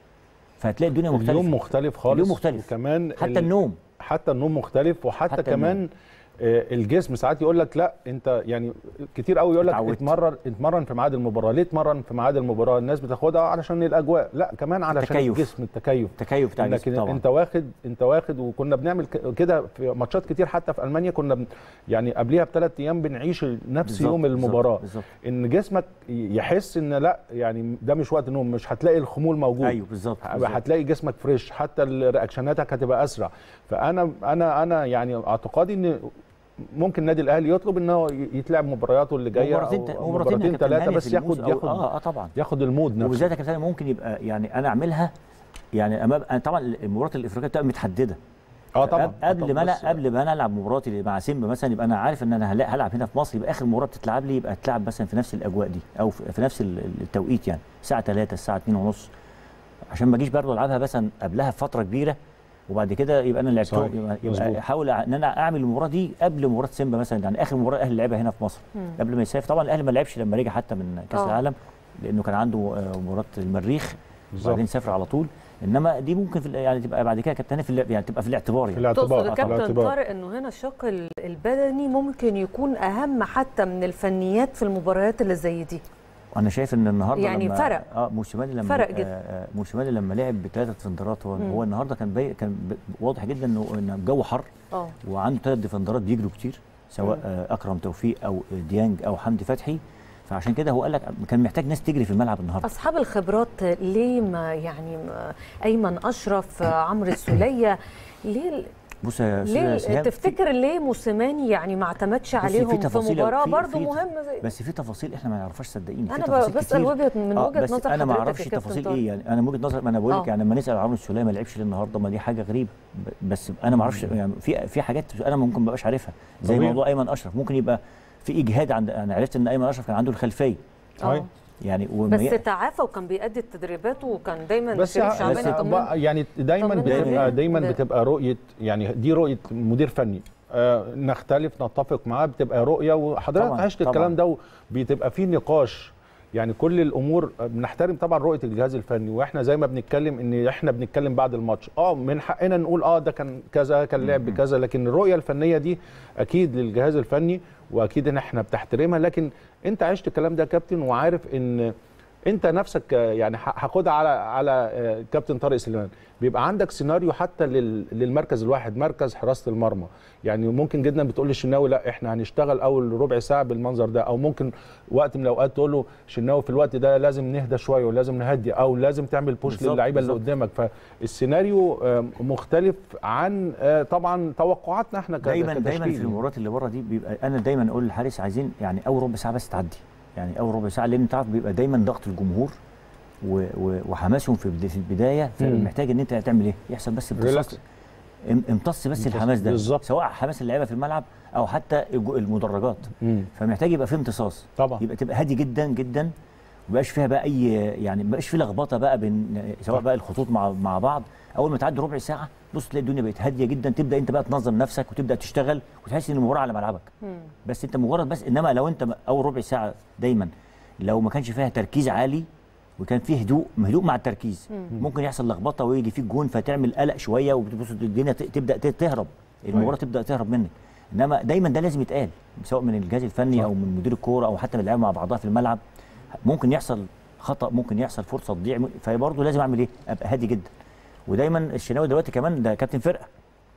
فهتلاقي الدنيا مختلفه اليوم مختلف خالص اليوم مختلف. وكمان حتى ال- النوم حتى النوم مختلف وحتى حتى كمان آه، الجسم ساعات يقول لك لا انت يعني كتير قوي يقول لك اتعودت. اتمرن اتمرن في ميعاد المباراه ليه اتمرن في ميعاد المباراه الناس بتاخدها علشان الاجواء لا كمان علشان التكيف. الجسم التكيف التكيف بتاع انك الجسم طبعا انت واخد انت واخد وكنا بنعمل ك- كده في ماتشات كتير حتى في المانيا كنا بن يعني قبليها بثلاث ايام بنعيش نفس بالظبط، يوم بالظبط، المباراه بالظبط ان جسمك يحس ان لا يعني ده مش وقت نوم مش هتلاقي الخمول موجود ايوه بالظبط بالظبط. هتلاقي جسمك فريش حتى رياكشناتك هتبقى اسرع فانا انا انا يعني اعتقادي ان ممكن النادي الاهلي يطلب ان هو يتلعب مبارياته اللي جايه مباراتين أو- تا- أو مباراتين يا مباراتين كابتن ثلاثه هاني بس في ياخد الموسم أو- ياخد اه اه طبعا ياخد المود نفسه وبالذات يا كابتن هاني ممكن يبقى يعني انا اعملها يعني أمام أنا طبعا المباريات الافريقيه بتبقى متحدده اه طبعا قبل طبعاً، ما انا بس- قبل ما انا العب مباراتي مع سيمبا مثلا يبقى انا عارف ان انا هلا- هلعب هنا في مصر يبقى اخر مباراه بتتلعب لي يبقى تلعب مثلا في نفس الاجواء دي او في في نفس ال- التوقيت يعني الساعه 3 الساعه 2 ونص عشان ما اجيش برضه العبها مثلا قبلها بفتره كبيره وبعد كده يبقى انا لعبت صحيح، يبقى, مظبوط. يبقى احاول ان انا اعمل المباراه دي قبل مباراه سيمبا مثلا يعني اخر مباراه الاهلي لعبها هنا في مصر قبل ما يسافر طبعا الاهلي ما لعبش لما رجع حتى من كاس آه. العالم لانه كان عنده آه، مباراه المريخ بالظبط. وبعدين سافر على طول انما دي ممكن في ال- يعني تبقى بعد كده كابتن في اللعب يعني تبقى في الاعتبار في يعني الاعتبار تقصد في يا كابتن الاعتبار. طارق انه هنا الشق ال- البدني ممكن يكون اهم حتى من الفنيات في المباريات اللي زي دي انا شايف ان النهارده يعني لما فرق. اه موسيماني لما فرق آه، جدا. آه، موسيماني لما لعب بثلاثه ديفندرات هو, مم. هو النهارده كان بي كان ب- واضح جدا انه ان الجو حر اه وعنده ثلاث ديفندرات بيجروا كتير سواء مم. آه، اكرم توفيق او ديانج او حمدي فتحي فعشان كده هو قال لك كان محتاج ناس تجري في الملعب النهارده اصحاب الخبرات ليه ما يعني ما ايمن اشرف عمرو السوليه ليه بص يا ليه أستاذة سهام، في- تفتكر ليه موسيماني يعني ما اعتمدش في عليهم في, تفاصيل- مباراه في- برضو في- مهمه زي بس في تفاصيل احنا ما نعرفهاش صدقيني في انا تفاصيل ب- بسال كتير. وجهه من آه، وجهه بس نظر انا ما حضرتك اعرفش يا كابتن التفاصيل طارق. ايه يعني انا من وجهه نظر ما انا بقول لك آه. يعني لما نسال عمرو السوليه ما لعبش ليه النهارده ما دي حاجه غريبه ب- بس انا ما اعرفش يعني في في حاجات انا ممكن ما ابقاش عارفها زي طبيعي. موضوع ايمن اشرف ممكن يبقى في اجهاد عند انا عرفت ان ايمن اشرف كان عنده الخلفيه صحيح. آه. يعني وما بس ي- تعافى وكان بيأدي التدريبات وكان دايما بس شريف بس شعبان يطمنه. بقى يعني دايما طمنا بتبقى عليه. دايما ده- بتبقى رؤيه يعني دي رؤيه مدير فني آه نختلف نتفق معاه بتبقى رؤيه وحضرتك طبعاً، عشت طبعاً. الكلام ده وبتبقى فيه نقاش يعني كل الامور بنحترم طبعا رؤيه الجهاز الفني واحنا زي ما بنتكلم ان احنا بنتكلم بعد الماتش اه من حقنا نقول اه ده كان كذا كان لعب بكذا لكن الرؤيه الفنيه دي اكيد للجهاز الفني واكيد ان احنا بتحترمها لكن انت عشت الكلام ده يا كابتن وعارف ان انت نفسك آه، يعني ه- هاخدها على على آه، كابتن طارق سليمان بيبقى عندك سيناريو حتى لل- للمركز الواحد مركز حراسه المرمى يعني ممكن جدا بتقول للشناوي لا احنا هنشتغل اول ربع ساعه بالمنظر ده او ممكن وقت من الاوقات تقول له شناوي في الوقت ده لازم نهدى شويه ولازم نهدي او لازم تعمل بوش بالظبط، للعيبه اللي بالظبط. قدامك فالسيناريو آه، مختلف عن آه، طبعا توقعاتنا احنا ك- دايما دايما في كتشكيل. المباريات اللي بره دي بيبقى انا دايما اقول للحارس عايزين يعني اول ربع ساعه بس تعدي يعني اول ربع ساعه لان انت عارف بيبقى دايما ضغط الجمهور و- و- وحماسهم في بد- في البدايه مم. فمحتاج ان انت تعمل ايه؟ يحصل بس امتصاص ريلاكس. ام- امتص بس امتص- الحماس ده بالظبط. سواء حماس اللعيبه في الملعب او حتى الج- المدرجات مم. فمحتاج يبقى في امتصاص طبعا يبقى تبقى هادي جدا جدا ما بقاش فيها بقى اي يعني ما بقاش في لخبطه بقى بين سواء بقى الخطوط مع مع بعض اول ما تعدي ربع ساعه بص تلاقي الدنيا بقت هاديه جدا تبدا انت بقى تنظم نفسك وتبدا تشتغل وتحس ان المباراه على ملعبك مم. بس انت مجرد بس انما لو انت اول ربع ساعه دايما لو ما كانش فيها تركيز عالي وكان فيه هدوء هدوء مع التركيز مم. ممكن يحصل لخبطه ويجي فيك جون فتعمل قلق شويه وبتبص الدنيا ت- تبدا ت- تهرب المباراه تبدا تهرب منك انما دايما ده لازم يتقال سواء من الجهاز الفني صح. او من مدير الكوره او حتى من اللعيبه مع بعضها في الملعب ممكن يحصل خطا ممكن يحصل فرصه تضيع فبرضه لازم اعمل ايه ابقى هادي جدا ودايما الشناوي دلوقتي كمان ده كابتن فرقه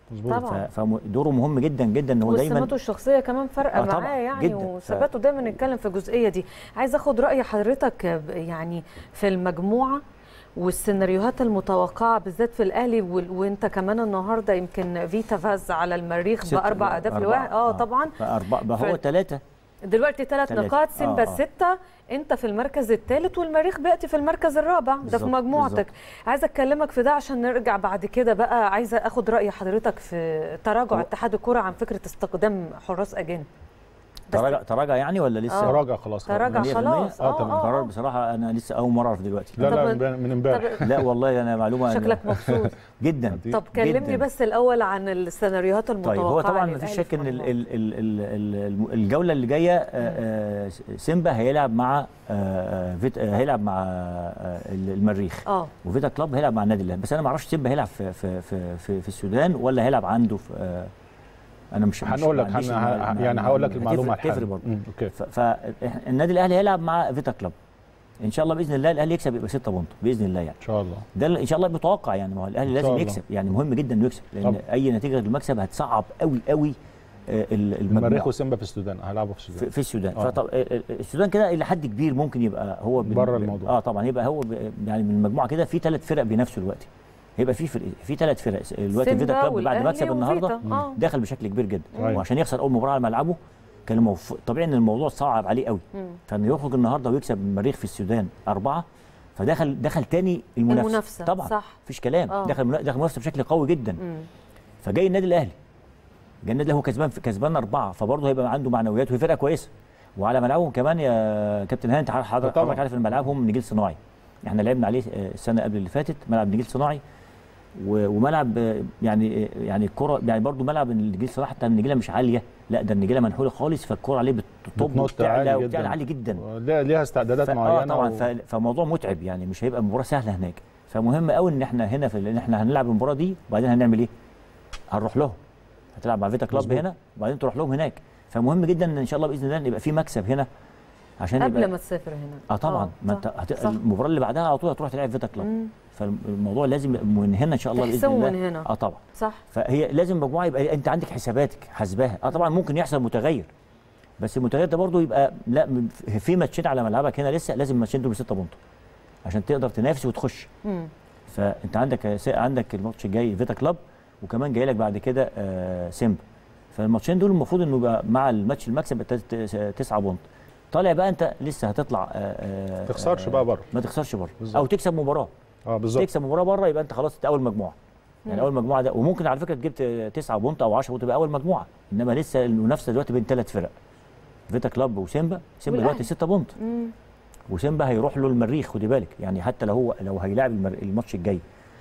مظبوط. طبعا. ف- فدوره مهم جدا جدا ان هو دايما وسماته الشخصيه كمان فارقه آه طبعاً، معاه يعني جداً. وثباته دايما نتكلم في الجزئيه دي عايز اخد راي حضرتك ب- يعني في المجموعه والسيناريوهات المتوقعه بالذات في الاهلي وال- وانت كمان النهارده يمكن فيتا فاز على المريخ ستة- باربع اهداف أربعة. لواحد اه طبعا فأربعة ما هو ف- ثلاثة دلوقتي ثلاث تلاتة. نقاط سيمبا آه، آه. سته انت في المركز الثالث والمريخ بياتي في المركز الرابع ده في بالظبط، مجموعتك بالظبط. عايزه اكلمك في ده عشان نرجع بعد كده بقى عايزه اخد راي حضرتك في تراجع هو- اتحاد الكره عن فكره استخدام حراس اجانب بس- تراجع تراجع يعني ولا لسه؟ آه. تراجع خلاص تراجع 100%؟ خلاص آه، تمام. قرار بصراحة أنا لسه أول مرة أعرف دلوقتي لا لا طب- من امبارح لا والله أنا معلومة شكلك مبسوط جدا طب كلمني جداً. بس الاول عن السيناريوهات المتوقعه طيب هو طبعا للأهلي ما فيش في شك ان ال المجموعة. ال ال ال ال الجوله اللي جايه آه، آه، سيمبا هيلعب مع آه، آه، فيت آه، هيلعب مع آه، المريخ اه وفيتا كلاب هيلعب مع النادي الاهلي بس انا ما اعرفش سيمبا هيلعب في في في في, في السودان ولا هيلعب عنده في آه، انا مش مش- هنقول لك ما عنديش هن- المع- ه- يعني هقول لك هتفرق- المعلومه هتفرق الحالية. برضه مم، اوكي فالنادي الاهلي هيلعب مع فيتا كلاب ان شاء الله باذن الله الاهلي يكسب يبقى 6 بونت باذن الله يعني ان شاء الله ده اللي ان شاء الله متوقع يعني ما هو الاهلي إن لازم شاء الله. يكسب يعني مهم جدا انه يكسب لان طبعا. اي نتيجه غير المكسب هتصعب قوي قوي آه، ال- المريخ المجموعه وسيمبا في السودان هيلعبوا في السودان في, في السودان آه. فطب آه، آه، السودان كده الى حد كبير ممكن يبقى هو بال- بره الموضوع. اه طبعا يبقى هو ب- يعني من المجموعه كده في ثلاث فرق بينافسوا دلوقتي هيبقى في فرق في ثلاث فرق دلوقتي سيمبا فيتا كلاب بعد والأهلي مكسب النهارده وفيتا. آه. دخل بشكل كبير جدا أيوة. وعشان يخسر اول مباراه على ملعبه كان الموف... طبيعي ان الموضوع صعب عليه قوي مم. فانه يخرج النهارده ويكسب المريخ في السودان اربعه فدخل دخل تاني المنافسه المنافسة، طبعا صح. مفيش كلام آه. دخل منا- دخل منافسه بشكل قوي جدا مم. فجاي النادي الاهلي جاي النادي الاهلي هو كسبان كسبان اربعه فبرضه هيبقى عنده معنويات وهي فرقه كويسه وعلى ملعبهم كمان يا كابتن هاني انت حضرتك طبعاً. حضرتك عارف ان ملعبهم نجيل صناعي احنا لعبنا عليه آه، السنه قبل اللي فاتت ملعب نجيل صناعي و- وملعب آه، يعني آه، يعني الكره يعني برضه ملعب النجيل صناعي حتى النجيله مش عاليه لا ده النجيله منحوله خالص فالكره عليه بتطب بتنط وبتعلى عالي وبتعلى جدا. عالي جدا ليها- ليها استعدادات ف- معينه اه طبعا و- ف- فموضوع متعب يعني مش هيبقى مباراه سهله هناك فمهم قوي ان احنا هنا في ان احنا هنلعب المباراه دي وبعدين هنعمل ايه؟ هنروح لهم هتلعب مع فيتا كلاب مظبوط. هنا وبعدين تروح لهم هناك فمهم جدا ان شاء الله باذن الله يبقى في مكسب هنا عشان قبل يبقى ما تسافر هنا اه طبعا ما صح. انت هت... صح. المباراه اللي بعدها على طول هتروح تلعب فيتا كلاب مم. فالموضوع لازم يبقى من هنا ان شاء الله باذن تحسمه الله من هنا. اه طبعا صح فهي لازم مجموعه يبقى انت عندك حساباتك حاسباها اه طبعا ممكن يحصل متغير بس المتغير ده برضه يبقى لا م- في ماتشين على ملعبك هنا لسه لازم الماتشين دول بستة بونت عشان تقدر تنافس وتخش مم. فانت عندك عندك الماتش الجاي فيتا كلاب وكمان جاي لك بعد كده آه، سيمبا فالماتشين دول المفروض انه يبقى مع الماتش المكسب يبقى تس- تسعة بونت طالع بقى انت لسه هتطلع آه، آه، تخسرش آه، بقى بره. ما تخسرش بره بالظبط. او تكسب مباراه اه بالظبط تكسب مباراه بره يبقى انت خلاص انت اول مجموعه يعني اول مجموعه ده وممكن على فكره تجيب 9 بونت او 10 بونت تبقى اول مجموعه انما لسه المنافسه دلوقتي بين ثلاث فرق فيتا كلاب وسيمبا سيمبا والأهلي. دلوقتي 6 بونت مم. وسيمبا هيروح له المريخ خدي بالك يعني حتى لو هو لو هيلاعب المر- الماتش الجاي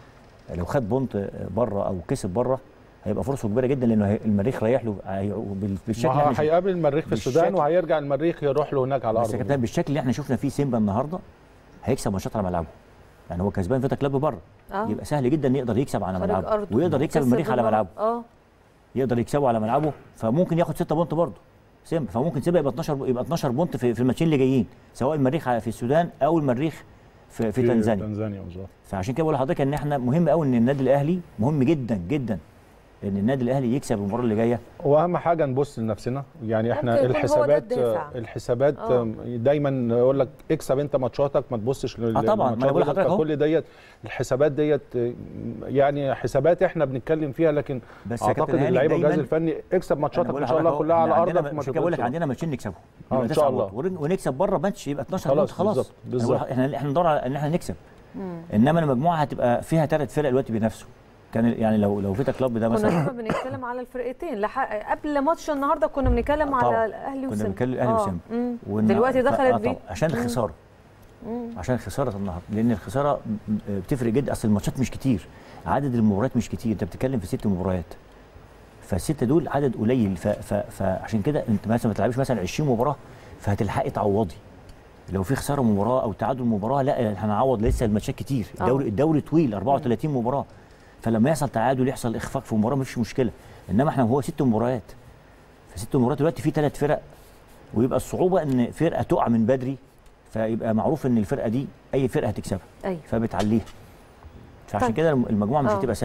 لو خد بونت بره او كسب بره هيبقى فرصه كبيره جدا لانه هي- المريخ رايح له هي- بال- بالشكل ما اللي هو احنا شفناه. هيقابل المريخ في السودان بالشكل- وهيرجع المريخ يروح له هناك على بس يا ارضه كابتن بالشكل اللي احنا شفنا فيه سيمبا النهارده هيكسب ماتشات على ملعبه يعني هو كسبان فيتا كلاب بره اه يبقى سهل جدا يقدر يكسب على خارج ملعبه أرضه. ويقدر يكسب كسب المريخ على المرة. ملعبه اه يقدر يكسبه على ملعبه فممكن ياخد 6 بونت برضه سيمبا فممكن سيمبا يبقى 12 يبقى 12 بونت في, في الماتشين اللي جايين سواء المريخ في السودان او المريخ في, في تنزانيا تنزانيا بالظبط فعشان كده بقول لحضرتك ان احنا مهم قوي ان النادي الاهلي مهم جدا جدا ان النادي الاهلي يكسب المباراه اللي جايه واهم حاجه نبص لنفسنا يعني احنا ممكن يكون هو ده الحسابات الدافع. الحسابات آه. دايما يقول لك اكسب انت ماتشاتك ما تبصش لل- آه طبعاً، ما أنا للماتشات بقول ديت. لحضرتك أهو. فكل ديت الحسابات ديت يعني حسابات احنا بنتكلم فيها لكن بس يا اعتقد كابتن هاني اللعيبه والجهاز دايماً- الفني اكسب أنا ماتشاتك بقول ان شاء الله لحضرتك كلها أهو، على إحنا ارضك عندنا وما مش بقول لك تغلبش. عندنا ماتشين نكسبهم آه، يبقى إن شاء تسعة الله. بونت. ون- ونكسب بره ماتش يبقى 12 خلاص، بونت خلاص بالظبط، أنا بالظبط. بقول احنا احنا ندور على ان احنا نكسب انما المجموعه هتبقى فيها ثلاث فرق دلوقتي بينافسوا كان يعني لو لو فيتا كلاب ده كنا مثلا دايما بنتكلم على الفرقتين لح... قبل ماتش النهارده كنا بنتكلم طبعاً. على الاهلي كنا وسيمبا بنتكلم الاهلي آه. وسيمبا مم. وإن- دلوقتي ف- آه دخلت طبعاً، بيه عشان الخساره عشان خساره النهارده لان الخساره م- بتفرق جدا اصل الماتشات مش كتير عدد المباريات مش كتير انت بتتكلم في ست مباريات فالسته دول عدد قليل ف... ف... فعشان كده انت مثلا ما تلعبش مثلا 20 مباراه فهتلحقي تعوضي لو في خساره مباراه او تعادل مباراه لا هنعوض لسه الماتشات كتير آه. الدوري الدوري طويل 34 مباراه فلما يحصل تعادل يحصل اخفاق في مباراه مفيش مشكله انما احنا هو ست مباريات فست مباريات دلوقتي في ثلاث فرق ويبقى الصعوبه ان فرقه تقع من بدري فيبقى معروف ان الفرقه دي اي فرقه هتكسبها ايوه فبتعليها فعشان طيب. كده المجموعه مش آه. هتبقى سهله يعني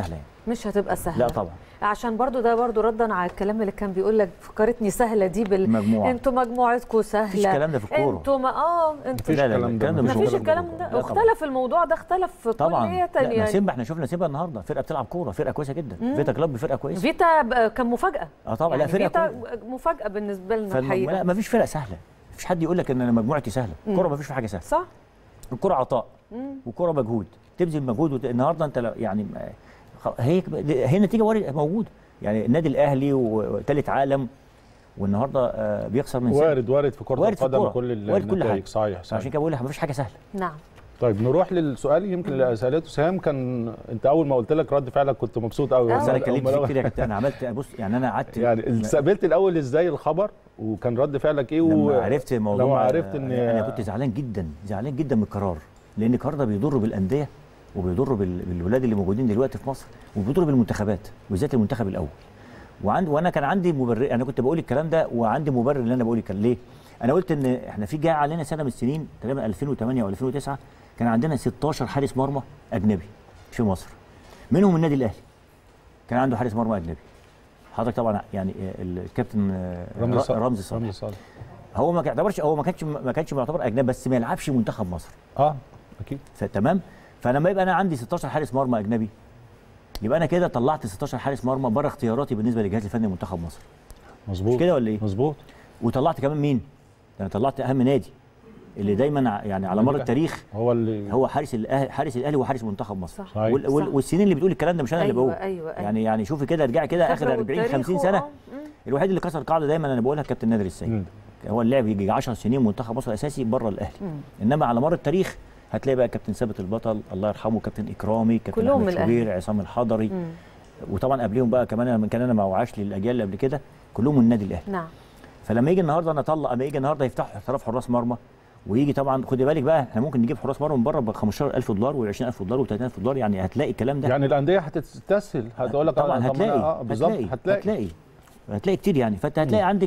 مش هتبقى سهله لا طبعا عشان برضو ده برضو ردا على الكلام اللي كان بيقول لك فكرتني سهله دي بال مجموعة. انتوا مجموعتكم سهله مفيش الكلام ده في الكورة. انتوا ما اه انتوا مفيش لا لا الكلام ده الكلام ده ما مش فيش موجود. الكلام لا ده طبعاً. اختلف الموضوع ده اختلف طبعا كلية لا يعني سيمبا احنا شفنا سيمبا النهارده فرقه بتلعب كوره فرقه كويسه جدا فيتا كلوب فرقه كويسه فيتا ب- كان مفاجاه اه طبعا لا يعني فرقه فيتا كويسة. مفاجاه بالنسبه لنا فالم... لا الحقيقه ما فيش فرق سهله مفيش حد يقول لك ان انا مجموعتي سهله الكوره ما فيش في حاجه سهله صح الكوره عطاء والكوره مجهود تبذل مجهود وت... النهارده انت لو- يعني خ- هي هي النتيجه وارد موجوده يعني النادي الاهلي وثالث عالم والنهارده آه، بيخسر من سنة. وارد وارد في كره وارد في القدم الكورة. كل وارد كل النتائج حاجة. صحيح عشان صحيح كده بقول لك ما فيش حاجه سهله نعم طيب نروح للسؤال يمكن اللي سالته سام كان انت اول ما قلت لك رد فعلك كنت مبسوط قوي آه. بس انا أول- اتكلمت أول- فيه كتير يا كابتن انا عملت بص يعني انا قعدت يعني استقبلت الاول ازاي الخبر وكان رد فعلك ايه لما عرفت الموضوع لما عرفت ان انا كنت زعلان جدا زعلان جدا من القرار لان القرار ده بيضر بالانديه وبيضر بال- بالولاد اللي موجودين دلوقتي في مصر وبيضر بالمنتخبات وبالذات المنتخب الاول وعند وانا كان عندي مبرر انا كنت بقول الكلام ده وعندي مبرر اللي انا بقول الكلام ليه انا قلت ان احنا في جاء علينا سنه من السنين تقريبا 2008 او 2009 كان عندنا 16 حارس مرمى اجنبي في مصر منهم النادي الاهلي كان عنده حارس مرمى اجنبي حضرتك طبعا يعني الكابتن رمزي صالح رمزي صالح رمزي صالح هو ما يعتبرش هو ما كانش ما كانش معتبر اجنبي بس ما يلعبش منتخب مصر اه اكيد فتمام فلما يبقى انا عندي 16 حارس مرمى اجنبي يبقى انا كده طلعت 16 حارس مرمى بره اختياراتي بالنسبه للجهاز الفني لمنتخب مصر مظبوط كده ولا ايه مظبوط وطلعت كمان مين ده انا طلعت اهم نادي اللي دايما ع- يعني على مر التاريخ هو اللي هو حارس الاهلي حارس الاهلي وحارس منتخب مصر صح. صحيح. وال وال صح. والسنين اللي بتقول الكلام ده مش انا اللي أيوة، بقول أيوة، أيوة. يعني يعني شوفي كده ارجعي كده اخر خبرة 40 والتاريخ 50 و- سنه آه. مم. الوحيد اللي كسر القاعده دايما انا بقولها كابتن نادر السيد مم. هو اللعب يجي 10 سنين منتخب مصر اساسي بره الاهلي انما على مر التاريخ هتلاقي بقى كابتن ثابت البطل الله يرحمه كابتن اكرامي كابتن كلهم احمد من الأهلي. شوبير عصام الحضري مم. وطبعا قبليهم بقى كمان أنا- كان انا ما وعاش للاجيال اللي قبل كده كلهم من النادي الاهلي نعم فلما يجي النهارده انا اطلع اما يجي النهارده يفتحوا احتراف حراس مرمى ويجي طبعا خدي بالك بقى احنا ممكن نجيب حراس مرمى من بره ب 15000 دولار و 20000 دولار و 30000 دولار يعني هتلاقي الكلام ده يعني الانديه هتستسهل هتقول لك طبعا آه، طب ما أنا- هتلاقي اه بالظبط هتلاقي هتلاقي هتلاقي هتلاقي كتير يعني فانت هتلاقي عندك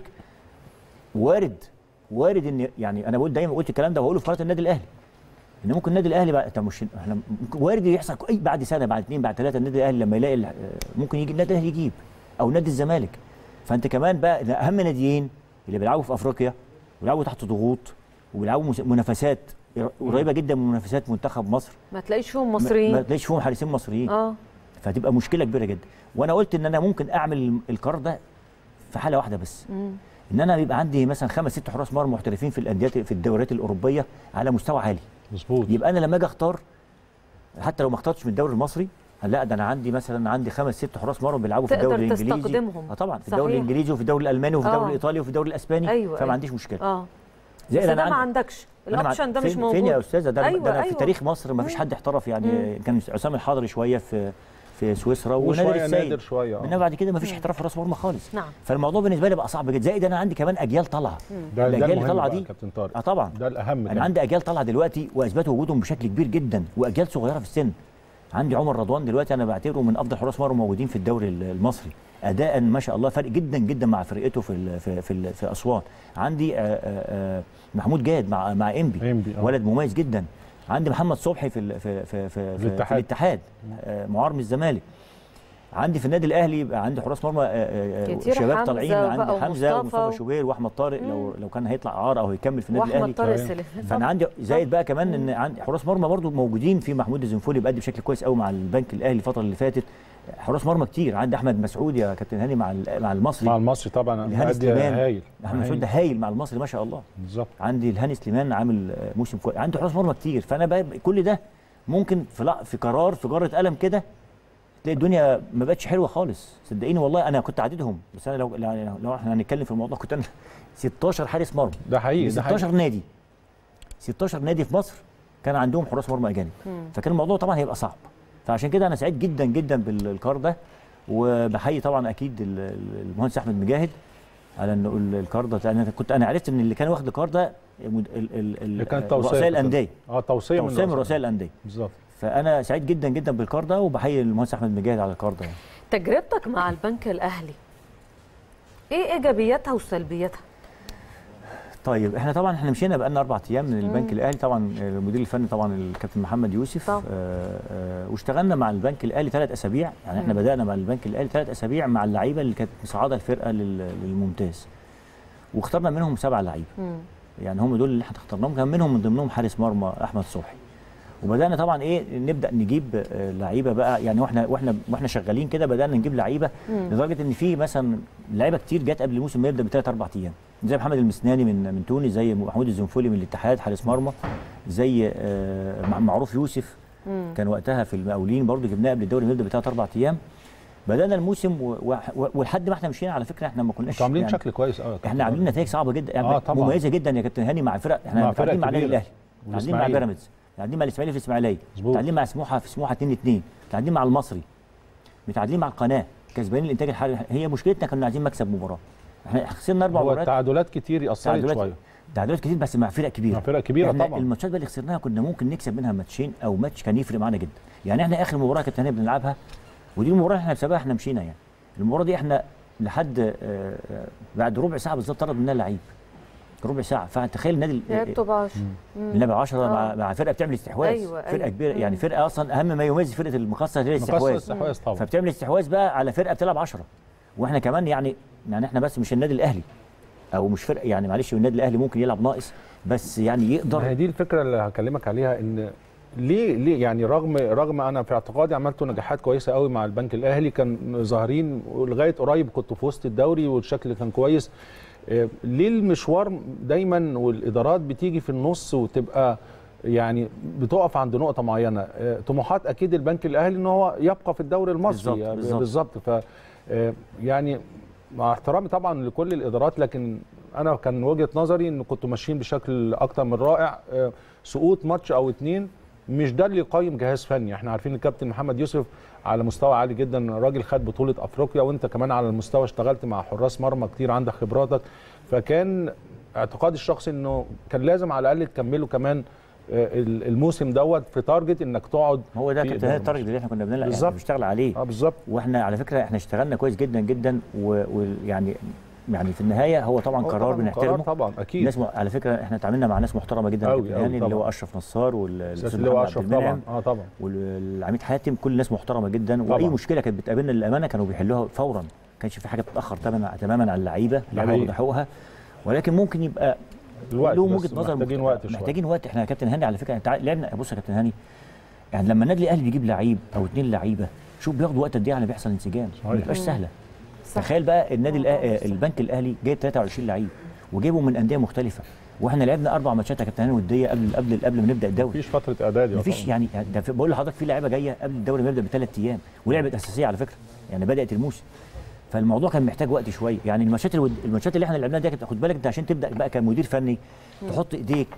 وارد وارد ان يعني انا بقول دايما قلت الكلام ده وهقوله في قناه النادي الاهلي ان ممكن النادي الاهلي بقى طب مش احنا ممكن وارد يحصل اي بعد سنه بعد اثنين بعد ثلاثه النادي الاهلي لما يلاقي ال- ممكن يجي النادي الاهلي يجيب او نادي الزمالك فانت كمان بقى ده اهم ناديين اللي بيلعبوا في افريقيا وبيلعبوا تحت ضغوط وبيلعبوا مس- منافسات قريبه جدا من منافسات منتخب مصر ما تلاقيش فيهم ما- ما مصريين تلاقيش فيهم حارسين مصريين اه فتبقى مشكله كبيره جدا وانا قلت ان انا ممكن اعمل القرار ده في حاله واحده بس مم. ان انا يبقى عندي مثلا خمس ست حراس مرمى محترفين في الانديه في الدوريات الاوروبيه على مستوى عالي مظبوط يبقى انا لما اجي اختار حتى لو ما اخترتش من الدوري المصري لا ده انا عندي مثلا عندي خمس ست حراس مرمى بيلعبوا في تقدر الدوري الانجليزي تستخدمهم. اه طبعا في صحيح. الدوري الانجليزي وفي الدوري الالماني وفي الدوري آه. الايطالي وفي الدوري الاسباني أيوة، فما أيوة. عنديش مشكله اه زي بس أنا ده ما عندي- عندكش أنا مع- الاوبشن ده مش فين- موجود فين يا استاذه ده, أيوة ده أنا أيوة. في تاريخ مصر ما فيش مم. حد احترف يعني مم. كان عصام الحضري شويه في في سويسرا ونادر وشويه السيد نادر شويه انما آه. بعد كده ما فيش احتراف راس مرمى خالص نعم. فالموضوع بالنسبه لي بقى صعب جدا زائد انا عندي كمان اجيال طالعه ده ده الاجيال اللي المهم طالعه بقى دي كابتن طارق اه طبعا ده الاهم انا كمان. عندي اجيال طالعه دلوقتي واثبتوا وجودهم بشكل كبير جدا واجيال صغيره في السن عندي عمر رضوان دلوقتي انا بعتبره من افضل حراس مرمى موجودين في الدوري ال- المصري اداء ما شاء الله فرق جدا جدا مع فرقته في ال في في, ال في اسوان عندي آه، آه، آه، محمود جاد مع مع انبي إنبي، آه. ولد مميز جدا عندي محمد صبحي في ال في في في, في, في الاتحاد. الاتحاد آه، معار من الزمالك عندي في النادي الاهلي يبقى عندي حراس مرمى آه، آه، آه، كتير، شباب حمزة طالعين بقى عندي حمزه ومصطفى ومصطفى و- شوبير واحمد طارق لو لو كان هيطلع اعاره او هيكمل في النادي الاهلي واحمد طارق صحيح. سليمان فانا عندي زائد بقى كمان ان عندي حراس مرمى برضو موجودين في محمود الزنفولي بيأدي بشكل كويس قوي مع البنك الاهلي الفتره اللي فاتت حراس مرمى كتير عندي احمد مسعود يا كابتن هاني مع ال- مع المصري مع المصري طبعا الهاني مأدي سليمان. هايل احمد مسعود ده هايل مع المصري ما شاء الله بالظبط عندي الهاني سليمان عامل آه، موسم كويس عندي حراس مرمى كتير فانا بقى كل ده ممكن في لا في قرار في جره قلم كده تلاقي الدنيا ما بقتش حلوه خالص صدقيني والله انا كنت عددهم بس انا لو لو لو احنا هنتكلم في الموضوع كنت انا 16 حارس مرمى ده حقيقي من ده 16 حقيقي نادي 16 نادي في مصر كان عندهم حراس مرمى اجانب فكان الموضوع طبعا هيبقى صعب فعشان كده انا سعيد جدا جدا بالقرار ده وبحيي طبعا اكيد ال- ال- المهندس احمد مجاهد على انه ال- القرار ده لان أنا كنت انا عرفت ان اللي كان واخد القرار ده مد- ال- ال- اللي ال- كانت توصيه رؤساء الانديه اه توصيه توصيه من رؤساء الانديه بالظبط فانا سعيد جدا جدا بالقرار ده وبحيي المهندس احمد مجاهد على القرار ده يعني. تجربتك مع البنك الاهلي ايه ايجابياتها وسلبياتها طيب احنا طبعا احنا مشينا بقالنا اربع ايام من البنك الاهلي طبعا المدير الفني طبعا الكابتن محمد يوسف طبعا. آه آه واشتغلنا مع البنك الاهلي ثلاث اسابيع يعني احنا مم. بدانا مع البنك الاهلي ثلاث اسابيع مع اللعيبه اللي كانت مصعده الفرقه لل- للممتاز واخترنا منهم سبع لعيبه مم. يعني هم دول اللي احنا اخترناهم كان منهم من ضمنهم حارس مرمى احمد صبحي وبدانا طبعا ايه نبدا نجيب آه، لعيبه بقى يعني واحنا واحنا واحنا شغالين كده بدانا نجيب لعيبه مم. لدرجه ان في مثلا لعيبه كتير جت قبل الموسم ما يبدا بثلاث اربع ايام زي محمد المسناني من من تونس زي محمود الزنفولي من الاتحاد حارس مرمى زي آه، مع- معروف يوسف مم. كان وقتها في المقاولين برضو جبناه قبل الدوري ما يبدا بثلاث اربع ايام بدانا الموسم و- و- و- ولحد ما احنا مشينا على فكره احنا ما كناش انتوا عاملين يعني شكل كويس قوي احنا عاملين نتائج صعبه جدا يعني آه، طبعاً. مميزه جدا يا كابتن هاني مع فرق احنا مع فرق متعادلين مع النادي كبيرة. الاهلي متعادلين مع والإسماعيلي. بيراميدز متعادلين مع الاسماعيلي في الاسماعيليه مظبوط. متعادلين مع سموحه في سموحه 2 2 متعادلين مع المصري متعادلين مع القناه كسبانين الانتاج الحربي هي مشكلتنا كنا عايزين مكسب مباراه احنا خسرنا اربع هو مباريات التعادلات كتير اثرت تعادلات شويه تعادلات كتير بس مع فرق كبيره مع فرق كبيره احنا طبعا الماتشات بقى اللي خسرناها كنا ممكن نكسب منها ماتشين او ماتش كان يفرق معانا جدا يعني احنا اخر مباراه كانت هنا بنلعبها ودي المباراه اللي احنا بسببها احنا مشينا يعني المباراه دي احنا لحد آه، آه، بعد ربع ساعه بالظبط طرد مننا لعيب ربع ساعه فتخيل النادي لعبتوا بعشر بنلعب 10 مع آه. مع فرقه بتعمل استحواذ أيوة، فرقه أيوة. كبيره يعني مم. فرقه اصلا اهم ما يميز فرقه المقصه هي مقصر الاستحواذ استحواذ طبعا فبتعمل استحواذ بقى على فرقه بتلعب 10 واحنا كمان يعني يعني احنا بس مش النادي الاهلي او مش فرقه يعني معلش النادي الاهلي ممكن يلعب ناقص بس يعني ما هي يقدر دي الفكره اللي هكلمك عليها ان ليه ليه يعني رغم رغم انا في اعتقادي عملتوا نجاحات كويسه قوي مع البنك الاهلي كان ظاهرين ولغايه قريب كنتوا في وسط الدوري والشكل كان كويس آه، ليه المشوار دايما والادارات بتيجي في النص وتبقى يعني بتقف عند نقطه معينه آه، طموحات اكيد البنك الاهلي ان هو يبقى في الدوري المصري بالظبط، آه، بالظبط. بالظبط ف آه، يعني مع احترامي طبعا لكل الادارات لكن انا كان وجهه نظري ان كنتوا ماشيين بشكل اكتر من رائع آه، سقوط ماتش او اتنين مش ده اللي يقيم جهاز فني احنا عارفين الكابتن محمد يوسف على مستوى عالي جدا راجل خد بطوله افريقيا وانت كمان على المستوى اشتغلت مع حراس مرمى كتير عندك خبراتك فكان اعتقادي الشخصي انه كان لازم على الاقل تكملوا كمان آه، الموسم دوت في تارجت انك تقعد هو ده في كابتن هاني إدارة التارجت اللي احنا كنا بنلعب بالظبط. يعني بنشتغل عليه اه بالظبط واحنا على فكره احنا اشتغلنا كويس جدا جدا و- ويعني يعني في النهايه هو طبعا هو قرار طبعاً بنحترمه طبعا اكيد ناس م... على فكره احنا اتعاملنا مع ناس محترمه جدا أوي، كابتن أوي هاني اللي هو طبعاً. اشرف نصار سياده والاستاذ اللواء محمد اشرف عبد المنعم طبعا اه طبعا والعميد حاتم كل الناس محترمه جدا واي طبعاً. مشكله كانت بتقابلنا للامانه كانوا بيحلوها فورا ما كانش في حاجه بتتاخر تماما تماما على اللعيبه اللعيبه حقيقي. واخدة حقوقها ولكن ممكن يبقى الوقت لهم بس وجهه نظر محتاجين مختلفة. وقت شويه محتاجين وقت احنا يا كابتن هاني على فكره انت عا- لعبنا بص يا كابتن هاني يعني لما النادي الاهلي بيجيب لعيب او اثنين لعيبه شوف بياخدوا وقت قد ايه على ما بيحصل انسجام ما صحيح. بتبقاش سهله صح. تخيل بقى النادي موضوع الأه... مش سهل. البنك الاهلي جايب 23 لعيب وجايبهم من انديه مختلفه واحنا لعبنا اربع ماتشات يا كابتن هاني وديه قبل قبل قبل ما نبدا الدوري مفيش فتره اعداد يا مفيش طبعاً. يعني يعني ده في- بقول لحضرتك في لعيبه جايه قبل الدوري ما يبدا بثلاث ايام ولعبت اساسيه على فكره يعني بدات الموسم فالموضوع كان محتاج وقت شويه يعني الماتشات الود... الماتشات اللي احنا لعبناها دي كانت- خد بالك انت عشان تبدا بقى كمدير فني تحط ايديك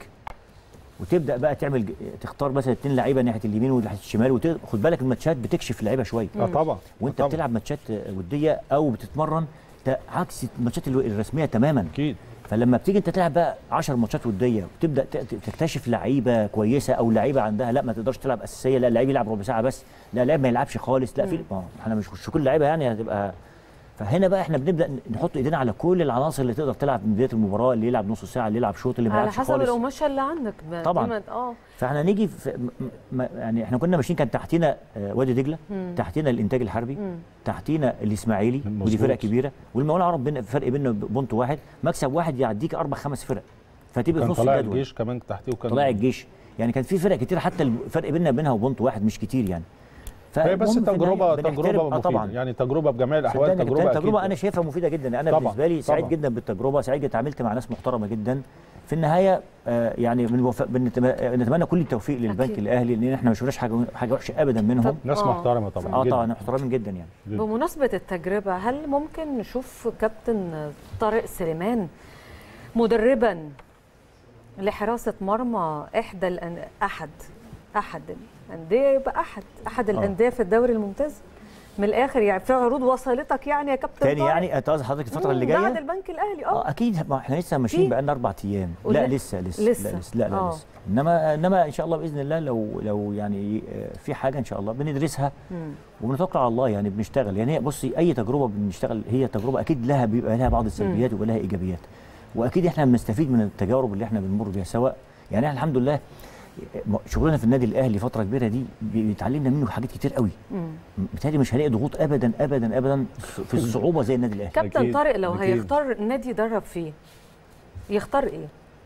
وتبدا بقى تعمل ج- تختار مثلا اثنين لعيبه ناحيه اليمين وناحيه الشمال وخد بالك الماتشات بتكشف اللعيبه شويه اه طبعا وانت طبعاً. بتلعب ماتشات وديه او بتتمرن ت- عكس الماتشات الو- الرسميه تماما اكيد فلما بتيجي انت تلعب بقى 10 ماتشات وديه وتبدا ت- ت- تكتشف لعيبه كويسه او لعيبه عندها لا ما تقدرش تلعب اساسيه لا لعيب يلعب ربع ساعه بس لا لعيب ما يلعبش خالص لا في ما هو احنا مش مش كل لعيبه يعني هتبقى فهنا بقى احنا بنبدا نحط ايدينا على كل العناصر اللي تقدر تلعب من بدايه المباراه اللي يلعب نص ساعه اللي يلعب شوط اللي ما على يلعبش حسب خالص القماشه اللي عندك ما- طبعاً. دي ما- اه فاحنا نيجي في م- م- يعني احنا كنا ماشيين كان تحتينا آه، وادي دجله مم. تحتينا الانتاج الحربي مم. تحتينا الاسماعيلي ودي مظبوط. فرقه كبيره والمقاولين العرب بين فرق بيننا بونت واحد مكسب واحد يعديك اربع خمس فرق فتبقى في كان نص طلائع الجدول الجيش كمان تحتيه وكان طلائع الجيش يعني كان في فرق كتير حتى الفرق بيننا وبينها وبونت واحد مش كتير يعني هي بس فالمهم في النهاية تجربه بنحترم- تجربه آه مفيده طبعا يعني تجربه بجميع الاحوال صدقني تجربه تجربه, اكيد تجربة انا شايفها مفيده جدا انا طبعاً، بالنسبه لي سعيد طبعاً. جدا بالتجربه سعيد اتعاملت مع ناس محترمه جدا في النهايه آه يعني بنوف- بنتم- نتمنى كل التوفيق للبنك أكيد. الاهلي لان احنا ما شفناش حاجه حاجه وحشه ابدا منهم طب ناس آه. محترمه طبعا اه جداً. طبعا محترمين جدا يعني بمناسبة التجربة هل ممكن نشوف كابتن طارق سليمان مدربا لحراسة مرمى إحدى الأن... أحد أحد الأندية يبقى أحد أحد الأندية في الدوري الممتاز من الآخر يعني في عروض وصلتك يعني يا كابتن تاني طارق؟ يعني انت قصدي حضرتك الفتره اللي مم، بعد جايه البنك الأهلي اه اه اكيد ما احنا لسه ماشيين في؟ بقالنا اربع ايام ولا- لا لسه لسه لسه. لا لسه لا, لا آه. لسه انما انما ان شاء الله باذن الله لو لو يعني آه، في حاجه ان شاء الله بندرسها مم. وبنتوكل على الله يعني بنشتغل يعني هي بصي اي تجربه بنشتغل هي تجربه اكيد لها بيبقى لها بعض السلبيات ويبقى لها ايجابيات واكيد احنا بنستفيد من التجارب اللي احنا بنمر بيها سواء يعني احنا الحمد لله شغلنا في النادي الاهلي فتره كبيره دي بيتعلمنا منه حاجات كتير قوي بالتالي مش هلاقي ضغوط ابدا ابدا ابدا في الصعوبه زي النادي الاهلي كابتن أكيد، طارق لو أكيد. هيختار نادي يدرب فيه يختار ايه؟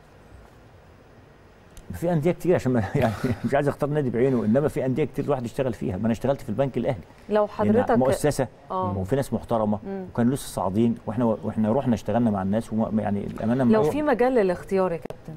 في انديه كتير عشان ما يعني مش عايز اختار نادي بعينه انما في انديه كتير الواحد يشتغل فيها ما انا اشتغلت في البنك الاهلي لو لأن حضرتك مؤسسه آه. وفي ناس محترمه مم. وكانوا لسه صاعدين واحنا واحنا رحنا اشتغلنا مع الناس وما يعني الامانه لو ما- في مجال للاختيار يا كابتن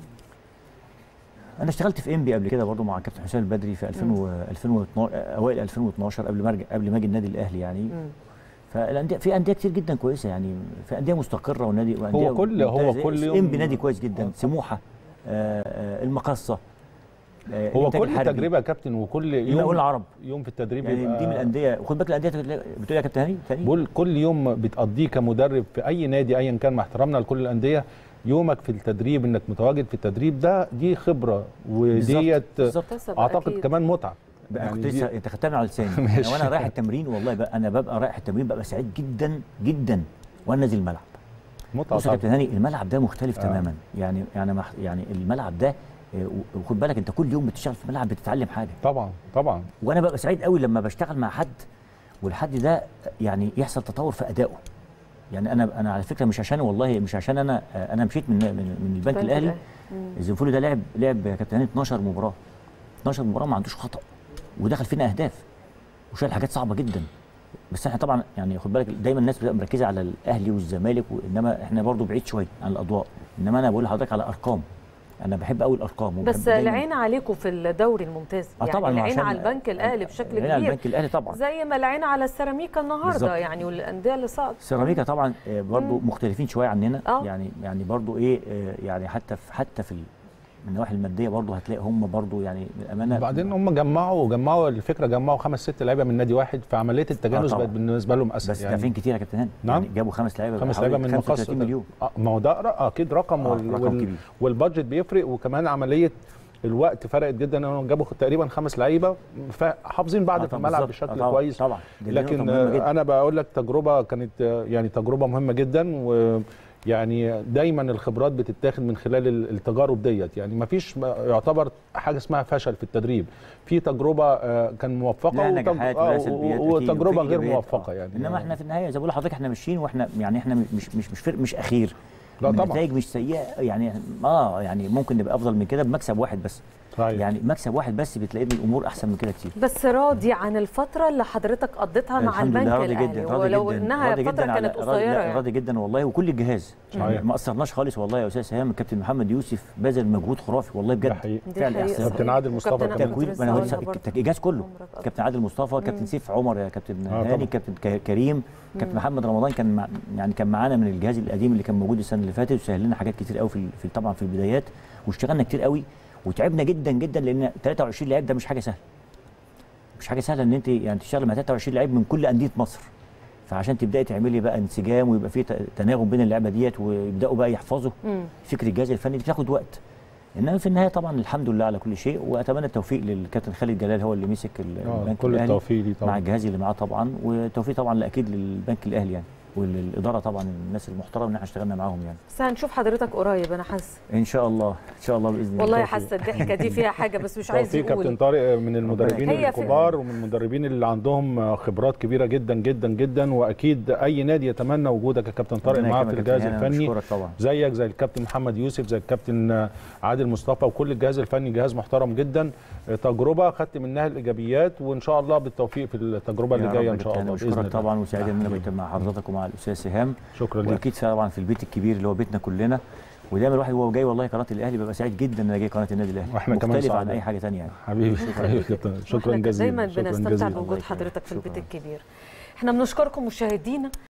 انا اشتغلت في انبي قبل كده برضو مع كابتن حسام البدري في 2000 و 2012 اوائل 2012 قبل ما ارجع قبل ما اجي النادي الاهلي يعني مم. فالانديه في انديه كتير جدا كويسه يعني في انديه مستقره ونادي وانديه هو كل- هو ممتازة. كل يوم- انبي نادي كويس جدا سموحه آه، آه، المقصه آه، هو الإنتاج كل الحربي، تجربه يا كابتن وكل المقاولين يوم العرب يوم في التدريب يعني بيبقى- دي من الانديه خد بالك الانديه بتقول يا كابتن هاني تاني بقول كل يوم بتقضيه كمدرب في اي نادي ايا كان مع احترامنا لكل الانديه يومك في التدريب انك متواجد في التدريب ده دي خبره وديت بالظبط اكتسب اعتقد أكيد. كمان متعه بقى يعني كنت دي- لسه انت خدتها من على لساني ماشي. وانا رايح التمرين والله بقى انا ببقى رايح التمرين ببقى سعيد جدا جدا وانا نازل الملعب متعه بص يا طبعا كابتن هاني الملعب ده مختلف آه. آه. تماما يعني يعني مح- يعني الملعب ده آه، و- وخد بالك انت كل يوم بتشتغل في الملعب بتتعلم حاجه طبعا طبعا وانا ببقى سعيد قوي لما بشتغل مع حد والحد ده يعني يحصل تطور في ادائه يعني انا انا على فكره مش عشان والله مش عشان انا آه، انا مشيت من من, من البنك الاهلي مم. الزنفولي ده لعب لعب يا كابتن هاني 12 مباراه 12 مباراه ما عندوش خطا ودخل فينا اهداف وشال حاجات صعبه جدا بس احنا طبعا يعني خد بالك دايما الناس بتبقى مركزه على الاهلي والزمالك وانما احنا برضو بعيد شويه عن الاضواء انما انا بقول لحضرتك على ارقام انا بحب قوي الارقام وبحب بس دايماً- العين عليكم في الدوري الممتاز آه يعني طبعا العين عشان- على البنك الاهلي بشكل العين على كبير البنك الاهلي طبعا زي ما العين على السيراميكا النهارده بالظبط. يعني والانديه اللي صعدت سيراميكا طبعا آه، برضو مختلفين شويه عننا آه. يعني يعني برضو ايه آه، يعني حتى في حتى في ال- من النواحي الماديه برضو هتلاقي هم برضو يعني بالامانه وبعدين هم جمعوا جمعوا الفكره جمعوا خمس ست لعيبه من نادي واحد فعمليه التجانس طبعاً. بقت بالنسبه لهم اسهل بس دافعين كتير يا كابتن هاني نعم. يعني جابوا خمس لعيبه خمس بحوالي لعيبه من 35 مقص مليون آه، ما هو ده ر- اكيد رقم آه، وال... رقم وال... كبير. والبادجت بيفرق وكمان عمليه الوقت فرقت جدا انهم جابوا تقريبا خمس لعيبه فحافظين بعض آه، في طبعاً الملعب بالظبط. بشكل آه، طبعاً، كويس طبعا دي نقطة لكن مهمة جداً. آه، انا بقول لك تجربه كانت آه، يعني تجربه مهمه جدا ويعني دايما الخبرات بتتاخد من خلال ال- التجارب ديت يعني ما فيش يعتبر حاجه اسمها فشل في التدريب في تجربه آه، كان موفقه لا وتج- نجاحات آه، ولا سلبيات أكيد، وتجربه وفي غير إيجابيات. موفقه آه. يعني انما احنا في النهايه زي ما بقول لحضرتك احنا ماشيين واحنا يعني احنا مش مش مش فرق مش اخير لا طبعا النتائج مش سيئه يعني اه يعني ممكن نبقى افضل من كده بمكسب واحد بس صحيح. يعني مكسب واحد بس بتلاقي إن الامور احسن من كده كتير بس راضي عن الفتره اللي حضرتك قضيتها مع الحمد البنك لله راضي الاهلي جدا راضي ولو جدا انها راضي فتره جدا على- كانت راضي- قصيره لا، يعني راضي جدا والله وكل الجهاز صحيح. ما قصرناش خالص والله يا استاذ سهام الكابتن محمد يوسف بذل مجهود خرافي والله ده بجد حقيقي دي فعلا حقيقة. إحساس. كابتن عادل مصطفى وكابتن كمان. أبو تكوين تريزة ما انا والله هقول برضه. الجهاز كله عمرك أطول. كابتن عادل مصطفى كابتن سيف عمر يا كابتن آه، طبعا. هاني كابتن ك- كريم كابتن محمد رمضان كان مع يعني كان معانا من الجهاز القديم اللي كان موجود السنه اللي فاتت وسهل لنا حاجات كتير قوي في ال- في طبعا في البدايات واشتغلنا كتير قوي وتعبنا جدا جدا لان 23 لعيب ده مش حاجه سهله مش حاجه سهله ان انت يعني تشتغل مع 23 لعيب من كل انديه مصر فعشان تبداي تعملي بقى انسجام ويبقى في ت- تناغم بين اللعبه ديت ويبداوا بقى يحفظوا مم. فكر الجهاز الفني بتاخد وقت انما في النهايه طبعا الحمد لله على كل شيء واتمنى التوفيق للكابتن خالد جلال هو اللي مسك ال- آه، البنك كل الاهلي التوفيق ليه مع طبعا الجهاز اللي معاه طبعا والتوفيق طبعا اكيد للبنك الاهلي يعني وللاداره طبعا الناس المحترمه اللي احنا اشتغلنا معاهم يعني بس هنشوف حضرتك قريب انا حاسه ان شاء الله ان شاء الله باذن الله والله توفيق. حاسه الضحكه دي فيها حاجه بس مش عايز توفيق كابتن يقول طارق من المدربين هي في- الكبار ومن المدربين اللي عندهم خبرات كبيره جدا جدا جدا واكيد اي نادي يتمنى وجودك يا كابتن طارق ربنا معاه في يكرمك يا الجهاز كابتن هاني، الفني أنا بشكرك طبعا زيك زي الكابتن محمد يوسف زي الكابتن عادل مصطفى وكل الجهاز الفني جهاز محترم جدا تجربه خدت منها الايجابيات وان شاء الله بالتوفيق في التجربه اللي يا جايه رب ان شاء يا الله كابتن، باذن بشكرك الله طبعا وسعيد ان انا بقيت مع حضرتك ومع الاستاذ سهام شكرا لك واكيد طبعا في البيت الكبير اللي هو بيتنا كلنا ودايما الواحد وهو جاي والله قناه الاهلي ببقى سعيد جدا ان انا جاي قناه النادي الاهلي وإحنا كمان مختلف عن سعداء. اي حاجه ثانيه يعني حبيبي حبيبي كابتن شكرا وإحنا جزيلا دايما شكراً بنستمتع جزيلاً. بوجود الله يكرمك. حضرتك في البيت شكراً. الكبير احنا بنشكركم مشاهدينا